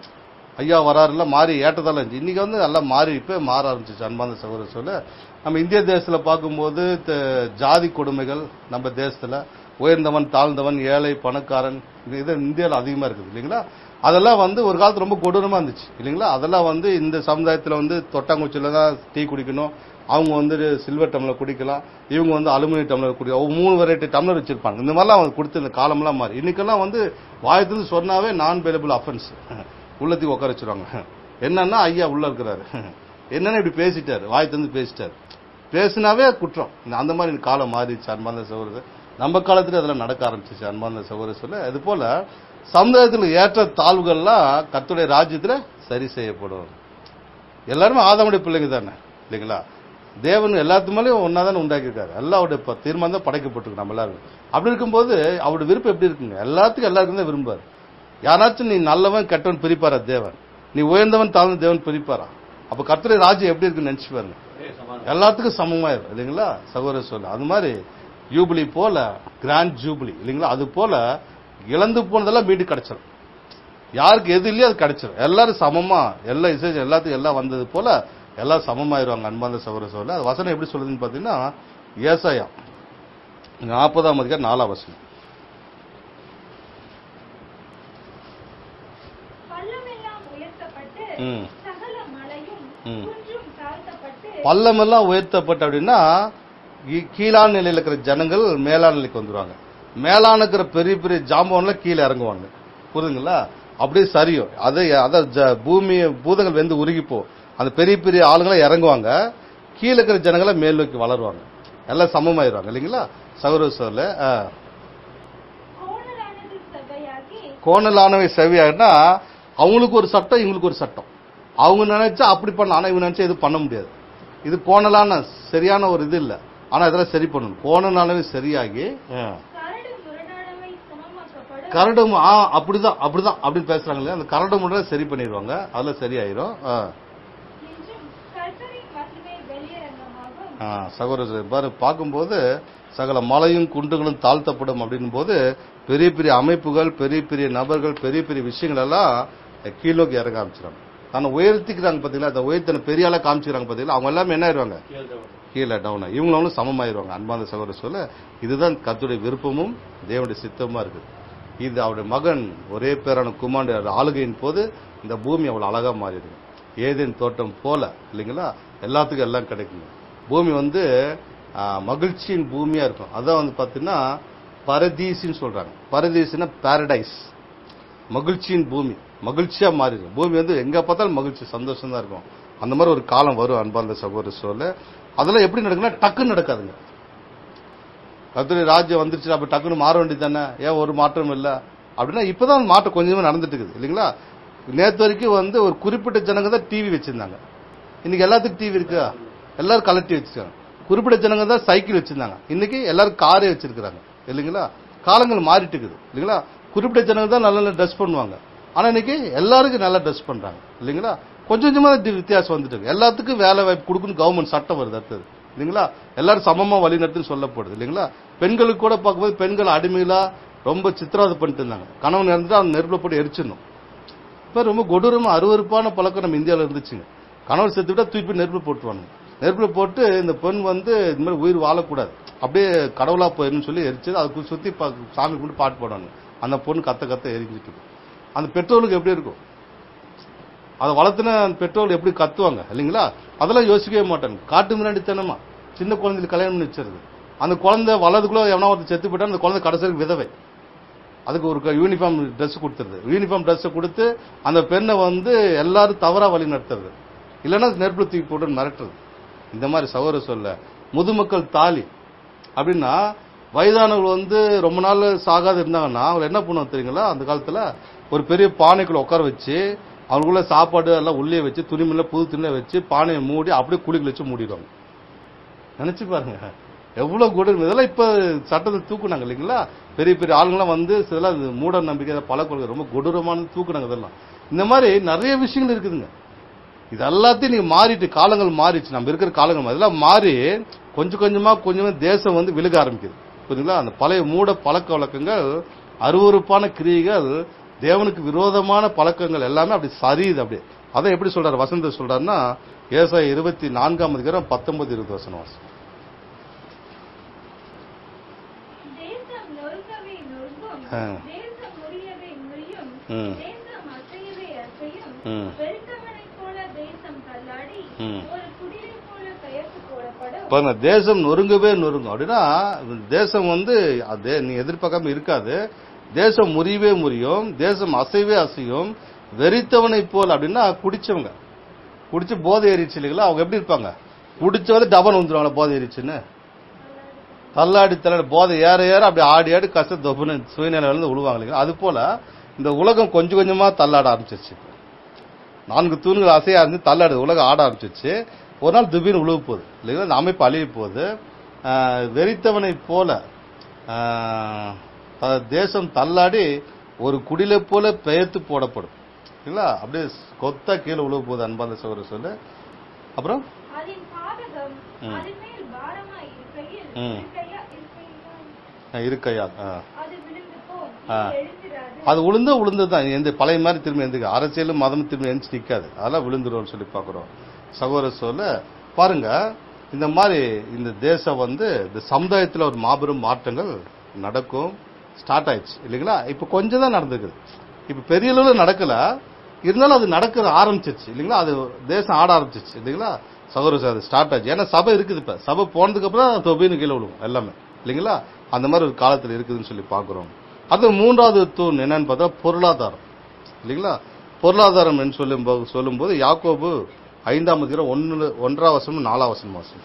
ஐயா வராருல மாறி ஏற்றத்தாழ்வா இருந்துச்சு இன்னைக்கு வந்து நல்லா மாறி இப்ப மாற ஆரம்பிச்சிச்சு அன்பாந்த சகோதரர் சொல்ல நம்ம இந்திய தேசத்துல பார்க்கும்போது த- ஜாதி கொடுமைகள் நம்ம தேசத்துல உயர்ந்தவன் தாழ்ந்தவன் ஏழை பணக்காரன் இது இது இந்தியாவில் அதிகமா இருக்குது இல்லைங்களா அதெல்லாம் வந்து ஒரு காலத்து ரொம்ப கொடூரமா இருந்துச்சு இல்லைங்களா அதெல்லாம் வந்து இந்த சமுதாயத்துல வந்து தொட்டாங்குச்சியில தான் டீ குடிக்கணும் அவங்க வந்து சில்வர் டம்ளர் குடிக்கலாம் இவங்க வந்து அலுமினிய டம்ளர் குடிக்கலாம் மூணு வெரைட்டி டம்ளர் வச்சிருப்பாங்க இந்த மாதிரிலாம் அவங்க கொடுத்த இந்த காலம்லாம் மாறி இன்னைக்கெல்லாம் வந்து வாயத்துல சொன்னாவே நான் பேலபிள் அஃபென்ஸ் உள்ளத்துக்கு உட்கார வச்சிருவாங்க என்னன்னா ஐயா உள்ள இருக்கிறாரு என்னன்னு இப்படி பேசிட்டாரு வாய் தந்து பேசிட்டாரு பேசினாவே குற்றம் இந்த அந்த மாதிரி காலம் மாறிடுச்சு அன்பார்ந்த சகோதரர் நம்ம காலத்துல அதெல்லாம் நடக்க ஆரம்பிச்சிச்சு அன்பார்ந்த சகோதரர் சொல்ல அது போல சமுதாயத்தில் ஏற்ற தாழ்வுகள்லாம் கர்த்தருடைய ராஜ்யத்துல சரி செய்யப்படும் எல்லாருமே ஆதாமுடைய பிள்ளைங்க தானே இல்லைங்களா தேவன் எல்லாத்து மேலேயும் ஒன்னா தானே உண்டாக்கியிருக்காரு எல்லாருடைய ப- தீர்மானம் தான் படைக்கப்பட்டிருக்கு நம்ம எல்லாரும் அப்படி இருக்கும்போது அவருடைய விருப்பம் எப்படி இருக்குங்க எல்லாத்துக்கும் எல்லாருக்கும் தான் விரும்பாரு யாராச்சும் நீ நல்லவன் கெட்டவன் பிரிப்பாரா தேவன் நீ உயர்ந்தவன் தாழ்ந்த தேவன் பிரிப்பாரா அப்ப கர்த்தருடைய ராஜ்யம் எப்படி இருக்குன்னு நினைச்சு பாருங்க எல்லாத்துக்கும் சமமாயிரும் இல்லைங்களா சகோதர சொல்ல அது மாதிரி ஜூபிலி போல கிராண்ட் ஜூபிலி இல்லைங்களா அது போல இழந்து போனதெல்லாம் மீண்டு கிடைச்சிடும் யாருக்கு எது இல்லையோ அது கிடைச்சிடும் எல்லாரும் சமமா எல்லா இசை எல்லாத்துக்கும் எல்லாம் வந்தது போல எல்லாம் சமமாயிருவாங்க அன்பார்ந்த சகோதர சொல்ல அது வசனம் எப்படி சொல்லுதுன்னு பாத்தீங்கன்னா ஏசாயா நாற்பதாம் அதிகாரம் நாலாம் வசனம் பள்ளமெல்லாம் உயர்த்தப்பட்டு ம். சகல மலையும் ம். குன்றும் தாழ்த்தப்பட்டு பள்ளமெல்லாம் உயர்த்தப்பட்ட அப்படின்னா கீ- கீழான நிலையில இருக்கிற ஜனங்கள் மேலான நிலைக்கு வந்துருவாங்க மேலான இருக்கிற பெரிய பெரிய ஜாம்பவன்ல கீழே இறங்குவாங்க புரியுதுங்களா அப்படியே சரியும் அது அத ஜ- பூமி பூதங்கள் வெந்து உருகிப்போ அந்த பெரிய பெரிய ஆளுங்களாம் இறங்குவாங்க கீழே இருக்கிற ஜனங்களை மேல் நோக்கி வளருவாங்க எல்லாம் சமமாயிருவாங்க இல்லைங்களா சௌரவ சொல்ல கோணலானது செவ்வையாகி கோணலானவை செவியாகனா அவங்களுக்கு ஒரு சட்டம் இவங்களுக்கு ஒரு சட்டம் அவங்க நினைச்சா அப்படி பண்ணலாம் ஆனா இவங்க நினைச்சா இது பண்ண முடியாது இது கோணலான சரியான ஒரு இது இல்ல ஆனா இதெல்லாம் சரி பண்ணணும் கோணலானவை சரியாகி ஆ. கரடு முரடானவை சமமாக்கப்படும் கரடும் ஆ அப்படிதான் அப்படிதான் அப்படின்னு பேசுறாங்களே அந்த கரடு முறை சரி பண்ணிடுவாங்க அதெல்லாம் சரியாயிரும் ஆ. என்றும் கர்த்தரின் மகிமை வெளியரங்கமாகும் ஆ, சகோதரர் பாரு பார்க்கும்போது சகல மலையும் குண்டுகளும் தாழ்த்தப்படும் அப்படின்னும் போது பெரிய பெரிய அமைப்புகள் பெரிய பெரிய நபர்கள் பெரிய பெரிய விஷயங்கள் எல்லாம் கீழ்நோக்கி இறங்க ஆரம்பிச்சிடும் தன்னை உயர்த்திக்கிறாங்க பாத்தீங்களா அந்த உயர்த்தனை பெரிய ஆளா காமிச்சுக்கிறாங்க பாத்தீங்களா அவங்க எல்லாமே என்ன ஆயிருவாங்க கீழே டவுன் இவங்களும் சமமாயிருவாங்க அன்பான சகோதர சொல்ல இதுதான் கர்த்தருடைய விருப்பமும் தேவனுடைய சித்தமா இருக்குது இது அவருடைய மகன் ஒரே பேரான குமாண்ட ஆளுகையின் போது இந்த பூமி அவ்வளவு அழகா மாறிடுது ஏதேன் தோட்டம் போல இல்லைங்களா எல்லாத்துக்கும் எல்லாம் கிடைக்குங்க பூமி வந்து ஆ, மகிழ்ச்சியின் பூமியா இருக்கும் அதான் வந்து பாத்தீங்கன்னா பரதீசின்னு சொல்றாங்க பரதீசுனா பாரடைஸ் மகிழ்ச்சியின் பூமி மகிழ்ச்சியா மாறிடும் பூமி வந்து எங்க பார்த்தாலும் மகிழ்ச்சி சந்தோஷம் தான் இருக்கும் அந்த மாதிரி ஒரு காலம் வரும் அன்பார்ந்த சகோதர சொல்ல அதெல்லாம் எப்படி நடக்குன்னா டக்குன்னு நடக்காதுங்க கத்துரை ராஜ்யம் வந்துருச்சு அப்ப டக்குன்னு மாற வேண்டியது தானே ஏன் ஒரு மாற்றம் இல்ல அப்படின்னா இப்பதான் மாற்றம் கொஞ்சமா நடந்துட்டு இருக்குது இல்லைங்களா நேத்து வரைக்கும் வந்து ஒரு குறிப்பிட்ட ஜனங்க தான் டிவி வச்சிருந்தாங்க இன்னைக்கு எல்லாத்துக்கும் டிவி இருக்கா எல்லாரும் கலட்டி வச்சிருக்காங்க குறிப்பிட்ட ஜனங்க தான் சைக்கிள் வச்சிருந்தாங்க இன்னைக்கு எல்லாரும் காரே வச்சிருக்காங்க இல்லைங்களா காலங்கள் மாறிட்டு இருக்குது இல்லைங்களா குறிப்பிட்ட ஜனங்க தான் நல்ல நல்ல ட்ரெஸ் பண்ணுவாங்க ஆனா இன்னைக்கு எல்லாருக்கும் நல்லா ட்ரெஸ் பண்றாங்க இல்லைங்களா கொஞ்சம் கொஞ்சமா தி- வித்தியாசம் வந்துட்டு இருக்கு. எல்லாத்துக்கும் வேலை வாய்ப்பு கொடுக்கணும் கவர்மெண்ட் சட்டம் வருது அடுத்தது இல்லைங்களா எல்லாரும் சமமா வழிநடத்துன்னு சொல்லப்படுது இல்லைங்களா பெண்களுக்கு கூட பார்க்கும்போது பெண்கள் அடிமைகளா ரொம்ப சித்திரவதை பண்ணிட்டு இருந்தாங்க கணவன் இறந்துட்டு அவங்க நெருப்புல போட்டு எரிச்சிடணும் இப்ப ரொம்ப கொடூரமா அருவருப்பான பழக்கம் நம்ம இந்தியாவில் இருந்துச்சுங்க கணவர் செத்து விட்டா தூக்கி போய் நெருப்புல போட்டுருவாங்க நெருப்புல போட்டு இந்த பெண் வந்து இந்த மாதிரி உயிர் வாழக்கூடாது அப்படியே கடவுளா போயிடணும்னு சொல்லி எரிச்சது அதுக்கு சுத்தி பா- சாமி கும்பிட்டு பாட்டு போடுவாங்க அந்த பொண்ணு கத்த கத்த எரிஞ்சிட்டு இருக்கு. அந்த பெற்றோருக்கு எப்படி இருக்கும் அதை வளர்த்துன பெற்றோர்கள் எப்படி கத்துவாங்க இல்லைங்களா அதெல்லாம் யோசிக்கவே மாட்டாங்க காட்டு மிராண்டித்தனமா சின்ன குழந்தைக்கு கல்யாணம் பண்ணி வச்சிருது அந்த குழந்தை வளர்றதுக்குள்ள எவனா ஒருத்தர் செத்து போயிட்டா அந்த குழந்தை கடைசிக்கு விதவை அதுக்கு ஒரு யூனிஃபார்ம் Dress கொடுத்துருது யூனிஃபார்ம் Dress கொடுத்து அந்த பெண்ணை வந்து எல்லாரும் தவறா வழி நடத்துறது இல்லைன்னா நெருப்புல தூக்கி போட்டு மிரட்டுறது இந்த மாதிரி சகோதர சொல்ல முதுமக்கள் தாலி அப்படின்னா வயதானவர்கள் வந்து ரொம்ப நாள் சாகாத இருந்தாங்கன்னா அவங்க என்ன பண்ணுவாங்க தெரியுங்களா அந்த காலத்துல ஒரு பெரிய பானைக்குள்ள உட்கார வச்சு அவங்களுக்குள்ள சாப்பாடு எல்லாம் உள்ளே வச்சு துணிமணில புது துணியில வச்சு பானையை மூடி அப்படியே குளிக்கல வச்சு மூடிடுவாங்க நினைச்சு பாருங்க எவ்வளவு கூட இதெல்லாம் இப்ப சட்டத்தை தூக்குனாங்க இல்லைங்களா பெரிய பெரிய ஆளுங்கெல்லாம் வந்து இதெல்லாம் இது மூட நம்பிக்கை பழக்கொள்கை ரொம்ப கொடூரமானது தூக்குனாங்க இதெல்லாம் இந்த மாதிரி நிறைய விஷயங்கள் இருக்குதுங்க இது எல்லாத்தையும் நீங்க மாறிட்டு காலங்கள் மாறிச்சு நம்ம இருக்கிற காலங்கள் மாறி. இதெல்லாம் மாறி கொஞ்சம் கொஞ்சமா கொஞ்சமா தேசம் வந்து விழுக ஆரம்பிக்குது புரியுதுங்களா அந்த பழைய மூட பழக்க வழக்கங்கள் அருவருப்பான கிரியைகள் தேவனுக்கு விரோதமான பழக்கங்கள் எல்லாமே அப்படி சரியுது அப்படியே அதான் எப்படி சொல்றாரு வசந்த சொல்றாருன்னா ஏசாய இருபத்தி நான்காம் அதிகாரம் பத்தொன்பது இருபது வசனம் வாசி. தேசம் நொறுங்கவே நொறுங்கும் ஆ. தேசம் முறியவே முறியும் ம். தேசம் அசையவே அசையும் ம். வெறுத்தவனைப் போல தேசம் தள்ளாடி ம். ஒரு குடிலை போல பெயர்த்து போடப்படும் பாருங்க தேசம் நொறுங்கவே நொறுங்கும் அப்படின்னா தேசம் வந்து அது நீ எதிர்பார்க்காம இருக்காது தேசம் முறியவே முறியும் தேசம் அசைவே அசையும் வெறித்தவனை போல் அப்படின்னா குடிச்சவங்க குடிச்சு போதை ஏறிச்சு இல்லைங்களா அவங்க எப்படி இருப்பாங்க குடிச்சு வந்து டபன் வந்துருவாங்க போதை ஏறிச்சுன்னு தள்ளாடி தள்ளாடி போதை ஏற ஏற அப்படி ஆடி ஆடி கஷ்ட தொப்புன்னு சுயநிலை வந்து விழுவாங்க இல்லைங்களா அது போல இந்த உலகம் கொஞ்சம் கொஞ்சமா தள்ளாட ஆரம்பிச்சிருச்சு நான்கு தூண்கள் அசையா இருந்து தள்ளாடுது உலகம் ஆட ஆரம்பிச்சிச்சு ஒரு நாள் திடீர்னு உழுவு போகுது இல்லைங்களா இந்த அமைப்பு அழிய போகுது ஆஹ் வெறித்தவனை போல ஆஹ் த- தேசம் தள்ளாடி ஒரு குடிலை போல பெயர்த்து போடப்படும் இல்லைங்களா அப்படியே கொத்தா கீழே உழுவு போகுது அன்பாந்த சகோதர சொல்லு அப்புறம் அதன் பாதகம் ம். அதன் மேல் பாரமாய் இருக்கையில் ம். இருக்கையா இருக்கையினால் ஆஹ் இருக்கையா ஆஹ் அது விழுந்து போம் ஆ. இது எழுந்திராது அது உளுந்து உளுந்து தான் எந்த பழைய மாதிரி திரும்பி எந்திரிக்க அரசியலும் மதமும் திரும்பி எந்திரிச்சு நிக்காது அதெல்லாம் விழுந்துரும்னு சொல்லி பாக்குறோம் சகோதர சொல்ல பாருங்க இந்த மாதிரி இந்த தேசம் வந்து இந்த சமுதாயத்துல ஒரு மாபெரும் மாற்றங்கள் நடக்கும் ஸ்டார்ட் ஆயிடுச்சு இல்லைங்களா இப்ப கொஞ்சம் தான் நடந்துக்குது இப்ப பெரிய அளவுல நடக்கல இருந்தாலும் அது நடக்க ஆரம்பிச்சிருச்சு இல்லைங்களா அது தேசம் ஆட ஆரம்பிச்சிருச்சு இல்லைங்களா சகோதர அது ஸ்டார்ட் ஆச்சு ஏன்னா சபை இருக்குது இப்ப சபை போனதுக்கு அப்புறம் தான் தொபின்னு கீழே விழுவும் எல்லாமே இல்லைங்களா அந்த மாதிரி ஒரு காலத்துல இருக்குதுன்னு சொல்லி பாக்குறோம் அது மூன்றாவது தூண் என்னன்னு பார்த்தா பொருளாதாரம் இல்லைங்களா பொருளாதாரம் என்று சொல்லும் சொல்லும்போது யாக்கோபு ஐந்தாம் அதிகாரம் ஒன்னு ஒன்றாம் வசனம் நாலாம் வசனம் வாசம்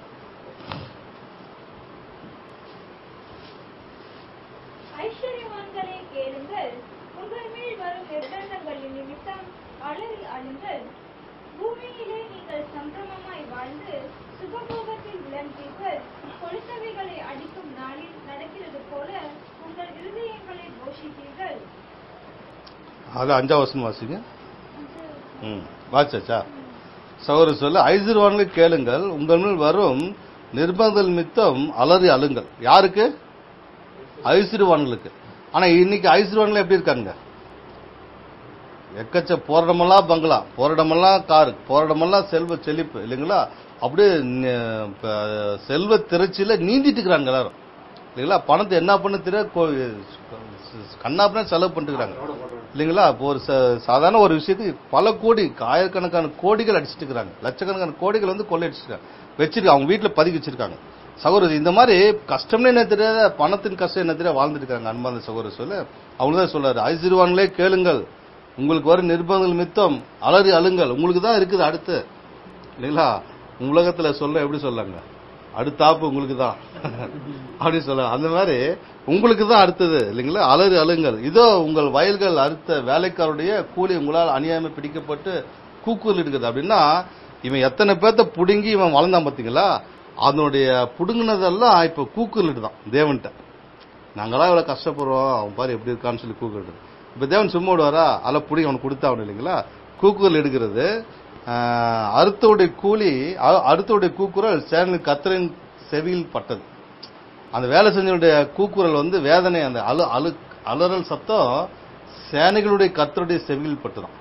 ஐஸ்வர்யவான்களே கேளுங்கள் உங்கள் மேல் வரும் நிர்பந்தங்களின் நிமித்தம் அலறி அழுங்கள் பூமியிலே நீங்கள் சம்பிரமமாய் வாழ்ந்து சுகபோகத்தில் விளங்குவீர்கள் கொளுத்தவைகளை அடிக்கும் நாளில் நடக்கிறது போல உங்கள் இருதயங்களை போஷிப்பீர்கள் அது அஞ்சாம் வசனம் வாசிங்க ம் வாச்சாச்சா சகோதர சொல்ல ஐஸ்வர்வான்களை கேளுங்கள் உங்கள் மேல் வரும் நிர்பந்த நிமித்தம் அலறி அழுங்கள் யாருக்கு ஐஸ்வர்வான்களுக்கு ஆனா இன்னைக்கு ஐஸ்வர்வான்கள் எப்படி இருக்காங்க எக்கச்ச போராடமெல்லாம் பங்களா போராடமெல்லாம் காரு போராடமெல்லாம் செல்வ செழிப்பு இல்லைங்களா அப்படியே ந- ப- செல்வ திரட்சியில நீந்திட்டு இருக்கிறாங்க எல்லாரும் இல்லைங்களா பணத்தை என்ன பண்ண தெரியாது கண்ணாப்புனா செலவு பண்ணிட்டுக்கிறாங்க இல்லைங்களா இப்போ ஒரு ச- சாதாரண ஒரு விஷயத்துக்கு பல கோடி ஆயிரக்கணக்கான கோடிகள் அடிச்சிட்டு இருக்கிறாங்க லட்சக்கணக்கான கோடிகள் வந்து கொள்ளையடிச்சிருக்காங்க வச்சிருக்காங்க அவங்க வீட்டுல பதுக்கி வச்சிருக்காங்க சகோதரர் இந்த மாதிரி கஷ்டம்னு என்ன தெரியாத பணத்தின் கஷ்டம் என்ன தெரியாது வாழ்ந்துட்டு இருக்காங்க அன்பான சகோதரர் சொல்ல அவங்கதான் சொல்றாரு ஐசிறுவான்களே கேளுங்கள் உங்களுக்கு வரும் நிர்பந்தங்கள் மித்தம் அலறி அழுங்கள் உங்களுக்கு தான் இருக்குது அடுத்து இல்லைங்களா உலகத்துல சொல்ல எப்படி சொல்லாங்க அடுத்தாப்பு உங்களுக்கு தான் அப்படி சொல்ல அந்த மாதிரி உங்களுக்கு தான் அடுத்தது இல்லைங்களா அலறி அழுங்கள் இதோ உங்கள் வயல்கள் அறுத்த வேலைக்காரருடைய கூலி உங்களால் அநியாயமா பிடிக்கப்பட்டு கூக்குரல் இருக்குது அப்படின்னா இவன் எத்தனை பேர்த்த புடுங்கி இவன் வளர்ந்தான் பாத்தீங்களா அதனுடைய புடுங்கினதெல்லாம் இப்ப கூக்குரல் தான் தேவன்கிட்ட நாங்களாம் இவ்வளவு கஷ்டப்படுறோம் அவன் பாரு எப்படி இருக்கான்னு சொல்லி கூக்குறது இப்ப தேவன் சும்மா விடுவாரா அல்ல புடி அவனுக்கு கொடுத்தாவணும் இல்லைங்களா கூக்குரல் எடுக்கிறது ஆஹ், அறுத்தோடைய கூலி அ- அறுத்தோடைய கூக்குரல் சேனல் கத்திரின் செவியில் பட்டது அந்த வேலை செஞ்சவனுடைய கூக்குரல் வந்து வேதனை அந்த அழு அழு அலறல் சத்தம் சேனைகளுடைய கத்தருடைய செவியில் பட்டுதான்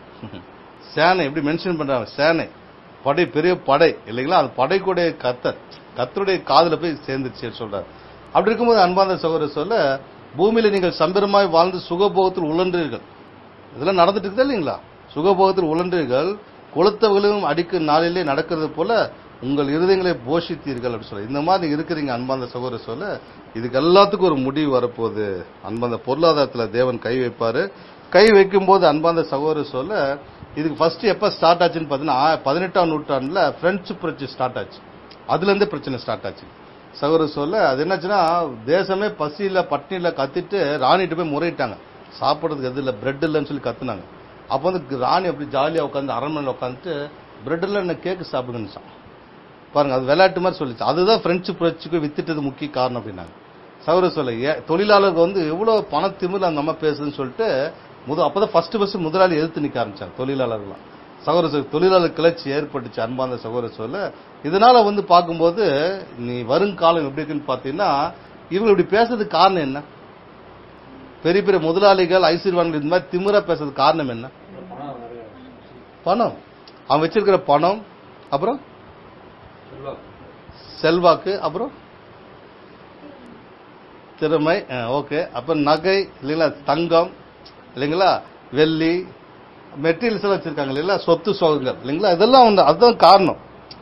சேனை எப்படி மென்ஷன் பண்றாங்க சேனை படை பெரிய படை இல்லைங்களா அந்த படைக்குடைய கத்தர் கத்தருடைய காதுல போய் சேர்ந்துச்சு சொல்றாரு அப்படி இருக்கும்போது அன்பார்ந்த சகோதரர் சொல்ல பூமியில நீங்கள் சம்பரமாய் வாழ்ந்து சுகபோகத்தில் உழன்றீர்கள் இதெல்லாம் நடந்துட்டு இருக்குதா இல்லைங்களா சுகபோகத்தில் உழன்றீர்கள் கொளுத்தவர்களும் அடிக்கும் நாளிலே நடக்கிறது போல உங்கள் இருதயங்களை போஷித்தீர்கள் அப்படின்னு சொல்ல இந்த மாதிரி இருக்கிறீங்க அன்பார்ந்த சகோதரர் சொல்ல இதுக்கு எல்லாத்துக்கும் ஒரு முடிவு வரப்போகுது அன்பார்ந்த பொருளாதாரத்துல தேவன் கை வைப்பாரு கை வைக்கும் போது அன்பார்ந்த சகோதரர் சொல்ல இதுக்கு ஃபர்ஸ்ட் எப்ப ஸ்டார்ட் ஆச்சுன்னு பாத்தீங்கன்னா பதினெட்டாம் நூற்றாண்டுல பிரெஞ்சு புரட்சி ஸ்டார்ட் ஆச்சு அதுல இருந்து பிரச்சனை ஸ்டார்ட் ஆச்சு சகோதரர் சொல்ல அது என்னாச்சுன்னா தேசமே பசியில பட்டினியில கத்திட்டு ராணிட்டு போய் முறையிட்டாங்க சாப்பிடுறதுக்கு எது இல்ல பிரெட் இல்லைன்னு சொல்லி கத்துனாங்க அப்ப வந்து ராணி அப்படி ஜாலியா உட்காந்து அரண்மனையில் உட்காந்துட்டு பிரெட் இல்ல என்ன கேக்கு சாப்பிடுங்கன்னு பாருங்க அது விளையாட்டு மாதிரி சொல்லிச்சு அதுதான் பிரெஞ்சு புரட்சிக்கு வித்துட்டது முக்கிய காரணம் அப்படின்னாங்க சௌர சொல்ல ஏ- தொழிலாளர்கள் வந்து எவ்வளவு பண திமிர்ல அந்த அம்மா பேசுதுன்னு சொல்லிட்டு முத அப்பதான் ஃபர்ஸ்ட் ஃபர்ஸ்ட் முதலாளி எதிர்த்து நிக்க ஆரம்பிச்சாங்க தொழிலாளர்கள்லாம் சகோதர சொல் தொழிலாளர் கிளர்ச்சி ஏற்பட்டுச்சு அன்பார்ந்த சகோதர சொல்ல இதனால வந்து பார்க்கும்போது நீ வருங்காலம் எப்படி இருக்குன்னு பாத்தீங்கன்னா இவங்க இப்படி பேசுறதுக்கு காரணம் என்ன பெரிய பெரிய முதலாளிகள் ஐஸ்வர்வான்கள் இந்த மாதிரி திமிரா பேசுறதுக்கு காரணம் என்ன பணம் அவன் வச்சிருக்கிற பணம் அப்புறம் செல்வாக்கு அப்புறம் திறமை ஓகே அப்புறம் நகை இல்லைங்களா தங்கம் இல்லைங்களா வெள்ளி மெட்டீரியல்ஸ் எல்லாம் வச்சிருக்காங்க இல்லைங்களா சொத்து சோகங்கள் இல்லைங்களா இதெல்லாம் வந்து அதுதான் காரணம்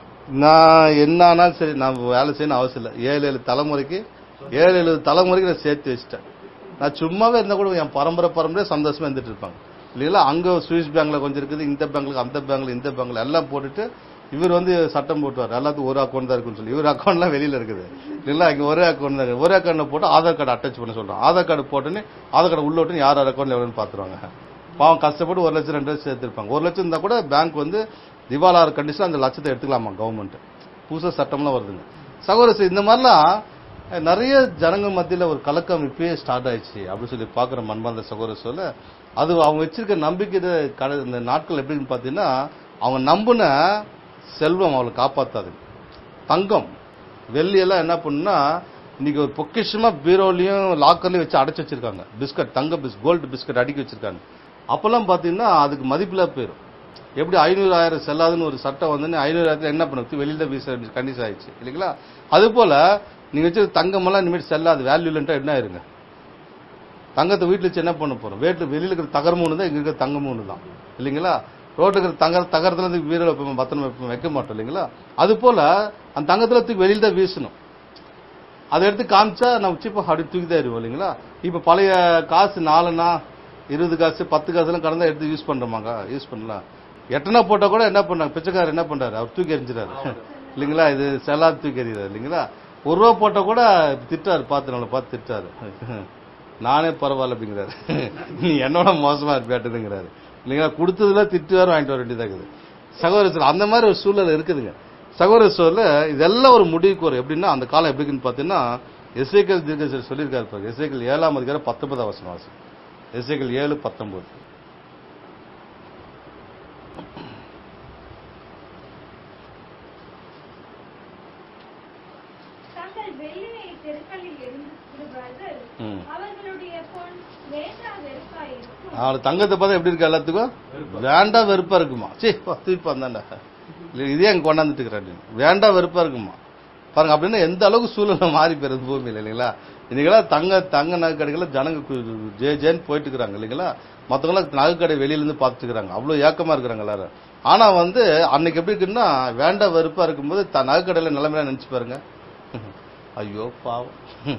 நான் என்ன ஆனாலும் சரி நான் வேலை செய்யணும் அவசியம் இல்லை ஏழு ஏழு தலைமுறைக்கு ஏழு ஏழு தலைமுறைக்கு நான் சேர்த்து வச்சிட்டேன் நான் சும்மாவே இருந்தா கூட என் பரம்பரை பரம்பரை சந்தோஷமா இருந்துட்டு இருப்பாங்க இல்லைங்களா அங்க சுவிஸ் பேங்க்ல கொஞ்சம் இருக்குது இந்த பேங்க்ல அந்த பேங்க்ல இந்த பேங்க்ல எல்லாம் போட்டுட்டு இவர் வந்து சட்டம் போட்டுவார் எல்லாத்துக்கும் ஒரு அக்கௌண்ட் தான் இருக்குன்னு சொல்லி இவர் அக்கௌண்ட்லாம் வெளியில இருக்குது இல்லைங்களா இங்க ஒரே அக்கௌண்ட் தான் இருக்கு. ஒரே அக்கௌண்ட் போட்டு ஆதார் கார்டு அட்டாச் பண்ண சொல்றோம் ஆதார் கார்டு போட்டுன்னு ஆதார் கார்டு உள்ள விட்டு யார் யார் அக்கௌண்ட்ல எவ்வளோன்னு பாத்துருவாங்க பாவம் கஷ்டப்பட்டு ஒரு லட்சம் ரெண்டு லட்சம் சேர்த்திருப்பாங்க ஒரு லட்சம் இருந்தா கூட பேங்க் வந்து திவாலார கண்டிஷன் அந்த லட்சத்தை எடுத்துக்கலாமா கவர்மெண்ட் புதுசா சட்டம்லாம் வருதுங்க சகோதரர் இந்த மாதிரிலாம் அஹ், நிறைய ஜனங்க மத்தியில ஒரு கலக்கம் இப்பயே ஸ்டார்ட் ஆயிடுச்சு அப்படின்னு சொல்லி பாக்குற மண்பாந்த சகோதரர் சொல்ல அது அவங்க வச்சிருக்க நம்பிக்கை இது கட- இந்த நாட்கள் எப்படின்னு பாத்தீங்கன்னா அவங்க நம்புன செல்வம் அவளை காப்பாத்தாது தங்கம் வெள்ளி எல்லாம் என்ன பண்ணுன்னா இன்னைக்கு ஒரு பொக்கிஷமா பீரோலையும் லாக்கர்லயும் வச்சு அடைச்சு வச்சிருக்காங்க பிஸ்கட் தங்க பிஸ் கோல்டு பிஸ்கட் அடுக்கி வச்சிருக்காங்க அப்பெல்லாம் பாத்தீங்கன்னா அதுக்கு மதிப்பில்லா போயிடும் எப்படி ஐநூறு ஆயிரம் செல்லாதுன்னு ஒரு சட்டம் வந்து ஐநூறாயிரத்துல என்ன பண்ணுறது வெளியில வீச கண்டிஷன் ஆயிடுச்சு இல்லைங்களா அது போல நீங்க வச்சு தங்கமெல்லாம் இனிமேல் செல்லாது வேல்யூ இல்லைன்ட்டா என்ன ஆயிருங்க தங்கத்தை வீட்டுல வச்சு என்ன பண்ண போறோம் வீட்டுல வெளியில இருக்கிற தகரம் ஒன்று தான் இங்க இருக்கிற தங்கம் ஒன்று தான் இல்லைங்களா ரோட்ல இருக்கிற தங்க தகரத்துல இருந்து வீரல் வைப்போம் பத்திரம் வைப்போம் வைக்க மாட்டோம் இல்லைங்களா அது போல அந்த தங்கத்துல தூக்கி வெளியில தான் வீசணும் அதை எடுத்து காமிச்சா நம்ம சீப்பா அப்படி தூக்கி தான் இருவோம் இல்லைங்களா இப்ப பழைய காசு நாலுனா இருபது காசு பத்து காசு எல்லாம் கடந்தா எடுத்து யூஸ் பண்றோமாங்க யூஸ் பண்ணலாம் எட்டனா போட்டா கூட என்ன பண்ணாங்க பிச்சைக்காரர் என்ன பண்றாரு அவர் தூக்கி எறிஞ்சிடாரு இல்லைங்களா இது செல்லா தூக்கி எறிகிறாரு இல்லைங்களா ஒரு ரூபா போட்டா கூட திட்டாரு பார்த்து நம்மளை பார்த்து திட்டாரு நானே பரவாயில்ல அப்படிங்கிறாரு நீ என்னோட மோசமா இருப்பேட்டுங்கிறாரு இல்லைங்களா கொடுத்ததுல திட்டு வேற வாங்கிட்டு வர வேண்டியதா இருக்குது சகோதர சோழ அந்த மாதிரி ஒரு சூழல் இருக்குதுங்க சகோதர சோழ இதெல்லாம் ஒரு முடிவுக்கு வரும் எப்படின்னா அந்த காலம் எப்படி இருக்குன்னு பாத்தீங்கன்னா எஸ்ஐக்கல் தீர்க்கசர் சொல்லியிருக்காரு பாருங்க எஸ்ஐக்கல் ஏழாம் அதிகாரம் பத்தொன்பதாம் வருஷம் வாசம் எஸ்ஐக்கல் ஏழு பத்தொன்பது தங்கள் வெள்ளியை தெருக்களில் இருந்து விடுவார்கள் ம். அவர்களுடைய பொன் வேண்டா வெறுப்பாயிருக்கும் அவனுக்கு தங்கத்தை பார்த்தா எப்படி இருக்கு எல்லாத்துக்கும் வேண்டாம் வெறுப்பா இருக்குமா சீ போ, தூக்கி வந்தாண்டா இல்லை இதே அங்கே கொண்டாந்துட்டு இருக்கிறான் வேண்டாம் வெறுப்பா இருக்குமா பாருங்க அப்படின்னா எந்த அளவுக்கு சூழ்நிலை மாறி போயிருது பூமியில் இல்லைங்களா இன்னைக்கெல்லாம் தங்க தங்க நகை கடைகளை ஜனங்க கு- ஜே ஜேன்னு போயிட்டு இருக்கிறாங்க இல்லைங்களா மற்றவங்களாம் நகை கடை வெளியிலேருந்து பார்த்துட்டு இருக்கிறாங்க அவ்வளோ ஏக்கமா இருக்கிறாங்க எல்லாரும் ஆனா வந்து அன்னைக்கு எப்படி இருக்குன்னா வேண்டாம் வெறுப்பா இருக்கும்போது த நகை கடையில் நிலைமையில நினைச்சு பாருங்க ஐயோ பாவம்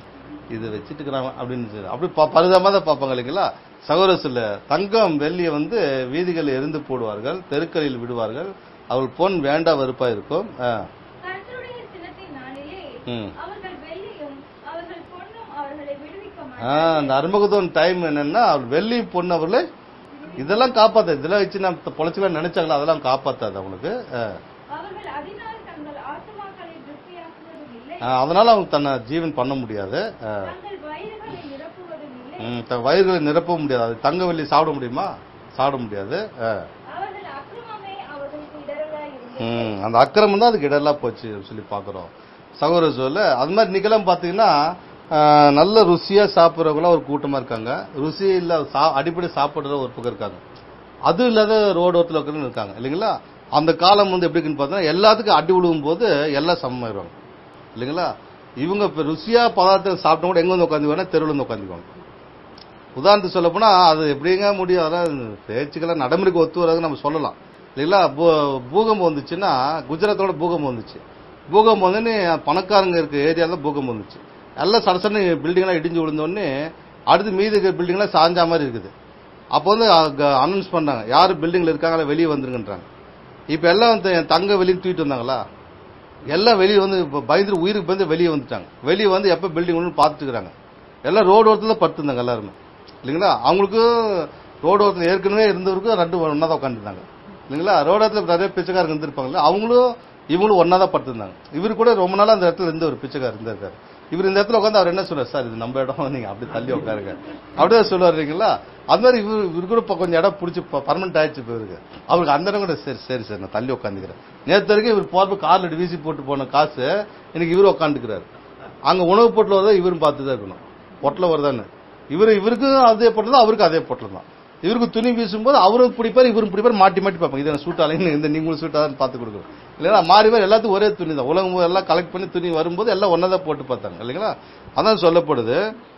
இதை வச்சுட்டு இருக்கிறாங்க அப்படின்னு சொல்லி அப்படி ப- பரிதாபமா தான் பார்ப்பாங்க இல்லைங்களா சகோதர சொல்ல தங்கம் வெள்ளியை வந்து வீதிகளில் எரிந்து போடுவார்கள் தெருக்களில் விடுவார்கள் அவள் பொன் வேண்டா வெறுப்பா இருக்கும் ஆ. கர்த்தருடைய சினத்தின் நாளிலே ம். அவர்கள் வெள்ளியும் அவர்கள் பொன்னும் அவர்களை விடுவிக்க ஆ, மாட்டார்கள் அந்த அருமகதோன் டைம் என்னன்னா அவள் வெள்ளி பொண்ணு அவர்களே இதெல்லாம் காப்பாத்தாது இதெல்லாம் வச்சு நம்ம பொழைச்சுக்கலாம் நினைச்சாங்களா அதெல்லாம் காப்பாத்தாது அவங்களுக்கு ஆ. அவர்கள் அதனால் தங்கள் ஆத்துமாக்களை திருப்தியாக்குவதும் இல்லை ஆ, அதனால அவங்க தன்னை ஜீவன் பண்ண முடியாது ஆ. தங்கள் வயிறுகளை நிரப்புவதும் இல்லை ம், தன் வயிறுகளை நிரப்ப முடியாது அது தங்க வெள்ளி சாப்பிட முடியுமா சாப்பிட முடியாது ஆ. அவர்கள் அக்கிரமமே அவர்களுக்கு இடரலாய் இருந்தது ம், அந்த அக்கிரமம் தான் அதுக்கு இடர்லாம் போச்சு சொல்லி பாக்குறோம் சகோதர சொல்ல அது மாதிரி இன்னைக்கெல்லாம் பாத்தீங்கன்னா ஆ, நல்ல ருசியா சாப்பிட்றவங்களாம் ஒரு கூட்டமா இருக்காங்க ருசி இல்ல சா- அடிப்படை சாப்பிடுற ஒரு பக்கம் இருக்காங்க அது இல்லாத ரோடு ஓரத்தில் இருக்கிறவங்க இருக்காங்க இல்லைங்களா அந்த காலம் வந்து எப்படி இருக்குன்னு பார்த்தீங்கன்னா எல்லாத்துக்கும் அடி விழுவும் போது எல்லாம் சமமாயிருவாங்க இல்லைங்களா இவங்க இப்ப ருசியா பதார்த்தம் சாப்பிட்டவங்க கூட எங்க வந்து உட்காந்துக்குவாங்க தெருவில் வந்து உட்காந்துக்குவாங்க உதாரணத்துக்கு சொல்ல போனா அது எப்படிங்க முடியும் அதான் பேச்சுக்கெல்லாம் நடைமுறைக்கு ஒத்து வராதுன்னு நம்ம சொல்லலாம் இல்லைங்களா பூ- பூகம்பம் வந்துச்சுன்னா குஜராத்தோட பூகம்பம் வந்துச்சு பூகம்பம் வந்து பணக்காரங்க இருக்க ஏரியால பூகம்பம் வந்துச்சு எல்லாம் சடசடன்னு பில்டிங் எல்லாம் இடிஞ்சு விழுந்தோடனே அடுத்து மீதி இருக்க பில்டிங் எல்லாம் சாஞ்சா மாதிரி இருக்குது அப்போ வந்து அனௌன்ஸ் பண்ணாங்க யார் பில்டிங்ல இருக்காங்களா வெளியே வந்துருங்கன்றாங்க இப்ப எல்லாம் வந்து தங்க வெளியே தூக்கிட்டு வந்தாங்களா எல்லாம் வெளியே வந்து இப்ப பயந்து உயிருக்கு பயந்து வெளியே வந்துட்டாங்க வெளியே வந்து எப்ப பில்டிங் ஒன்று பார்த்துட்டு இருக்காங்க எல்லாம் ரோடு ஓரத்துல படுத்துருந்தாங்க எல்லாருமே இல்லைங்களா அவங்களுக்கு ரோடு ஓரத்தில் ஏற்கனவே இருந்தவருக்கும் ரெண்டு ஒன்றா தான் உட்காந்துருந்தாங்க இல்லைங்களா ரோடு ஓரத்தில் நிறைய பிச்சைக்காரங்க இருந்திருப்பாங்கல்ல அவங்களும் இவங்களும் ஒன்றா தான் படுத்திருந்தாங்க இவர் கூட ரொம்ப நாளா அந்த இடத்துல இருந்த ஒரு பிச்சைக்காரர் இருந்திருக்காரு இவர் இந்த இடத்துல உட்காந்து அவர் என்ன சொல்றாரு சார் இது நம்ம இடம் நீங்க அப்படி தள்ளி உட்காருங்க அப்படியே சொல்லுவார் இல்லைங்களா அது மாதிரி இவர் இவர் கூட இப்ப கொஞ்சம் இடம் பிடிச்சி பர்மனெண்ட் ஆயிடுச்சு இப்போ இவருக்கு அவருக்கு அந்த இடம் கூட சரி சரி சார் நான் தள்ளி உட்காந்துக்கிறேன் நேற்று வரைக்கும் இவர் போறப்ப கார்ல வீசி போட்டு போன காசு இன்னைக்கு இவரு உட்காந்துக்கிறாரு அங்க உணவு பொட்டில் வருதா இவரும் பார்த்து தான் இருக்கணும் பொட்டில் வருதான்னு இவரு இவருக்கும் அதே பொட்டில் தான் அவருக்கு அதே பொட்டில் தான் இவருக்கு துணி வீசும்போது அவரும் பிடிப்பார் இவரும் பிடிப்பார் மாட்டி மாட்டி பார்ப்பாங்க இது சூட்டாலைன்னு இந்த நீங்களும் சூட்டாதான்னு பார்த்து கொடுக்கணும் இல்லைங்களா மாறி மாறி எல்லாத்துக்கும் ஒரே துணி தான் உலகம் எல்லாம் கலெக்ட் பண்ணி துணி வரும்போது எல்லாம் ஒன்றா தான் போட்டு பார்த்தாங்க இல்லைங்களா அதான் சொல்லப்படுது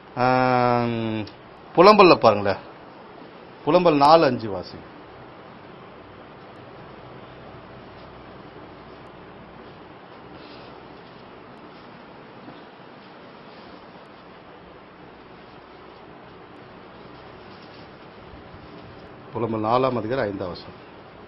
ஆம், புலம்பல்ல பாருங்களேன் புலம்பல் நாலு அஞ்சு வாசி புலம்பல் நாலாம் அதிகாரம் ஐந்தாம் வசனம்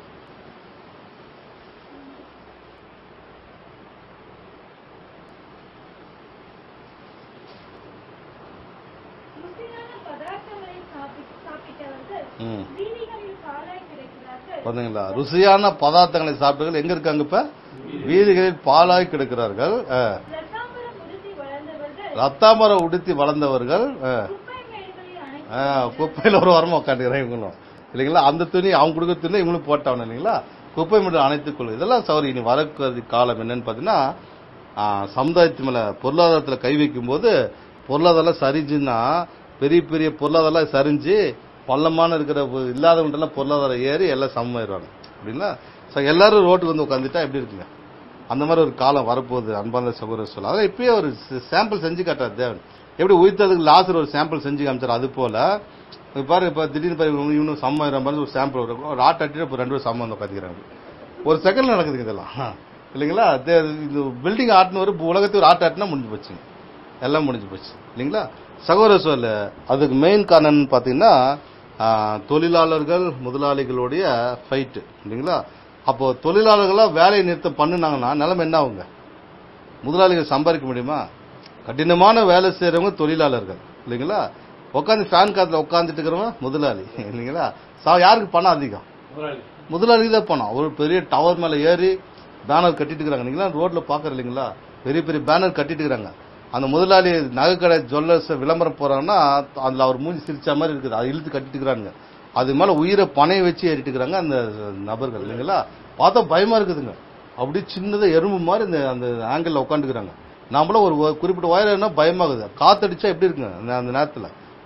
ருசியான பதார்த்தங்களை சாப்பி- சாப்பிட்டவர்கள் ம் வீதிகளில் பாழாய் கிடக்கிறார்கள் பாத்தீங்களா ருசியான பதார்த்தங்களை சாப்பிட்டவர்கள் எங்க இருக்காங்க இப்ப வீதிகளில் பாலாய் கிடக்கிறார்கள் அஹ், ரத்தாம்பரம் உடுத்தி வளர்ந்தவர்கள் ரத்தாமரம் உடுத்தி வளர்ந்தவர்கள் அஹ், குப்பை மேடுகளில் அனைத்து அஹ், குப்பையில ஒரு வாரமா உட்காந்துக்கிறேன் இவங்களும் இல்லைங்களா அந்த துணி அவங்க கொடுக்குற துணி இவங்களும் போட்டவன இல்லைங்களா குப்பை மட்டும் அனைத்துக் கொள்ளும் இதெல்லாம் சௌரி இனி வரக்கூடிய காலம் என்னன்னு பாத்தீங்கன்னா ஆஹ், சமுதாயத்து மேல பொருளாதாரத்துல கை வைக்கும் போது பொருளாதாரம் சரிஞ்சுன்னா பெரிய பெரிய பொருளாதாரம் சரிஞ்சு பள்ளமான இருக்கிற பொ- இல்லாதவங்கள்ட்ட எல்லாம் பொருளாதாரம் ஏறி எல்லாம் சமமாயிருவாங்க அப்படிங்களா So, எல்லாரும் ரோட்டுக்கு வந்து உட்காந்துட்டா எப்படி இருக்குங்க அந்த மாதிரி ஒரு காலம் வரப்போகுது அன்பார்ந்த சகோதரர் சொல்ல அதான் இப்பயே ஒரு சாம்பிள் செஞ்சு காட்டார் தேவன் எப்படி உயிர்த்ததுக்கு லாசர் ஒரு சாம்பிள் செஞ்சு காமிச்சார் அது போல இப்ப பாரு இப்ப திடீர்னு பாரு இவங்க இவனும் சம்ம மாதிரி ஒரு சாம்பிள் வரும் ஒரு ஆட்ட அட்டிட்டு இப்போ ரெண்டு பேரும் சம்ம வந்து உட்காந்துக்கிறாங்க ஒரு செகண்ட்ல நடக்குதுங்க இதெல்லாம் இல்லைங்களா தே- இது பில்டிங் ஆட்டின ஒரு உலகத்துக்கு ஒரு ஆட்ட ஆட்டினா முடிஞ்சு போச்சுங்க எல்லாம் முடிஞ்சு போச்சு இல்லைங்களா சகோதர சொல்ல அதுக்கு மெயின் காரணம் பாத்தீங்கன்னா ஆ, தொழிலாளர்கள் முதலாளிகளுடைய ஃபைட்டு இல்லைங்களா அப்போ தொழிலாளர்களா வேலையை நிறுத்தம் பண்ணுனாங்கன்னா நிலைமை என்ன ஆகுங்க முதலாளிகள் சம்பாதிக்க முடியுமா கடினமான வேலை செய்யறவங்க தொழிலாளர்கள் இல்லைங்களா உட்காந்து ஃபேன் காத்துல உட்காந்துட்டு இருக்கிறவங்க முதலாளி இல்லைங்களா சா- யாருக்கு பணம் அதிகம் முதலாளிக்கு தான் பணம் ஒரு பெரிய டவர் மேல ஏறி பேனர் கட்டிட்டு இருக்காங்க நீங்களா ரோட்ல பாக்குற இல்லைங்களா பெரிய பெரிய பேனர் கட்டிட்டு இருக்காங்க அந்த முதலாளி நகைக்கடை ஜுவல்லர்ஸ் விளம்பரம் போறாங்கன்னா அதுல அவர் மூஞ்சி சிரிச்ச மாதிரி இருக்குது அதை இழுத்து கட்டிட்டு இருக்கிறாங்க அது மேல உயிரை பணைய வச்சு ஏறிட்டு இருக்கிறாங்க அந்த நபர்கள் இல்லைங்களா பார்த்தா பயமா இருக்குதுங்க அப்படியே சின்னதா எறும்பு மாதிரி இந்த அந்த ஆங்கிள் உட்காந்துக்கிறாங்க நம்மளும் ஒரு ஒ- குறிப்பிட்ட உயரம்னா பயமாகுது காத்தடிச்சா எப்படி இருக்குங்க அந்த- அந்த நேரத்துல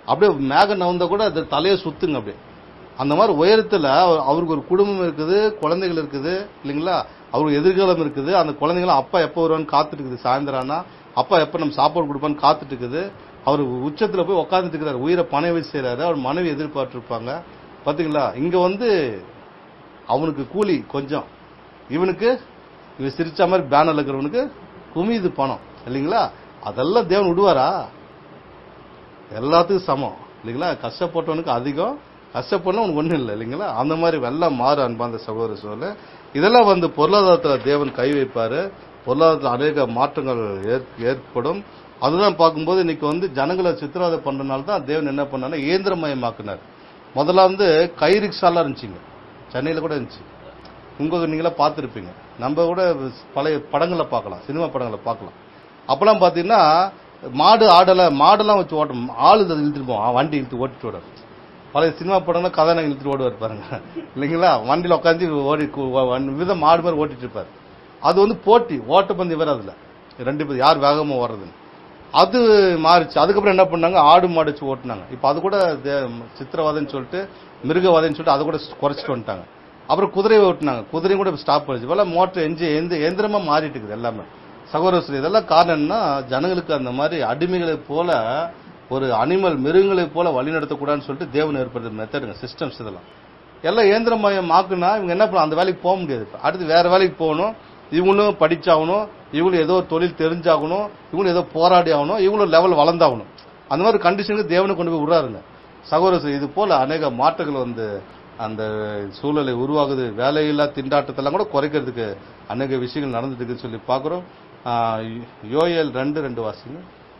அப்படியே மேகம் நவந்தா கூட அது தலையை சுத்துங்க அப்படியே அந்த மாதிரி உயரத்துல அவர்- அவருக்கு ஒரு குடும்பம் இருக்குது குழந்தைகள் இருக்குது இல்லைங்களா அவருக்கு எதிர்காலம் இருக்குது அந்த குழந்தைங்களும் அப்பா எப்போ வருவான்னு காத்துட்டு இருக்குது சாயந்தரம் ஆனா அப்பா எப்ப நம்ம சாப்பாடு கொடுப்பான்னு காத்துட்டு இருக்குது அவர் உச்சத்துல போய் உட்கார்ந்துட்டு இருக்கிறார் உயிரை பணை வச்சு செய்யறாரு அவர் மனைவி எதிர்பார்த்து இருப்பாங்க பாத்தீங்களா இங்க வந்து அவனுக்கு கூலி கொஞ்சம் இவனுக்கு இவன் சிரிச்ச மாதிரி பேனர்ல இருக்கிறவனுக்கு குமியுது பணம் இல்லைங்களா அதெல்லாம் தேவன் விடுவாரா எல்லாத்துக்கும் சமம் இல்லைங்களா கஷ்டப்பட்டவனுக்கு அதிகம் கஷ்டப்படணும் உனக்கு ஒண்ணும் இல்லை இல்லைங்களா அந்த மாதிரி வெள்ளம் மாறு அன்பாந்த சகோதர சோழ இதெல்லாம் வந்து பொருளாதாரத்துல தேவன் கை வைப்பாரு பொருளாதாரத்தில் அநேக மாற்றங்கள் ஏற்- ஏற்படும் அதுதான் பார்க்கும்போது இன்னைக்கு வந்து ஜனங்களை சித்திரவதை பண்றதுனால தான் தேவன் என்ன பண்ணாருன்னா இயந்திரமயமாக்குனார் முதல்ல வந்து கை ரிக்ஷாலாம் இருந்துச்சுங்க சென்னையில கூட இருந்துச்சு உங்க நீங்களா பார்த்துருப்பீங்க நம்ம கூட பழைய படங்களை பார்க்கலாம் சினிமா படங்களை பார்க்கலாம் அப்பெல்லாம் பார்த்தீங்கன்னா மாடு ஆடலை மாடெல்லாம் வச்சு ஓட்டும் ஆளு இதை இழுத்துட்டு போவோம் வண்டி இழுத்து ஓட்டிட்டு ஓடும் பழைய சினிமா படம்னா கதை இழுத்துட்டு ஓடுவார் பாருங்க இல்லைங்களா வண்டியில் உட்காந்து ஓடி கு- வ- வண்டி- விதம் மாடு மாதிரி ஓட்டிட்டு இருப்பார் அது வந்து போட்டி ஓட்டப்பந்தயம் வேற அதுல ரெண்டு பேர் யார் வேகமா ஓடுறதுன்னு அது மாறிச்சு அதுக்கப்புறம் என்ன பண்ணாங்க ஆடு மாடு வச்சு ஓட்டுனாங்க இப்போ அது கூட தே- சித்திரவாதம்னு சொல்லிட்டு மிருகவாதம்னு சொல்லிட்டு அதை கூட குறைச்சிட்டு வந்துட்டாங்க அப்புறம் குதிரை ஓட்டுனாங்க குதிரையும் கூட ஸ்டாப் பண்ணிச்சு இப்பெல்லாம் மோட்டர் எஞ்சி எந்த எந்திரமா மாறிட்டு இருக்குது எல்லாமே சகோதரர் இதெல்லாம் காரணம் என்ன ஜனங்களுக்கு அந்த மாதிரி அடிமைகளை போல ஒரு அனிமல் மிருகங்களை போல வழி நடத்தக்கூடாதுன்னு சொல்லிட்டு தேவன் ஏற்படுத்த மெத்தடுங்க சிஸ்டம்ஸ் இதெல்லாம் எல்லாம் இயந்திரமயம் ஆக்குனா இவங்க என்ன பண்ண அந்த வேலைக்கு போக முடியாது இப்ப. அடுத்து வேற வேலைக்கு போகணும் இவங்களும் படிச்சாகணும் இவங்களும் ஏதோ ஒரு தொழில் தெரிஞ்சாகணும் இவங்களும் ஏதோ போராடி ஆகணும் இவங்களும் லெவல் வளர்ந்தாகணும் அந்த மாதிரி கண்டிஷனுக்கு தேவனை கொண்டு போய் விடுறாருங்க சகோதரர் இது போல அநேக மாற்றங்கள் வந்து அந்த சூழலை உருவாகுது வேலையில்லா திண்டாட்டத்தெல்லாம் கூட குறைக்கிறதுக்கு அநேக விஷயங்கள் நடந்துட்டு இருக்குன்னு சொல்லி பார்க்குறோம் யோயல் ரெண்டு ரெண்டு வாசிங்க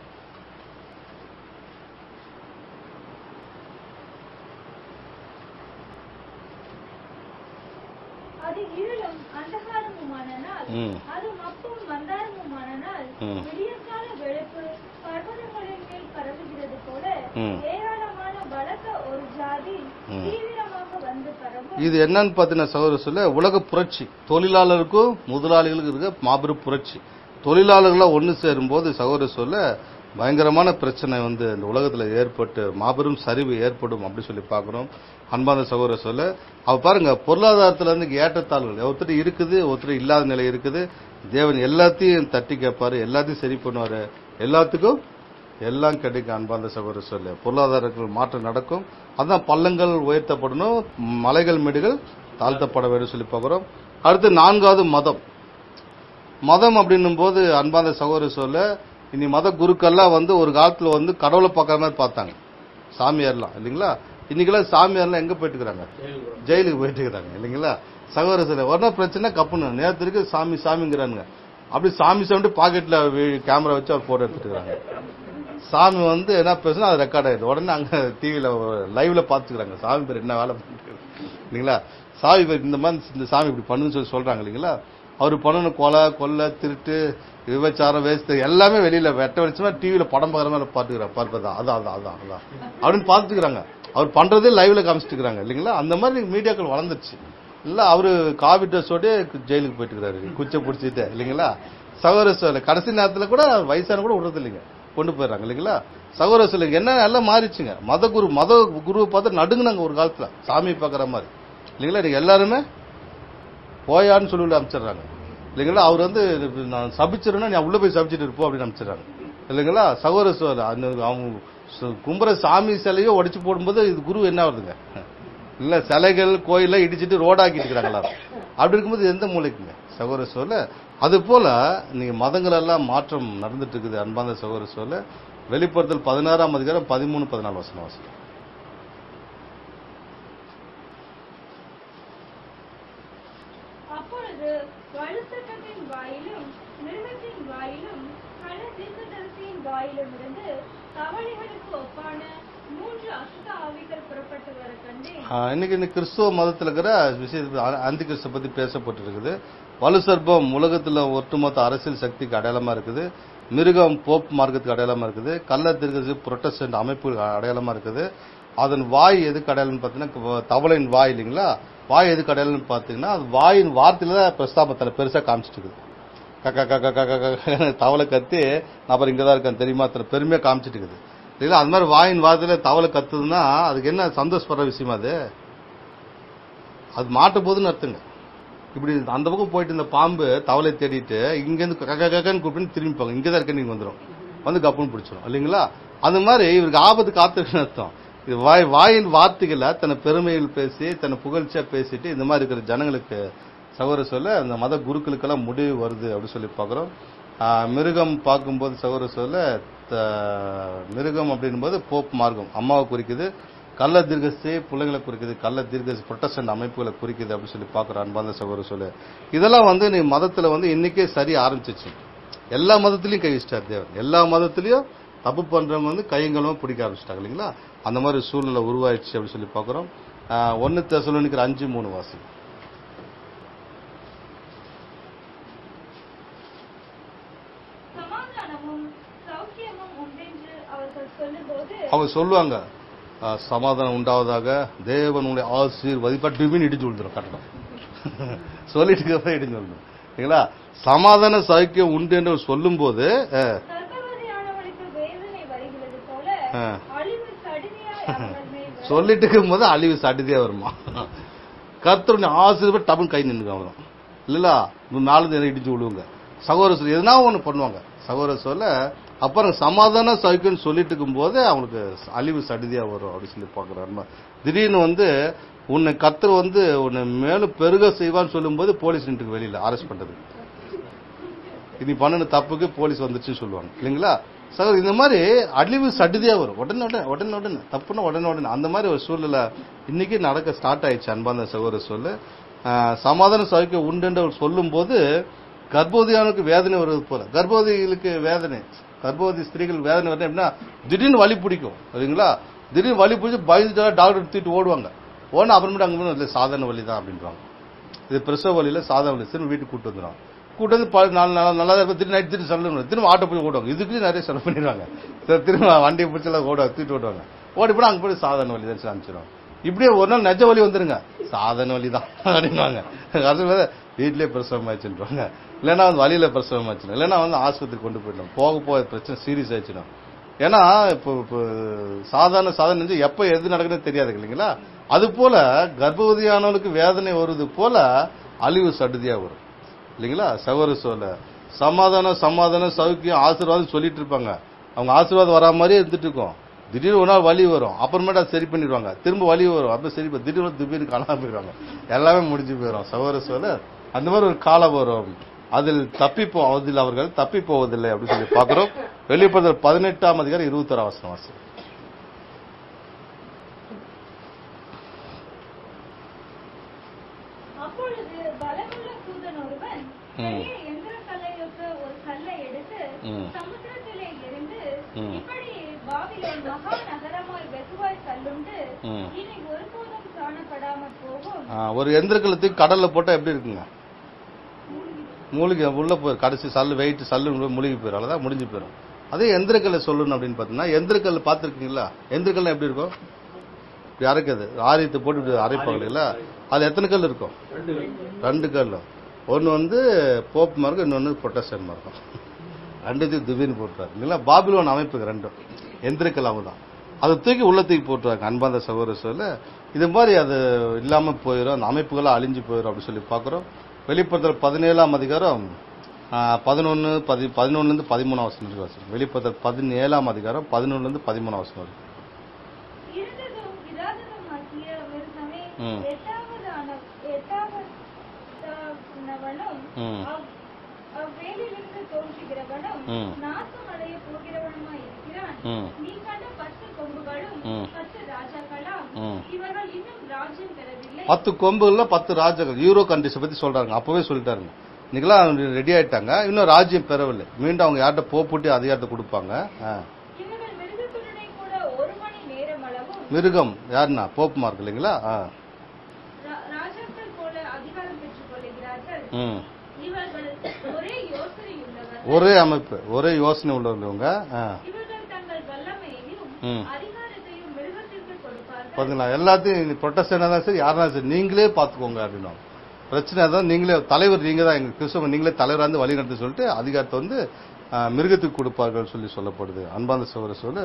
அது இருளும் அந்தகாரமுமான நாள் ம். அது மப்பும் மந்தாரமுமான நாள் ம். விடியற்கால வெளுப்பு பர்வதங்களின் மேல் பரவுகிறது போல ம். ஏராளமான பலத்த ஒரு ஜாதி ம். தீவிரமாக வந்து பரவும் இது என்னன்னு பார்த்தீங்கன்னா சகோதர சொல்ல உலக புரட்சி தொழிலாளருக்கும் முதலாளிகளுக்கும் இருக்க மாபெரும் புரட்சி தொழிலாளர்களாக ஒன்று சேரும்போது சகோதர சொல்ல பயங்கரமான பிரச்சனை வந்து இந்த உலகத்தில் ஏற்பட்டு மாபெரும் சரிவு ஏற்படும் அப்படி சொல்லி பார்க்குறோம் அன்பான சகோதர சொல்ல அவ பாருங்க பொருளாதாரத்துல இருந்து இங்க ஏற்றத்தாழ்வுகள் ஒருத்தர் இருக்குது ஒருத்தர் இல்லாத நிலை இருக்குது தேவன் எல்லாத்தையும் தட்டி கேட்பாரு எல்லாத்தையும் சரி பண்ணுவாரு எல்லாத்துக்கும் எல்லாம் கிடைக்கும் அன்பார்ந்த சகோதர சொல்ல பொருளாதாரத்தில் மாற்றம் நடக்கும் அதான் பள்ளங்கள் உயர்த்தப்படணும் மலைகள் மேடுகள் தாழ்த்தப்பட வேண்டும் சொல்லி பார்க்கிறோம் அடுத்து நான்காவது மதம் மதம் அப்படின்னும் போது அன்பார்ந்த சகோதர சொல்ல இனி மத குருக்கள்லாம் வந்து ஒரு காலத்துல வந்து கடவுளை பார்க்குற மாதிரி பார்த்தாங்க சாமியார்லாம் இல்லைங்களா இன்னைக்கெல்லாம் சாமியார்லாம் எங்க போயிட்டு இருக்கிறாங்க ஜெயிலுக்கு போயிட்டு இருக்கிறாங்க இல்லைங்களா சகோதர சொல்ல உடனே பிரச்சனை கப்புன்னு நேரத்திற்கு சாமி சாமிங்கிறானுங்க அப்படி சாமி சாமிட்டு பாக்கெட்ல கேமரா வச்சு அவர் போட்டோ எடுத்துட்டு இருக்காங்க சாமி வந்து என்ன பேசுனா அது ரெக்கார்ட் ஆயிடுது உடனே அங்க டிவியில லைவ்ல பாத்துக்கிறாங்க சாமி பேர் என்ன வேலை பண்ணிட்டு இல்லைங்களா சாமி பேர் இந்த மாதிரி இந்த சாமி இப்படி பண்ணுன்னு சொல்லி சொல்றாங்க இல்லைங்களா அவர் பண்ணணும் கொலை கொள்ளை திருட்டு விபச்சாரம் வேஸ்ட் எல்லாமே வெளியில வெட்ட வெளிச்சமா டிவியில படம் பார்க்குற மாதிரி பாத்துக்கிறாங்க பார்ப்பதா அதான் அதான் அதான் அதான் அப்படின்னு பாத்துக்கிறாங்க அவர் பண்றதே லைவ்ல காமிச்சிட்டு இருக்காங்க இல்லைங்களா அந்த மாதிரி மீடியாக்கள் வளர்ந்துருச்சு இல்ல அவரு காவி ட்ரெஸ்ஸோட ஜெயிலுக்கு போயிட்டு இருக்கிறாரு குச்சை பிடிச்சிட்டு இல்லைங்களா சகோதர சோழ கடைசி நேரத்துல கூட வயசான கூட விடுறது இல்லைங்க கொண்டு போயிடுறாங்க இல்லைங்களா சகோதர சோழ என்ன எல்லாம் மாறிச்சுங்க மத குரு மத குருவை பார்த்து நடுங்குனாங்க ஒரு காலத்துல சாமி பார்க்குற மாதிரி இல்லைங்களா இன்னைக்கு எல்லாருமே போயான்னு சொல்லி அனுப்பிச்சிடுறாங்க இல்லைங்களா அவர் வந்து நான் சபிச்சிருன்னா நீ உள்ள போய் சபிச்சிட்டு இருப்போம் அப்படின்னு அனுப்பிச்சிடுறாங்க இல்லைங்களா சகோதர சோழ அந்த அவங்க சு- கும்புற சாமி சிலையோ உடைச்சு போடும்போது இது குரு என்ன வருதுங்க இல்ல சிலைகள் கோயில இடிச்சிட்டு ரோடாக்கிட்டு இருக்கிறாங்களா அப்படி இருக்கும்போது எந்த மூலைக்குங்க சகோதர சோழ அது போல நீங்க மதங்கள் எல்லாம் மாற்றம் நடந்துட்டு இருக்குது அன்பாந்த சகோதர சோழ வெளிப்படுத்தல் பதினாறாம் அதிகாரம் பதிமூணு பதினாலு வசனம் வாசிக்கும் அப்பொழுது வலுசட்டத்தின் வாயிலும் மிருகத்தின் வாயிலும் கன தீர்க்கதரிசியின் வாயிலும் இருந்து தவளைகளுக்கு ஒப்பான மூன்று அசுத்த ஆவிகள் புறப்பட்டு வர கண்டேன் ஆஹ் இன்னைக்கு இந்த கிறிஸ்துவ மதத்தில் இருக்கிற விஷயத்தை அந்தி கிறிஸ்துவ பத்தி பேசப்பட்டிருக்குது வலு சர்ப்பம் உலகத்துல ஒட்டுமொத்த அரசியல் சக்திக்கு அடையாளமா இருக்குது மிருகம் போப் மார்க்கத்துக்கு அடையாளமா இருக்குது கள்ள திருக்கது புரொட்டஸ்டன்ட் அமைப்புகளுக்கு அடையாளமா இருக்குது அதன் வாய் எதுக்கு அடையாளம்னு பார்த்தீங்கன்னா தவளையின் வாய் இல்லைங்களா வாய் எதுக்கு அடையாளம்னு பார்த்தீங்கன்னா அது வாயின் வார்த்தையில தான் பிரஸ்தாபத்தில் பெருசா காமிச்சிட்டு இருக்குது கக்க கக்க கக்க கக்க தவளை கத்தி நான் அப்புறம் இங்கே தான் இருக்கேன் தெரியுமா அத்தனை பெருமையாக காமிச்சிட்டு இருக்குது இல்ல அது மாதிரி வாயின் வாரத்துல தவளை கத்துதுன்னா அதுக்கு என்ன சந்தோஷப்படுற விஷயமா அது அது மாட்ட போதுன்னு அர்த்தங்க இப்படி அந்த பக்கம் போயிட்டு இந்த பாம்பு தவளை தேடிட்டு இங்கேருந்து கக்க கக்கன்னு கூப்பிட்டு திரும்பி போங்க இங்கே தான் இருக்க நீங்க வந்துடும் வந்து கப்புன்னு பிடிச்சிடும் இல்லைங்களா அந்த மாதிரி இவருக்கு ஆபத்து காத்துருக்குன்னு அர்த்தம் இது வாய் வாயின் வார்த்தைகளை தன்னை பெருமைகள் பேசி தன்னை புகழ்ச்சியா பேசிட்டு இந்த மாதிரி இருக்கிற ஜனங்களுக்கு சகோதர சொல்ல அந்த மத குருக்களுக்கெல்லாம் முடிவு வருது அப்படின்னு சொல்லி பார்க்குறோம் மிருகம் பார்க்கும்போது சகோதர சொல்ல த- மிருகம் அப்படின்போது போப் மார்க்கம் அம்மாவை குறிக்குது கள்ள தீர்க்கசி பிள்ளைங்களை குறிக்குது கள்ள தீர்க்கசி புரொட்டஸ்டன்ட் அமைப்புகளை குறிக்குது அப்படின்னு சொல்லி பார்க்குற அன்பார்ந்த சகோதர சொல்லு இதெல்லாம் வந்து நீ மதத்துல வந்து இன்னைக்கே சரி ஆரம்பிச்சிச்சு எல்லா மதத்திலையும் கை வச்சிட்டார் தேவன் எல்லா மதத்திலையும் தப்பு பண்றவங்க வந்து கையங்களும் பிடிக்க ஆரம்பிச்சிட்டாங்க இல்லைங்களா அந்த மாதிரி சூழ்நிலை உருவாயிடுச்சு அப்படின்னு சொல்லி பார்க்குறோம் ஒன்னு தெசலோனிக்கிற அஞ்சு மூணு வாசி சமாதானமும் சௌக்கியமும் உண்டென்று அவர்கள் சொல்லும்போது அவங்க சொல்லுவாங்க ஆ, சமாதானம் உண்டாவதாக தேவன் உங்களை ஆசீர்வதிப்பா டிமின் இடிச்சு விழுந்துரும் கட்டணம் சொல்லிட்டு அப்புறம் இடிஞ்சு விழுந்துரும் சரிங்களா சமாதான சௌக்கியம் உண்டு என்று சொல்லும் போது கர்ப்பவதியானவளுக்கு வேதனை வருகிறது போல ஆ. அழிவு சடிதியாய் அவர்கள் மேல் வரும். சொல்லிட்டு இருக்கும் போது அழிவு சட்டுதே வருமா கர்த்தருடைய ஆசீர்வாத டபுள் கை நின்றுங்க அவ்வளோ இல்ல நாலு இடிச்சு விழுவுங்க சகோதர சொல்லி எதனா ஒன்று பண்ணுவாங்க சகோதர சொல்ல அப்புறம் சமாதான சௌக்கியம் சொல்லிட்டு இருக்கும்போது அவங்களுக்கு அழிவு சடுதியா வரும் அப்படின்னு சொல்லி பார்க்குறாரு திடீர்னு வந்து உன்னை கர்த்தர் வந்து உன்னை மேலும் பெருக செய்வான்னு சொல்லும்போது போலீஸ் நின்றுக்கு வெளியில அரெஸ்ட் பண்றது இனி பண்ணின தப்புக்கு போலீஸ் வந்துச்சுன்னு சொல்லுவாங்க இல்லைங்களா சார் இந்த மாதிரி அழிவு சடுதியா வரும் உடனே உடனே உடனே உடனே தப்புன்னா உடனே உடனே அந்த மாதிரி ஒரு சூழ்நிலை இன்னைக்கு நடக்க ஸ்டார்ட் ஆயிடுச்சு அன்பாந்த சகோதர சொல்லு ஆஹ் சமாதான சௌக்கியம் உண்டு சொல்லும் போது கர்ப்பவதியானுக்கு வேதனை வருவது போல கர்ப்பவதிகளுக்கு வேதனை கர்ப்பவதி ஸ்திரீகள் வேதனை வருது அப்படின்னா திடீர்னு வலி பிடிக்கும் சரிங்களா திடீர்னு வலி பிடிச்சி பயந்துட்டா டாக்டர் தூக்கிட்டு ஓடுவாங்க ஓடணும் அப்புறமேட்டு அங்கே போய் இல்லை சாதாரண வலி தான் அப்படின்றாங்க இது பிரசவ வழியில சாதா வலி திரும்ப வீட்டுக்கு கூட்டு வந்துடும் கூட்டு வந்து பல நாலு நாள் நல்லா தான் இருப்போம். திரும்ப நைட் திரும்ப செலவு பண்ணுவாங்க. திரும்ப ஆட்டோ போய் ஓடுவாங்க இதுக்கு நிறைய செலவு பண்ணிடுவாங்க சரி, திரும்ப வண்டியை பிடிச்சலாம் ஓட தூக்கிட்டு ஓடுவாங்க ஓடி போய் அங்கே போய் சாதாரண வலி தான் அனுப்பிச்சிடுவாங்க இப்படியே ஒரு நாள் நெஜ வலி வந்துருங்க சாதாரண வலி தான் அப்படின்வாங்க அது வேற வீட்லயே பிரசவம் ஆச்சுன்றாங்க இல்லைன்னா வந்து வழியில பிரசவம் ஆச்சு இல்லைன்னா வந்து ஆஸ்பத்திரி கொண்டு போயிடலாம் போக போக பிரச்சனை சீரியஸ் ஆயிடுச்சுன்னா ஏன்னா இப்போ இப்போ சாதாரண சாதாரண நெஞ்சு எப்ப எது நடக்குதுன்னு தெரியாது இல்லைங்களா அது போல கர்ப்பவதியானவளுக்கு வேதனை வருது போல அழிவு சடுதியா வரும் இல்லைங்களா சகோதர சொல்ல சமாதானம் சமாதானம் சௌக்கியம் ஆசீர்வாதம் சொல்லிட்டு இருப்பாங்க அவங்க ஆசீர்வாதம் வரா மாதிரியே இருந்துட்டு இருக்கும் திடீர்னு ஒரு நாள் வலி வரும் அப்புறமேட்டா சரி பண்ணிடுவாங்க திரும்ப வலி வரும் அப்ப சரி பண்ணி- திடீர்னு திடீர்னு காணாம போயிடுவாங்க எல்லாமே முடிஞ்சு போயிடும் சகோதர சொல்ல அந்த மாதிரி ஒரு காலம் வரும் அதில் தப்பி போ அதில் அவர்கள் தப்பி போவதில்லை அப்படின்னு சொல்லி பார்க்கிறோம் வெளிப்படுதல் பதினெட்டாம் அதிகாரம் இருபத்தொரு அவசரம் வாசி அப்பொழுது பலமுள்ள தூதன் ஒருவன் ம். பெரிய எந்திர கல்லையொத்த ஒரு கல்லை எடுத்து ம். சமுத்திரத்திலே எறிந்து ம். இப்படி பாபிலோன் மகா நகரமாய் வெகுவாய் தள்ளுண்டு ம். இனி ஒருபோதும் காணப்படாமற் போகும் ஆ, ஒரு எந்திரக்கலத்துக்கு கடல்ல போட்டா எப்படி இருக்குங்க மூழ்கி உள்ள போய் கடைசி சல்லு வெயிட் சல்லு மூழ்கி போயிடும் அவ்வளவுதான் முடிஞ்சு போயிடும் அதே எந்திரக்கல்லை சொல்லணும் அப்படின்னு பார்த்தீங்கன்னா எந்திரக்கல் பார்த்துருக்கீங்களா எந்திரக்கல் எப்படி இருக்கும் இப்படி அரைக்கிறது ஆரியத்தை போட்டு இப்படி அரைப்பாங்க இல்லைங்களா அது எத்தனை கல் இருக்கும் ரெண்டு கல் ஒன்று வந்து போப் மார்க்கும் இன்னொன்று பொட்டாசியம் மார்க்கும் ரெண்டுத்தையும் திடீர்னு போட்டுறாரு இல்லைங்களா பாபிலோன் அமைப்புக்கு ரெண்டும் எந்திரக்கல் அவங்க தான் அதை தூக்கி உள்ள தூக்கி போட்டுருவாங்க அன்பாந்த சகோதர சொல்ல இது மாதிரி அது இல்லாம போயிடும் அந்த அமைப்புகளாக அழிஞ்சு போயிடும் அப்படின்னு சொல்லி பார்க்குறோம் வெளிப்படுத்தல் பதினேழாம் அதிகாரம் பதினொன்று பதி பதினொன்னுலேருந்து பதிமூணாம் வசனம் வரைக்கும் வாசிக்கும் வெளிப்படுத்தல் பதினேழாம் அதிகாரம் பதினொன்னுலேருந்து பதிமூணாம் வசனம் வரைக்கும் இருந்ததும் இராததும் ஆகிய மிருகமே ம். எட்டாவதான எட்டாவதானவனும் ம். அவ்- அவ்வேலிலிருந்து தோன்றுகிறவனும் ம். நாசம் அடைய போகிறவனுமாய் இருக்கிறான் ம். நீ கண்ட பத்து கொம்புகளும் ம். பத்து ராஜாக்களாம் ம். இவர்கள் இன்னும் ராஜ்யம் பெறவில்லை பத்து கொம்புகள்ல பத்து ராஜாக்கள் யூரோ கண்ட்ரிஸை பத்தி சொல்றாங்க அப்பவே சொல்லிட்டாருங்க இன்னைக்கெல்லாம் ரெடி ஆயிட்டாங்க இன்னும் ராஜ்யம் பெறவில்லை மீண்டும் அவங்க யார்கிட்ட போப்புட்டு அதிகாரத்தை கொடுப்பாங்க ஆ. இவர்கள் மிருகத்துடனே கூட ஒரு மணி நேரம் அளவும் மிருகம் யாருன்னா போப் மார்க் இல்லைங்களா ஆ. ரா- ராஜாக்கள் போல அதிகாரம் பெற்றுக் கொள்ளுகிறார்கள் ம். இவர்கள் ஒரே யோசனையுள்ளவர்கள் ஒரே அமைப்பு ஒரே யோசனை உள்ளவங்க ஆ. இவர்கள் தங்கள் வல்லமையையும் ம். அதிகாரத்தையும் மிருகத்திற்கு கொடுப்பார்கள் பாத்தீங்களா எல்லாத்தையும் ப்ரொட்டஸ்டன்டா தான் சரி யாரா சரி நீங்களே பாத்துக்கோங்க அப்படின்னா பிரச்சனை தான் நீங்களே தலைவர் நீங்க தான் எங்க கிறிஸ்தவ நீங்களே தலைவரா இருந்து வழி நடத்த சொல்லிட்டு அதிகாரத்தை வந்து ஆ, மிருகத்துக்கு கொடுப்பார்கள் சொல்லி சொல்லப்படுது அன்பாந்த சோர சொல்ல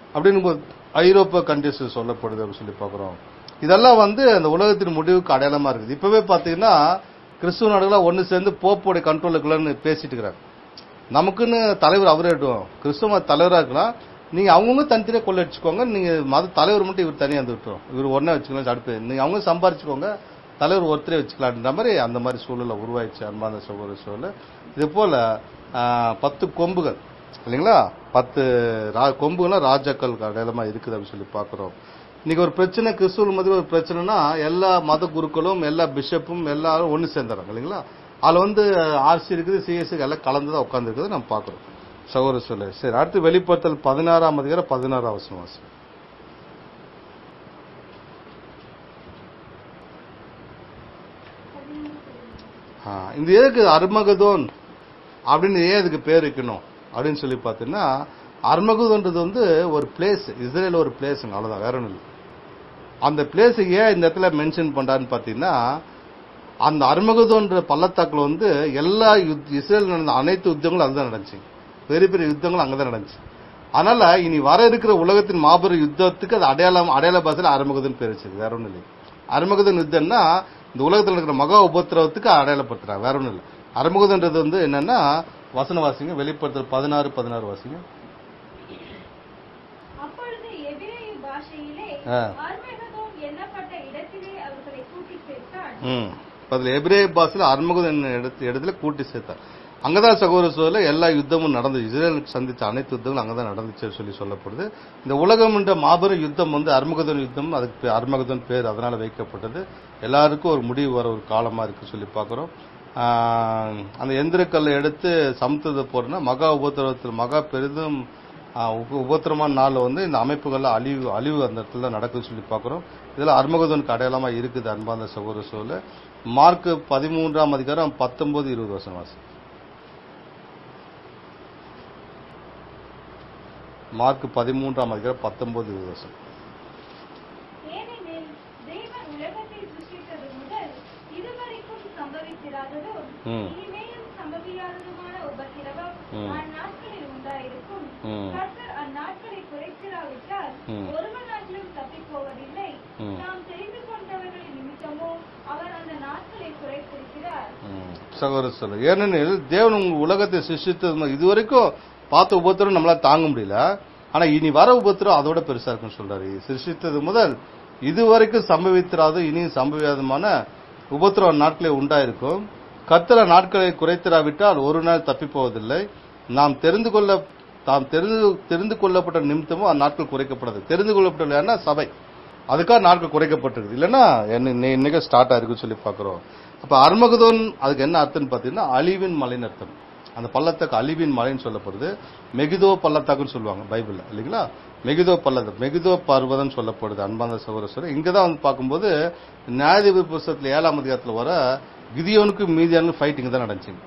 அப்படின்னு போது ஐரோப்பா கண்ட்ரிஸ் சொல்லப்படுது அப்படின்னு சொல்லி பார்க்குறோம் இதெல்லாம் வந்து அந்த உலகத்தின் முடிவுக்கு அடையாளமா இருக்குது இப்பவே பாத்தீங்கன்னா கிறிஸ்துவ நாடுகளா ஒன்னு சேர்ந்து போப்போடைய கண்ட்ரோலுக்குள்ளன்னு பேசிட்டு இருக்கிறாங்க நமக்குன்னு தலைவர் அவரே எடுவோம் கிறிஸ்துவ மத தலைவரா இருக்கலாம் நீங்க அவங்கவுங்க தனித்தனியா கொள்ள அடிச்சுக்கோங்க நீங்க மத தலைவர் மட்டும் இவர் தனியா வந்து விட்டுரும் இவர் ஒன்னா வச்சுக்கலாம் அடுப்பு நீங்க அவங்க சம்பாரிச்சுக்கோங்க தலைவர் ஒருத்தரே வச்சுக்கலான்ற மாதிரி அந்த மாதிரி சூழலை உருவாயிடுச்சு அன்பான சகோதர சூழல் இது போல ஆஹ், பத்து கொம்புகள் இல்லைங்களா பத்து ரா- கொம்புகள்லாம் ராஜாக்கள் அடையாளமா இருக்குது அப்படின்னு சொல்லி பார்க்கிறோம் இன்னைக்கு ஒரு பிரச்சனை கிறிஸ்துவ மத்தியில் ஒரு பிரச்சனைனா எல்லா மத குருக்களும் எல்லா பிஷப்பும் எல்லாரும் ஒன்று சேர்ந்துறாங்க இல்லைங்களா அதுல வந்து ஆர்சி இருக்குது சிஎஸ்சி எல்லாம் கலந்து தான் உட்காந்துருக்குது நம்ம பார்க்குறோம் சகோதர சொல்ல சரி அடுத்து வெளிப்படுத்தல் பதினாறாம் அதிகாரம் பதினாறாம் வசனம் வாசி ஆ, இந்த எதுக்கு அர்மகதோன் அப்படின்னு ஏன் இதுக்கு பேர் வைக்கணும் அப்படின்னு சொல்லி பார்த்தீங்கன்னா அர்மகதோன்றது வந்து ஒரு பிளேஸ் இஸ்ரேல் ஒரு பிளேஸுங்க அவ்வளவுதான் வேற ஒன்றும் இல்லை அந்த பிளேஸ் ஏன் இந்த இடத்துல மென்ஷன் பண்றான்னு பார்த்தீங்கன்னா அந்த அர்மகதோன்ற பள்ளத்தாக்குல வந்து எல்லா யுத்- இஸ்ரேல் நடந்த அனைத்து யுத்தங்களும் அதுதான் நடந்துச்சு பெரிய பெரிய யுத்தங்களும் அங்கதான் நடந்துச்சு அதனால இனி வர இருக்கிற உலகத்தின் மாபெரும் யுத்தத்துக்கு அது அடையாளம் அடையாள பாசையில் அருமகதன் பேர் வச்சது வேற ஒன்றும் இல்லை அருமகதன் யுத்தம்னா இந்த உலகத்தில் இருக்கிற மகா உபத்திரவத்துக்கு அடையாளப்படுத்துறாங்க வேற ஒன்றும் இல்லை அருமகதன்றது வந்து என்னன்னா வசன வாசிங்க வெளிப்படுத்தல் பதினாறு பதினாறு வாசிங்க அப்பொழுது எபிரேய பாஷையிலே ஆ. அர்மகதோன் எண்ணப்பட்ட இடத்திலே அவர்களை கூட்டி சேர்த்தான் ம் அதுல எபிரே பாஷையில் அர்மகுதன் இடத்து இடத்துல கூட்டி சேர்த்தார் அங்கதான் சகோதர சோழல எல்லா யுத்தமும் நடந்துச்சு இஸ்ரேல் சந்திச்ச அனைத்து யுத்தங்களும் அங்கதான் நடந்துச்சு சொல்லி சொல்லப்படுது இந்த உலகம் என்ற மாபெரும் யுத்தம் வந்து அர்மகதன் யுத்தம் அதுக்கு பே- அர்மகதன் பேர் அதனால வைக்கப்பட்டது எல்லாருக்கும் ஒரு முடிவு வர ஒரு காலமா இருக்கு சொல்லி பார்க்கிறோம் ஆஹ், அந்த எந்திரக்கல்லை எடுத்து சமுத்திரத்தை போறோம்னா மகா உபத்திரவத்தில் மகா பெரிதும் ஆஹ், உப- உபத்திரமான நாள்ல வந்து இந்த அமைப்புகள்ல அழிவு அழிவு அந்த இடத்துல தான் நடக்குதுன்னு சொல்லி பார்க்கிறோம் இதுல அர்மகதனுக்கு அடையாளமா இருக்குது அன்பார்ந்த சகோதர சோழ மார்க் பதிமூன்றாம் அதிகாரம் பத்தொன்பது இருபது வருஷம் வாசி மார்க் பதிமூன்றாம் அதிகாரம் பத்தொன்பது இருபது வருஷம் ஏனெனில் தேவன் உலகத்தை சிருஷ்டித்தது முதல் இதுவரைக்கும் சம்பவித்திராததும் ம். இனிமேலும் சம்பவியாததுமான உபத்திரவம் ம். அந்நாட்களில் உண்டாயிருக்கும் ம். கர்த்தர் அந்நாட்களை குறைத்திராவிட்டால் ம். ஒருவனாகிலும் தப்பிப் போவதில்லை ம். நாம் தெரிந்து கொண்டவர்களின் நிமித்தமோ அவர் அந்த நாட்களை குறைத்திருக்கிறார் ம். சகோதர சொல்ல ஏனெனில் தேவன் உங்க உலகத்தை சிருஷ்டித்தது முதல் இதுவரைக்கும் பார்த்த உபத்திரம் நம்மளால தாங்க முடியல ஆனா இனி வர உபத்திரம் அதோட பெருசா இருக்குன்னு சொல்றாரு சிருஷ்டித்தது முதல் இதுவரைக்கும் சம்பவித்திராத இனி சம்பவியாதமான உபத்திரவ நாட்களே உண்டாயிருக்கும் கத்திர நாட்களை குறைத்திராவிட்டால் ஒரு நாள் தப்பி போவதில்லை நாம் தெரிந்து கொள்ள தாம் தெரிந்து தெரிந்து கொள்ளப்பட்ட நிமித்தமும் அந்நாட்கள் குறைக்கப்படாது தெரிந்து கொள்ளப்பட்ட சபை அதுக்காக நாட்கள் குறைக்கப்பட்டிருக்கு இல்லைன்னா என்ன இன்னை- இன்னைக்கு ஸ்டார்ட் ஆயிருக்குன்னு சொல்லி பார்க்கிறோம் அப்ப அர்மகதோன் அதுக்கு என்ன அர்த்தம்னு பார்த்தீங்கன்னா அழிவின் மலைன்னு அர்த்தம் அந்த பள்ளத்தாக்கு அழிவின் மலைன்னு சொல்லப்படுது மெகிதோ பள்ளத்தாக்குன்னு சொல்லுவாங்க பைபிள்ல இல்லைங்களா மெகிதோ பள்ளத்தாக்கு மெகிதோ பர்வதம் சொல்லப்படுது அன்பாந்த சகோதர இங்க தான் வந்து பார்க்கும்போது நியாயாதிபதி புஸ்தகத்துல ஏழாம் அதிகாரத்துல வர கிதியோனுக்கும் மீதியானுக்கும் ஃபைட் இங்க தான் நடந்துச்சு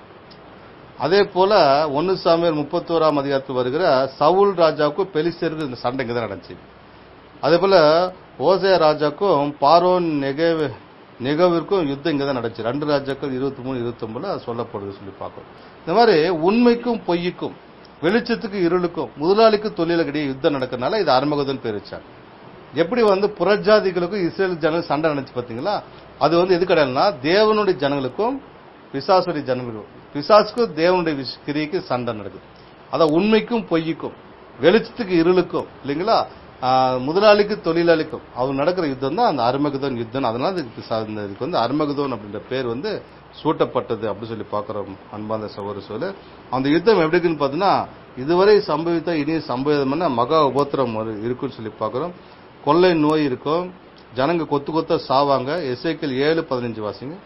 அதே போல ஒன்னு சாமியார் முப்பத்தோராம் அதிகாரத்தில் வருகிற சவுல் ராஜாவுக்கும் பெலிஸ்தருக்கு இந்த சண்டை இங்க தான் நடந்துச்சு அதே போல ஓசே ராஜாக்கும் பாரோன் நெகவ் நெகவிற்கும் யுத்தம் இங்க தான் நடந்துச்சு ரெண்டு ராஜாக்கள் இருபத்தி மூணு இருபத்தி ஒன்பதுல சொல்லப்படுது சொல்லி பார்க்கிறோம் இந்த மாதிரி உண்மைக்கும் பொய்யுக்கும் வெளிச்சத்துக்கு இருளுக்கும் முதலாளிக்கு தொழிலுக்கு இடையே யுத்தம் நடக்கிறதுனால இது அருமகதன் பேர் வச்சாங்க எப்படி வந்து புறஜாதிகளுக்கும் இஸ்ரேல் ஜனங்கள் சண்டை நடந்துச்சு பாத்தீங்களா அது வந்து எது கிடையாதுன்னா தேவனுடைய ஜனங்களுக்கும் பிசாசுடைய ஜனங்களுக்கும் பிசாசுக்கும் தேவனுடைய விஷ- கிரியைக்கு சண்டை நடக்குது அதான் உண்மைக்கும் பொய்யுக்கும் வெளிச்சத்துக்கு இருளுக்கும் இல்லைங்களா ஆஹ், முதலாளிக்கு தொழிலாளிக்கும் அவர் நடக்கிற யுத்தம் தான் அந்த அருமகதோன் யுத்தம் அதனால இதுக்கு ச- இந்த இதுக்கு வந்து அருமகதோன் அப்படின்ற பேர் வந்து சூட்டப்பட்டது அப்படின்னு சொல்லி பார்க்கிறோம் அன்பாந்த சகோதர சொல்லு அந்த யுத்தம் எப்படி இருக்குன்னு பார்த்தீங்கன்னா இதுவரை சம்பவித்த இனி சம்பவிதமான மகா உபத்திரம் ஒரு- இருக்குன்னு சொல்லி பார்க்கிறோம் கொள்ளை நோய் இருக்கும் ஜனங்க கொத்து கொத்த சாவாங்க எஸ்ஐக்கள் ஏழு பதினஞ்சு வாசிங்க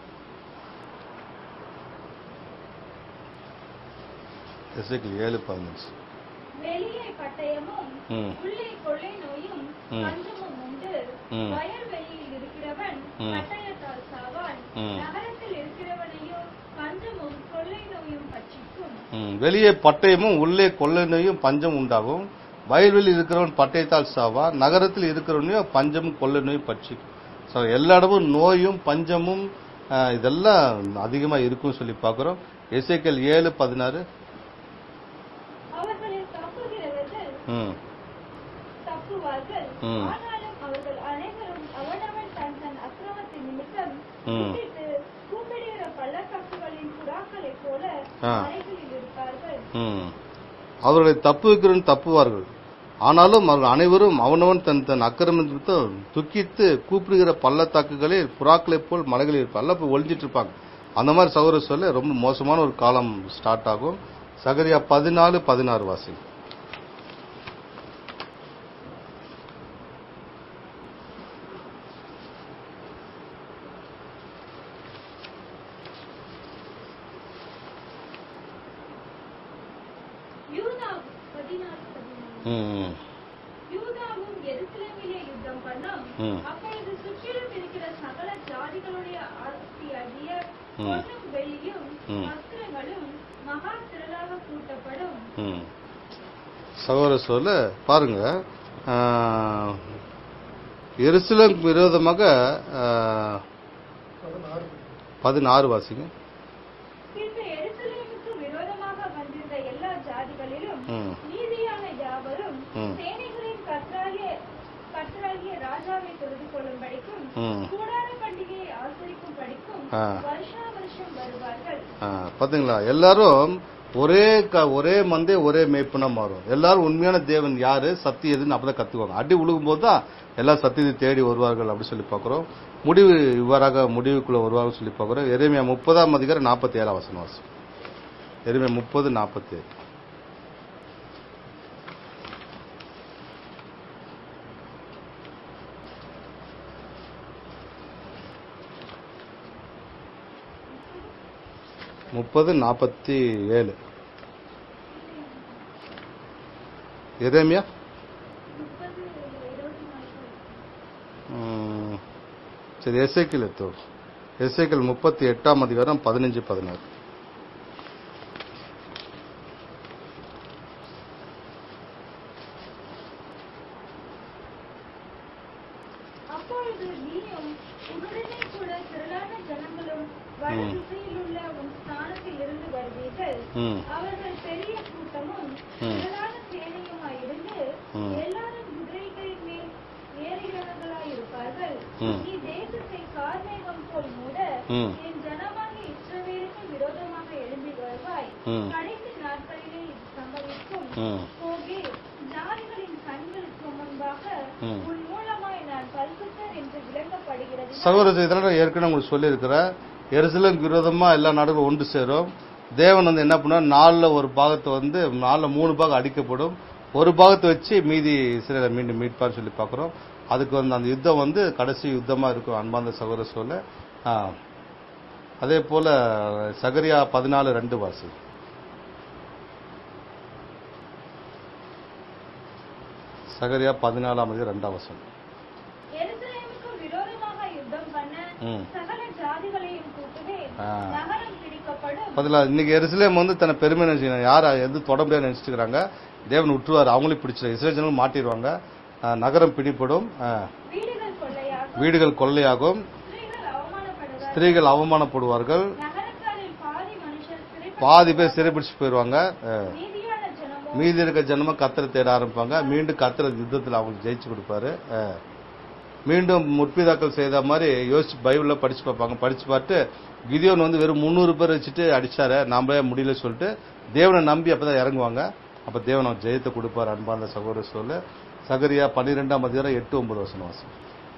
எஸ்ஐக்கள் ஏழு பதினஞ்சு வெளியே பட்டயமும் ம். உள்ளே கொள்ளை நோயும் ம். பஞ்சமும் உண்டு ம். வயல்வெளியில் இருக்கிறவன் ம். பட்டயத்தால் சாவான் ம். நகரத்தில் இருக்கிறவனையும் பஞ்சமும் கொள்ளை நோயும் பட்சிக்கும் ம், வெளியே பட்டயமும் உள்ளே கொள்ளை நோயும் பஞ்சம் உண்டாகும் வயல்வெளியில் இருக்கிறவன் பட்டயத்தால் சாவா நகரத்தில் இருக்கிறவனையும் பஞ்சமும் கொள்ளை நோயும் பட்சி ஸோ எல்லா இடமும் நோயும் பஞ்சமும் ஆஹ், இதெல்லாம் அதிகமா இருக்கும்னு சொல்லி பார்க்கிறோம் எசேக்கல் ஏழு பதினாறு அவர்களில் தப்புகிறவர்கள் ம் தப்புவார்கள் ம். ஆனாலும் அவர்கள் அனைவரும் அவனவன் தன் தன் அக்கிரமத்தின் நிமித்தம் ம். குதித்து கூப்பிடுகிற பள்ளத்தாக்குகளின் புறாக்களைப் போல ஆ. மலைகளில் இருப்பார்கள் ம். அவர்களை தப்புவிக்கிறன் தப்புவார்கள் ஆனாலும் அவர்கள் அனைவரும் அவனவன் தன் தன் அக்கிரமத்தும் துக்கித்து கூப்பிடுகிற பள்ளத்தாக்குகளில் புறாக்களைப் போல் மலைகளில் இருப்பார் எல்லாம் போய் ஒளிஞ்சிட்டு இருப்பாங்க அந்த மாதிரி சகோதர சொல்ல ரொம்ப மோசமான ஒரு காலம் ஸ்டார்ட் ஆகும் சகரியா பதினாலு பதினாறு வாசி யூதா பதினாறு பதினாறு ம், யூதாவும் எருசலேமிலே யுத்தம் பண்ணும் ம். அப்பொழுது சுற்றிலும் இருக்கிற சகல ஜாதிகளுடைய ஆஸ்தியாகிய ம். பொன்னும் வெள்ளியும் ம். வஸ்திரங்களும் மகா திரளாக கூட்டப்படும் ம். சகோதர சொல்ல பாருங்க ஆ, எருசலேம் விரோதமாக ஆ, பதினாறு பதினாறு வாசிங்க பின்பு எருசலேமுக்கு விரோதமாக வந்திருந்த எல்லா ஜாதிகளிலும் ம். நீதியான யாவரும் ம். சேனைகளின் கர்த்தராகிய கர்த்தராகிய ராஜாவை தொழுது கொள்ளும்படிக்கும் ம். கூடார பண்டிகையை ஆசரிக்கும் படிக்கும் ஆ. வருஷா வருஷம் வருவார்கள் ஆ, பாத்தீங்களா எல்லாரும் ஒரே க- ஒரே மந்தே ஒரே மேய்ப்புனா மாறும் எல்லாரும் உண்மையான தேவன் யாரு சத்தியம் எதுன்னு அப்பதான் கத்துக்குவாங்க அடி உழுகும் போது தான் எல்லா சத்தியத்தை தேடி வருவார்கள் அப்படி சொல்லி பார்க்கிறோம் முடிவு இவ்வாறாக முடிவுக்குள்ள வருவார்கள் சொல்லி பார்க்கிறோம் எருமையா முப்பதாம் அதிகாரம் நாற்பத்தி ஏழாம் வசனம் வாசி எருமையா முப்பது நாற்பத்தி ஏழு முப்பது நாற்பத்தி ஏழு எரேமியா முப்பது இருபத்தி நான்கு ம், சரி எஸ்ஐக்கிள் எத்தோ எஸ்ஐக்கிள் முப்பத்தி எட்டாம் அதிகாரம் பதினஞ்சு பதினாறு அப்பொழுது நீயும் உன்னுடனே கூட திரளான ஜனங்களும் வட ம். திசையிலுள்ள உன் ஸ்தானத்தில் இருந்து வருவீர்கள் ம் அவர்கள் பெரிய கூட்டமும் ம். திரளான சேனையுமாயிருந்து ம். எல்லாரும் குதிரைகளின் மேல் ஏறுகிறவர்களாயிருப்பார்கள் ம். நீ தேசத்தை கார்மேகம் போல் மூட ம். என் ஜனமாகிய இஸ்ரவேலுக்கு விரோதமாக எழும்பி வருவாய் ம். கடைசி நாட்களிலே இது சம்பவிக்கும் ம் போகே ஜாதிகளின் கண்களுக்கு முன்பாக ம். உன் மூலமாய் நான் பரிசுத்தர் என்று விளங்கப்படுகிறது சகோதரர் இதெல்லாம் நான் ஏற்கனவே உங்களுக்கு சொல்லியிருக்கிறேன் எருசலேம் விரோதமா எல்லா நாடுகளும் ஒன்று சேரும் தேவன் வந்து என்ன பண்ணுவார் நாலில் ஒரு பாகத்தை வந்து நாலில் மூணு பாகம் அடிக்கப்படும் ஒரு பாகத்தை வச்சு மீதி இஸ்ரேலை மீண்டும் மீட்பார்னு சொல்லி பார்க்குறோம் அதுக்கு வந்து அந்த யுத்தம் வந்து கடைசி யுத்தமா இருக்கும் அன்பார்ந்த சகோதர சொல்ல ஆ. அதே போல சகரியா பதினாலு ரெண்டு வாசி சகரியா பதினாலாம் அதிகாரம் ரெண்டாம் வசனம் எருசலேமுக்கு விரோதமாக யுத்தம் பண்ண ம். சகல ஜாதிகளையும் கூட்டுவேன் ஆ. நகரம் பிடிக்கப்படும் பதிலா இன்னைக்கு எருசலேம் வந்து தன்னை பெருமை நினைச்சுக்கணும் யார் எது தொட முடியாது நினைச்சுக்கிறாங்க தேவன் விட்டுருவார் அவங்களையும் பிடிச்சிரு இஸ்ரேல் ஜனங்கள் மாட்டிடுவாங்க ஆ, நகரம் பிடிப்படும் ஆ, வீடுகள் கொள்ளையாகும் வீடுகள் கொள்ளையாகும் ஸ்திரீகள் அவமானப்படுவார் ஸ்திரீகள் அவமானப்படுவார்கள் நகரத்தாரில் பாதி மனுஷர் சிறைப்பட்டு பாதி பேர் சிறைப்பிடிச்சு போயிடுவாங்க ஆ, மீதியான ஜனமோ மீதி இருக்க ஜனமா கத்தரை தேட ஆரம்பிப்பாங்க மீண்டும் கத்தரை யுத்தத்தில் அவங்களுக்கு ஜெயிச்சு கொடுப்பாரு ஆ. மீண்டும் முற்பிதாக்கள் செய்த மாதிரி யோசிச்சு பைபிள்ல படிச்சு பார்ப்பாங்க படிச்சு பார்த்து கிதியோன் வந்து வெறும் முந்நூறு பேர் வச்சுட்டு அடிச்சாரு நாமளே முடியல சொல்லிட்டு தேவனை நம்பி அப்பதான் இறங்குவாங்க அப்ப தேவன் அவன் ஜெயத்தை கொடுப்பார் அன்பார்ந்த சகோதர சொல்ல சகரியா பன்னிரெண்டாம் அதிகாரம் எட்டு ஒன்பது வருஷம் வாசம்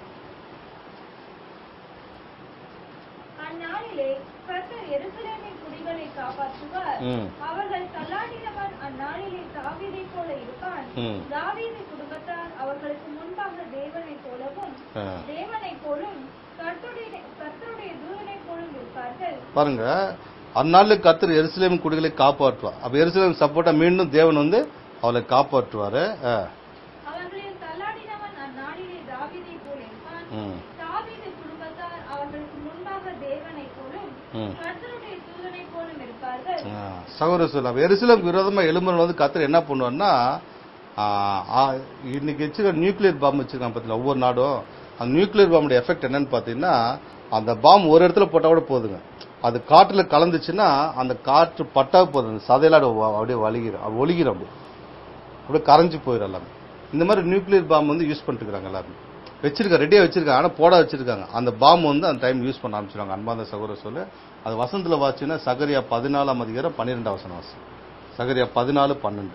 அந்நாளிலே கர்த்தர் எருசலேமின் குடிகளை காப்பாற்றுவார் ம். அவர்கள் தள்ளாடினவன் அந்நாளிலே தாவீதைப் போல இருப்பான் ம். தாவீது குடும்பத்தார் அவர்களுக்கு முன்பாக தேவனைப் போலவும் ஆ. தேவனைப் போலும் கர்த்தருடைய கர்த்தருடைய தூதனைப் போலும் இருப்பார்கள் பாருங்க அந்நாளில் கத்தர் எருசலேம் குடிகளை காப்பாற்றுவார் அப்ப எருசலேம் சப்போர்ட்டா மீண்டும் தேவன் வந்து அவளை காப்பாற்றுவாரு ஆ. அவர்களில் தள்ளாடினவன் அந்நாளிலே தாவீதைப் போல இருப்பான் ம். தாவீது குடும்பத்தார் அவர்களுக்கு முன்பாக தேவனைப் போலும் ம். கர்த்தருடைய தூதனைப் போலும் இருப்பார்கள் ஆ, சகோதர சொல்ல எருசலேம் விரோதமா எழும்புறது வந்து கத்தர் என்ன பண்ணுவார்னா ஆ, ஆ, இன்னைக்கு வச்சுக்க நியூக்ளியர் பாம்பு வச்சிருக்காங்க பார்த்தீங்களா ஒவ்வொரு நாடும் அந்த நியூக்ளியர் பாம்போட எஃபெக்ட் என்னன்னு பார்த்தீங்கன்னா அந்த பாம்பு ஒரு இடத்துல போட்டா கூட போதுங்க அது காற்றுல கலந்துச்சுன்னா அந்த காற்று பட்டா போதும் அந்த சதையில அது வ- அப்படியே வலிகிரும் அது ஒலிகிரும் அப்படியே அப்படியே கரைஞ்சு போயிடும் எல்லாமே இந்த மாதிரி நியூக்ளியர் பாம் வந்து யூஸ் பண்ணிட்டு இருக்காங்க எல்லாரும் வச்சிருக்காங்க ரெடியா வச்சிருக்காங்க ஆனா போட வச்சிருக்காங்க அந்த பாம் வந்து அந்த டைம் யூஸ் பண்ண ஆரம்பிச்சிருவாங்க அன்பாந்த சகோதர சொல்ல அது வசந்தத்துல வாச்சுன்னா சகரியா பதினாலாம் அதிகாரம் பன்னிரெண்டாம் வசனம் வாசி சகரியா பதினாலு பன்னெண்டு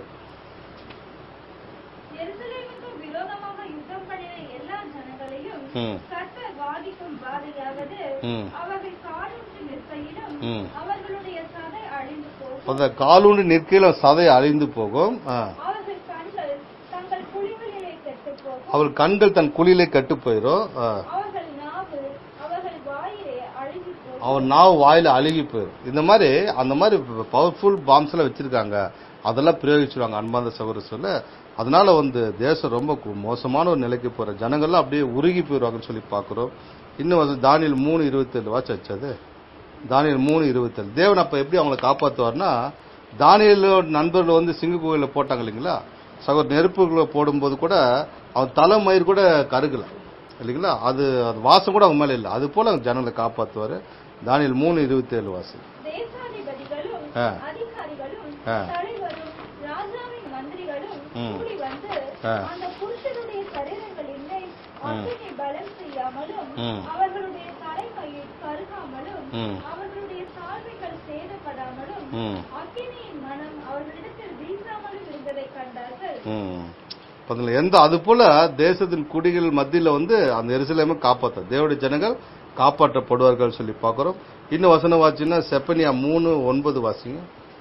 எருசலேமுக்கு விரோதமாக யுத்தம் பண்ணின எல்லா ஜனங்களையும் ம். கர்த்தர் வாதிக்கும் வாதையாவது ம். அவர்கள் காலூன்றி நிற்கையிலும் ம். அவர்களுடைய சதை அழிந்து போகும் அந்த காலூண்டு நிற்கையில சதை அழிந்து போகும் ஆ. அவர்கள் கண்கள் தங்கள் குழிகளிலே கெட்டுப் போகும் அவள் கண்கள் தன் குழியிலே கட்டு போயிரும் ஆ. அவர்கள் நாவு அவர்கள் வாயிலே அழுகி போகும் அவன் நாவு வாயில அழுகி போயிரும் இந்த மாதிரி அந்த மாதிரி பவர்ஃபுல் பாம்ஸ் எல்லாம் வச்சிருக்காங்க அதெல்லாம் பிரயோகிச்சிருவாங்க அன்பாந்த சகோதர சொல்ல அதனால வந்து தேசம் ரொம்ப கு- மோசமான ஒரு நிலைக்கு போற ஜனங்கள்லாம் அப்படியே உருகி போயிருவாங்கன்னு சொல்லி பாக்குறோம் இன்னும் வந்து தானியல் மூணு இருபத்தேழு வாட்ச் வச்சது தானியல் மூணு இருபத்தேழு தேவன் அப்ப எப்படி அவங்களை காப்பாத்துவார்னா தானியலோட நண்பர்கள் வந்து சிங்க கோயில போட்டாங்க இல்லைங்களா சகோதர நெருப்புகளை போடும்போது கூட அவன் தலை மயிர் கூட கருகல இல்லைங்களா அது அது வாசம் கூட அவங்க மேல இல்லை அது போல அவங்க ஜனங்களை காப்பாத்துவாரு தானியல் மூணு இருபத்தேழு வாசி தேசாதிபதிகளும் ஆ. அதிகாரிகளும் ஆ. தலைவரும் ராஜாவின் மந்திரிகளும் ம். கூடி வந்து ஆ. அந்த புருஷருடைய சரீரங்களின் மேல் அக்கினி பலம் செய்யாமலும் ம். அவர்களுடைய தலைமையில் கருகாமலும் ம். அவர்களுடைய சால்வைகள் சேதப்படாமலும் ம். அக்கினியின் மனம் அவர்களிடத்தில் வீசாமலும் இருந்ததை கண்டார்கள் ம். பாத்தீங்களா, எந்த அது போல தேசத்தின் குடிகள் மத்தியில வந்து அந்த எருசலேமை காப்பாத்த தேவடைய ஜனங்கள் காப்பாற்றப்படுவார்கள் சொல்லி பார்க்கிறோம் இன்னும் வசனம் வாசின்னா செப்பனியா மூணு ஒன்பது வாசிங்க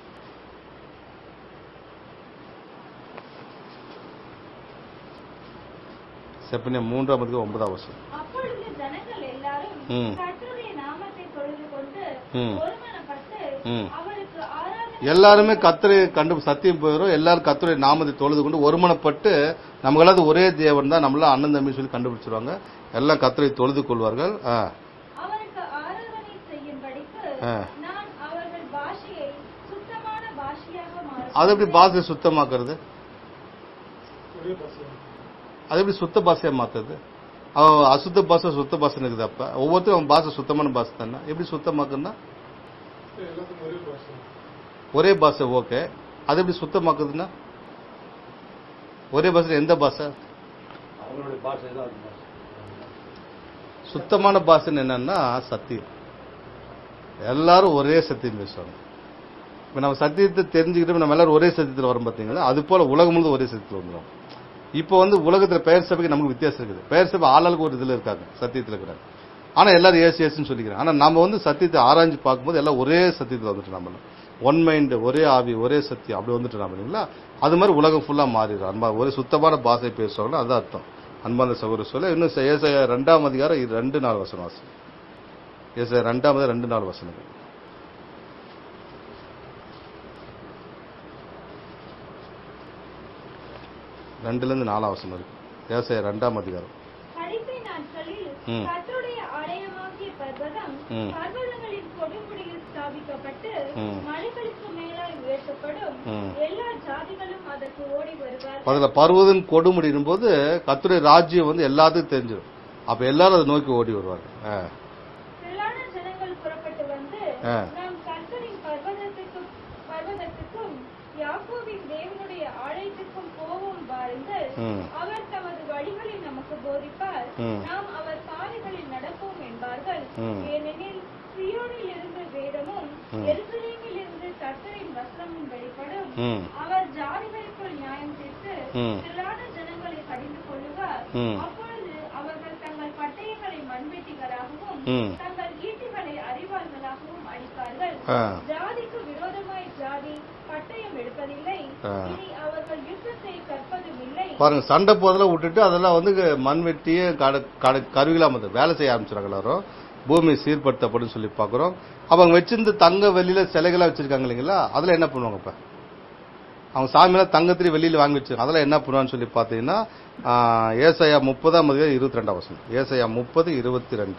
செப்பனியா மூன்றாம் அதிகம் ஒன்பதாம் வசனம் அப்பொழுது ஜனங்கள் எல்லாரும் ம். கர்த்தருடைய நாமத்தை தொழுது கொண்டு ம். ஒருமனப்பட்டு ம். அவருக்கு ஆராதனை எல்லாருமே கத்தரை கண்டு சத்தியம் போயிடும் எல்லாரும் கத்தருடைய நாமத்தை தொழுது கொண்டு ஒருமனப்பட்டு நம்மளாவது ஒரே தேவன் தான் நம்மள அண்ணன் தம்பி சொல்லி கண்டுபிடிச்சிருவாங்க எல்லாம் கத்தரை தொழுது கொள்வார்கள் ஆ. அவருக்கு ஆராதனை செய்யும்படிக்கு ஆ. நான் அவர்கள் பாஷையை சுத்தமான பாஷையாக அது எப்படி பாஷை சுத்தமாக்குறது ஒரே பசங்க அது எப்படி சுத்த பாஷையா மாத்துறது அவன் அசுத்த பாஷை சுத்த பாஷைன்னு இருக்குது அப்ப ஒவ்வொருத்தரும் அவன் பாஷை சுத்தமான பாஷை தானே எப்படி சுத்தமாக்குன்னா எல்லாத்துக்கும் ஒரே பாஷை ஒரே பாஷை ஓகே அது எப்படி சுத்தமாக்குதுன்னா ஒரே பாஷை எந்த பாஷை அவங்களுடைய பாஷை தான் அது பாஷை சுத்தமான பாஷைன்னு என்னன்னா சத்தியம் எல்லாரும் ஒரே சத்தியம் பேசுவாங்க இப்ப நம்ம சத்தியத்தை தெரிஞ்சுக்கிட்டு நம்ம எல்லாரும் ஒரே சத்தியத்தில் வரோம் பாத்தீங்களா அது போல உலகம் முழுவதும் ஒரே சத்தியத்தில் வந்துடும் இப்போ வந்து உலகத்துல பெயர் சபைக்கு நமக்கு வித்தியாசம் இருக்குது பெயர் சபை ஆளாளுக்கு ஒரு இதுல இருக்காங்க சத்தியத்தில் இருக்கிறாங்க ஆனா எல்லாரும் ஏசு ஏசுன்னு சொல்லிக்கிறாங்க ஆனா நம்ம வந்து சத்தியத்தை ஆராய்ஞ்சு பார்க்கும்போது எல்லாம் ஒரே சத்தியத்தில் வந்துட்டு நம்ம ஒன் மைண்ட் ஒரே ஆவி ஒரே சத்தியம் அப்படி வந்துட்டு நம்ம இல்லைங்களா அது மாதிரி உலகம் ஃபுல்லா மாறிடும் அன்பா ஒரே சுத்தமான பாஷை பேசுவாங்கன்னா அதுதான் அர்த்தம் அன்பான சகோதர சொல்ல இன்னும் ஏசாயா ரெண்டாம் அதிகாரம் இது ரெண்டு நாலு வசனம் வாசி ஏசாயா ரெண்டாம் அதிகாரம் ரெண்டு நாலு வசனங்கள் ரெண்டுல இருந்து நாலாம் வசனம் இருக்கு ஏசாயா ரெண்டாம் அதிகாரம் கடைசி நாட்களில் ம். கர்த்தருடைய ஆலயமாகிய பர்வதம் ம். பர்வதங்களின் கொடுமுடியில் ஸ்தாபிக்கப்பட்டு ம். மலைகளுக்கு மேலாய் உயர்த்தப்படும் ம். எல்லா ஜாதிகளும் அதற்கு ஓடி வருவார்கள் அதுல பருவதன் கொடுமுடியும் போது கத்துடைய ராஜ்யம் வந்து எல்லாத்துக்கும் தெரிஞ்சிடும் அப்ப எல்லாரும் அதை நோக்கி ஓடி வருவாங்க ஆ. திரளான ஜனங்கள் புறப்பட்டு வந்து ஆ. நாம் கர்த்தரின் பர்வதத்துக்கும் பர்வதத்துக்கும் யாக்கோபின் தேவனுடைய ஆலயத்துக்கும் போவோம் வாருங்கள் ம். அவர் தமது வழிகளில் நமக்கு போதிப்பார் ம். நாம் அவர் பாதைகளில் நடப்போம் என்பார்கள் ம். ஏனெனில் சியோனில் இருந்து வேதமும் ம். எருசலேமில் இருந்து கர்த்தரின் வசனமும் வெளிப்படும் ம். அவர் ஜாதிகளுக்குள் நியாயம் தீர்த்து ம். திரளான ஜனங்களை கடிந்து கொள்ளுவார் ம். அப்பொழுது அவர்கள் தங்கள் பட்டயங்களை மண்வெட்டிகளாகவும் ம். தங்கள் ஈட்டிகளை அறிவாள்களாகவும் அடிப்பார்கள் ஆ. ஜாதிக்கு விரோதமாய் ஜாதி பட்டயம் எடுப்பதில்லை ஆ. இனி அவர்கள் யுத்தத்தை கற்பதும் இல்லை பாருங்க சண்டை போதெல்லாம் விட்டுட்டு அதெல்லாம் வந்து மண் வெட்டியே கட- கட- கருவிலாம் வந்து வேலை செய்ய ஆரம்பிச்சிருக்காங்க எல்லாரும் பூமி சீர்படுத்தப்படும் சொல்லி பாக்குறோம் அப்ப அவங்க வச்சிருந்த தங்க வெளியில சிலைகளா வச்சிருக்காங்க இல்லைங்களா அதுல என்ன பண்ணுவாங்க இப்ப அவங்க சாமியெல்லாம் தங்கத்திலே வெளியில வாங்கி வச்சிருக்காங்க அதெல்லாம் என்ன பண்ணுவான்னு சொல்லி பாத்தீங்கன்னா ஆ, ஏசாயா முப்பதாம் அதிகாரம் இருபத்தி ரெண்டாம் வசனம் ஏசாயா முப்பது இருபத்தி ரெண்டு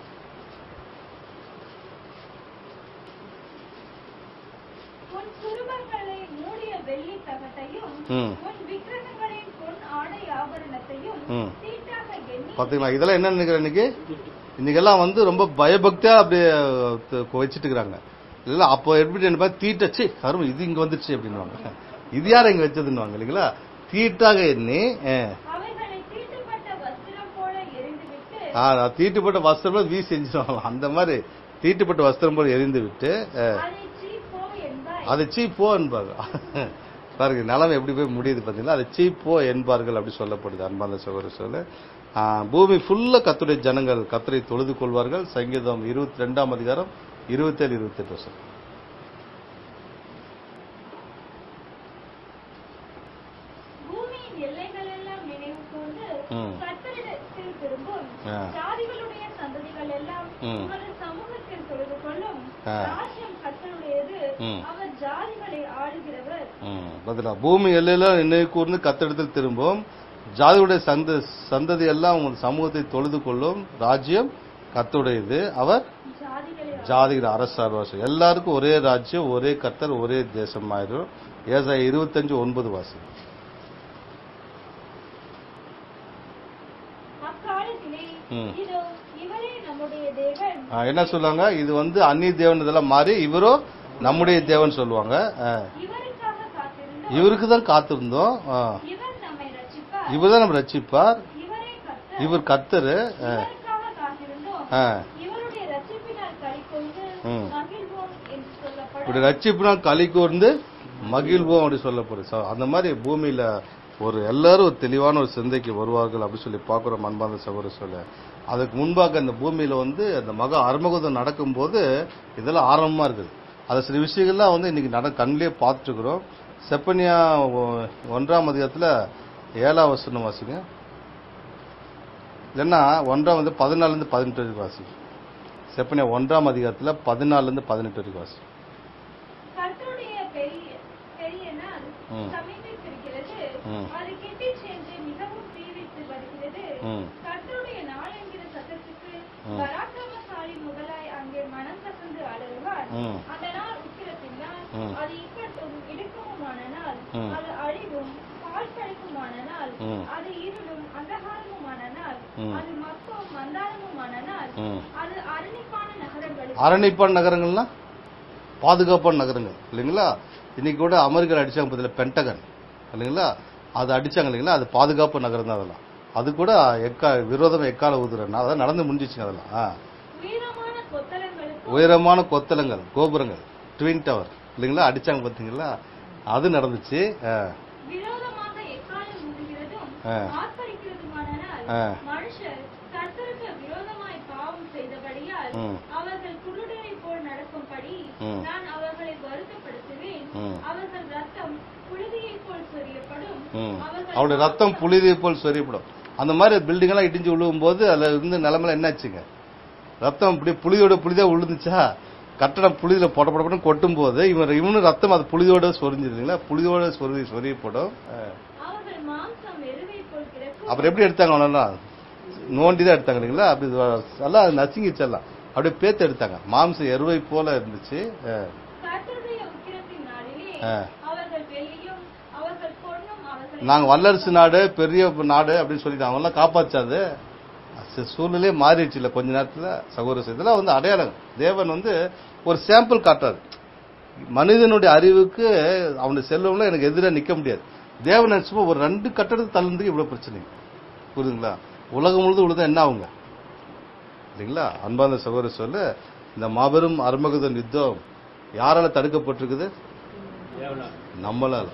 உன் குருபங்களை மூடிய வெள்ளி தகட்டையும் ம். உன் விக்கிரகங்களின் பொன் ஆடை ஆபரணத்தையும் ம். தீட்டாக எண்ணி பாத்தீங்களா இதெல்லாம் என்ன நினைக்கிறேன் இன்னைக்கு இன்னைக்கெல்லாம் வந்து ரொம்ப பயபக்தியா அப்படியே த- வச்சிட்டு இருக்காங்க இல்ல அப்போ எப்படி நினைப்பா தீட்டச்சு கரும்பு இது இங்க வந்துருச்சு அப்படின்னுவாங்க இது யார் இங்க வச்சதுன்னுவாங்க இல்லைங்களா தீட்டாக எண்ணி ஆ, அவைகளை தீட்டுப்பட்ட வஸ்திரம் போல எரிந்துவிட்டு ஆ, நான் தீட்டுப்பட்ட வஸ்திரம் வீசி செஞ்சுருவாங்க அந்த மாதிரி தீட்டுப்பட்ட வஸ்திரம் போல எரிந்து விட்டு ஆ, அதை சீப்போ என்பாய் அது சீப்போ என்பாங்க பாருங்க நிலைமை எப்படி போய் முடியுது பார்த்தீங்களா அது சீப்போ என்பார்கள் அப்படி சொல்லப்படுது அன்பாந்த சகோதர சொல்ல ஆ, பூமி ஃபுல்லா கத்துடைய ஜனங்கள் கத்தரை தொழுது கொள்வார்கள் சங்கீதம் இருபத்தி ரெண்டாம் அதிகாரம் இருபத்தேழு இருபத்தெட்டு வருஷம் பூமியின் எல்லைகள் எல்லாம் நினைவு கூர்ந்து ம். கர்த்தரிடத்தில் திரும்பும் ஆ. ஜாதிகளுடைய சந்ததிகள் எல்லாம் ம். உமது சமூகத்தில் தொழுது கொள்ளும் ஆ. ராஜ்யம் கர்த்தருடையது ம். அவர் ஜாதிகளை ஆளுகிறவர் ம், பதிலா பூமி எல்லையில நினைவு கூர்ந்து கத்தெடுத்தில் திரும்பும் ஜாதியுடைய சந்த சந்ததி எல்லாம் உங்கள் சமூகத்தை தொழுது கொள்ளும் ராஜ்யம் கத்துடையது அவர் ஜாதிகளை ஜாதிகிற அரசார் எல்லாருக்கும் ஒரே ராஜ்யம் ஒரே கர்த்தர் ஒரே தேசம் ஆயிரும் ஏசாய இருபத்தஞ்சு ஒன்பது வாசி அக்காலத்திலே ம். இதோ இவரே நம்முடைய தேவன் ஆ, என்ன சொல்லுவாங்க இது வந்து அந்நிய தேவன் இதெல்லாம் மாறி இவரோ நம்முடைய தேவன் சொல்லுவாங்க ஆ, இவருக்காக காத்திருந்தோம் இவருக்கு தான் காத்திருந்தோம் ஆ, இவர் நம்மை ரட்சிப்பார் இவர் தான் நம்ம ரட்சிப்பார் இவரே கர்த்தர் இவர் கர்த்தரு ஆ, இவருக்காக காத்திருந்தோம் ஆ. இவருடைய ரட்சிப்பினால் களிக்கொண்டு ம். மகிழ்வோம் என்று சொல்லப்படும் இப்படி ரட்சிப்புனால் களி கூர்ந்து மகிழ்வோம் அப்படி சொல்லப்படுது So, அந்த மாதிரி பூமியில ஒரு எல்லாரும் ஒரு தெளிவான ஒரு சிந்தைக்கு வருவார்கள் அப்படி சொல்லி பார்க்குறோம் அன்பான சகோதர சொல்ல அதுக்கு முன்பாக இந்த பூமியில வந்து அந்த மக அறுமுகம் நடக்கும்போது இதெல்லாம் ஆரம்பமா இருக்குது அது சில விஷயங்கள்லாம் வந்து இன்னைக்கு நட கண்ணிலே பார்த்துட்டு இருக்கிறோம் செப்பனியா ஒ- ஒன்றாம் அதிகாரத்துல ஏழாம் வசனம் வாசிங்க இல்லைன்னா ஒன்றாம் வந்து பதினாலுல இருந்து பதினெட்டு வரைக்கும் வாசிங்க செப்பனியா ஒன்றாம் அதிகாரத்துல பதினாலுல இருந்து பதினெட்டு வரைக்கும் வாசிங்க கர்த்தருடைய பெரிய பெரிய நாள் ம். சமீபித்திருக்கிறது ம். அது கிட்டி சென்று மிகவும் தீவித்து வருகிறது ம் கர்த்தருடைய நாள் என்கிற சத்தத்துக்கு ம். பராக்கிரமசாலி முதலாய் அங்கே மனம் கசந்து அலறுவார் ம். அந்த நாள் உக்கிரத்தினால் ம். அது இக்கட்டும் இடுக்கமுமான நாள் ம். அது அழிவும் பால் கழிப்புமான நாள் ம். அது இருளும் அந்தகாரமுமான நாள் ம். அது மக்கும் மந்தாரமுமான நாள் ம். அது அரணிப்பான நகரங்களுக்கு அரணிப்பான் நகரங்கள்னா பாதுகாப்பான நகரங்கள் இல்லைங்களா இன்னைக்கு கூட அமெரிக்கா அடிச்சாங்க பதில பென்டகன் இல்லைங்களா அது அடிச்சாங்க இல்லைங்களா அது பாதுகாப்பு நகரம் தான் அதெல்லாம் அது கூட எக்கா விரோதம் எக்கால ஊதுறேன்னா அதான் நடந்து முடிஞ்சிச்சுங்க அதெல்லாம் ஆ. உயரமான கொத்தளங்களுக்கு உயரமான கொத்தளங்கள் கோபுரங்கள் ட்வின் டவர் இல்லைங்களா அடிச்சாங்க பாத்தீங்களா அது நடந்துச்சு ஆ. விரோதமாக எக்காலம் ஊதுகிறதும் ஆ. ஆர்ப்பரிக்கிறதுமான நாள் ஆ. மனுஷர் கர்த்தருக்கு விரோதமாய் பாவம் செய்தபடியால் ம். அவர்கள் குருடரை போல் நடக்கும்படி ம். நான் அவர்களை வருத்தப்படுத்துவேன் ம். அவர்கள் ரத்தம் புழுதியைப் போல் சொரியப்படும் ம். அவர்கள் அவருடைய ரத்தம் புழுதியை போல் சொரியப்படும் அந்த மாதிரி பில்டிங் எல்லாம் இடிஞ்சு விழுவும் போது அதுல இருந்து நிலைமையில என்னாச்சுங்க ரத்தம் இப்படி புழுதியோட புழுதியா விழுந்துச்சா கட்டடம் புழுதியில போட போட கொட்டும் போது இவன் இவனும் ரத்தம் அது புழுதியோட சொரிஞ்சிருந்தீங்களா புழுதியோட சொரி சொரியப்படும் அஹ். அவர்கள் மாம்சம் எருவை போல் கிடக்கும் அப்புறம் எப்படி எடுத்தாங்க அவனெல்லாம் நோண்டி தான் எடுத்தாங்க இல்லைங்களா அப்படி எல்லாம் நசுங்கிச்சு எல்லாம் அப்படியே பேத்து எடுத்தாங்க மாம்சம் எருவை போல இருந்துச்சு அஹ். கர்த்தருடைய உக்கிரத்தின் நாளிலே ஆ. அவர்கள் வெள்ளியும் அவர்கள் பொன்னும் அவர்கள் நாங்க வல்லரசு நாடு பெரிய நாடு அப்படின்னு சொல்லிட்டு அவங்க எல்லாம் காப்பாச்சாது சு- சூழ்நிலையே மாறிடுச்சு இல்ல கொஞ்ச நேரத்துல சகோதர இதெல்லாம் வந்து அடையாளம் தேவன் வந்து ஒரு சாம்பிள் காட்டுறாரு மனிதனுடைய அறிவுக்கு அவனுடைய செல்வம்ல எனக்கு எதிராக நிக்க முடியாது தேவன் நினைச்சுப்போ ஒரு ரெண்டு கட்டடத்தை தள்ளுறதுக்கு இவ்வளவு பிரச்சனை புரியுதுங்களா உலகம் முழுது உழுதா என்ன ஆகுங்க இல்லைங்களா அன்பான சகோதர சொல்ல இந்த மாபெரும் அருமகதன் யுத்தம் யாரால தடுக்கப்பட்டிருக்குது தேவனா நம்மளால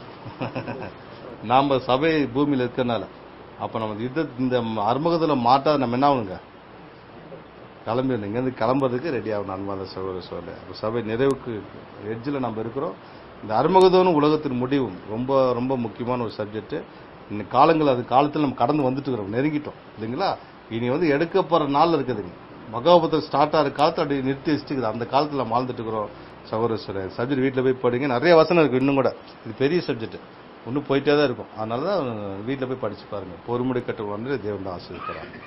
நாம சபை பூமியில இருக்கறனால அப்ப நம்ம யுத்த இந்த அருமகத்துல மாட்டாத நம்ம என்ன ஆகணுங்க கிளம்பி இங்க இருந்து கிளம்புறதுக்கு ரெடி ஆகணும் அன்பாத சகோதர சொல்ல அப்ப சபை நிறைவுக்கு எட்ஜில் நம்ம இருக்கிறோம் இந்த அருமகதோனும் உலகத்தின் முடிவும் ரொம்ப ரொம்ப முக்கியமான ஒரு சப்ஜெக்ட் இன்னைக்கு காலங்கள் அது காலத்தில் நம்ம கடந்து வந்துட்டு இருக்கிறோம் நெருங்கிட்டோம் இல்லைங்களா இனி வந்து எடுக்க போற நாள் இருக்குதுங்க மகாபுத்தம் ஸ்டார்ட் ஆகிற காலத்தை அப்படி நிறுத்தி வச்சுக்குது அந்த காலத்துல நம்ம வாழ்ந்துட்டு இருக்கிறோம் சகோதர சப்ஜெக்ட் வீட்டில் போய் படிங்க நிறைய வசனம் இருக்கு இன்னும் கூட இது பெரிய சப்ஜெக்ட் இன்னும் போயிட்டே தான் இருக்கும் அதனால தான் வீட்டில் போய் படிச்சு பாருங்க பொறுமுடி கட்டு வந்து தேவன் தான் ஆசிரியர்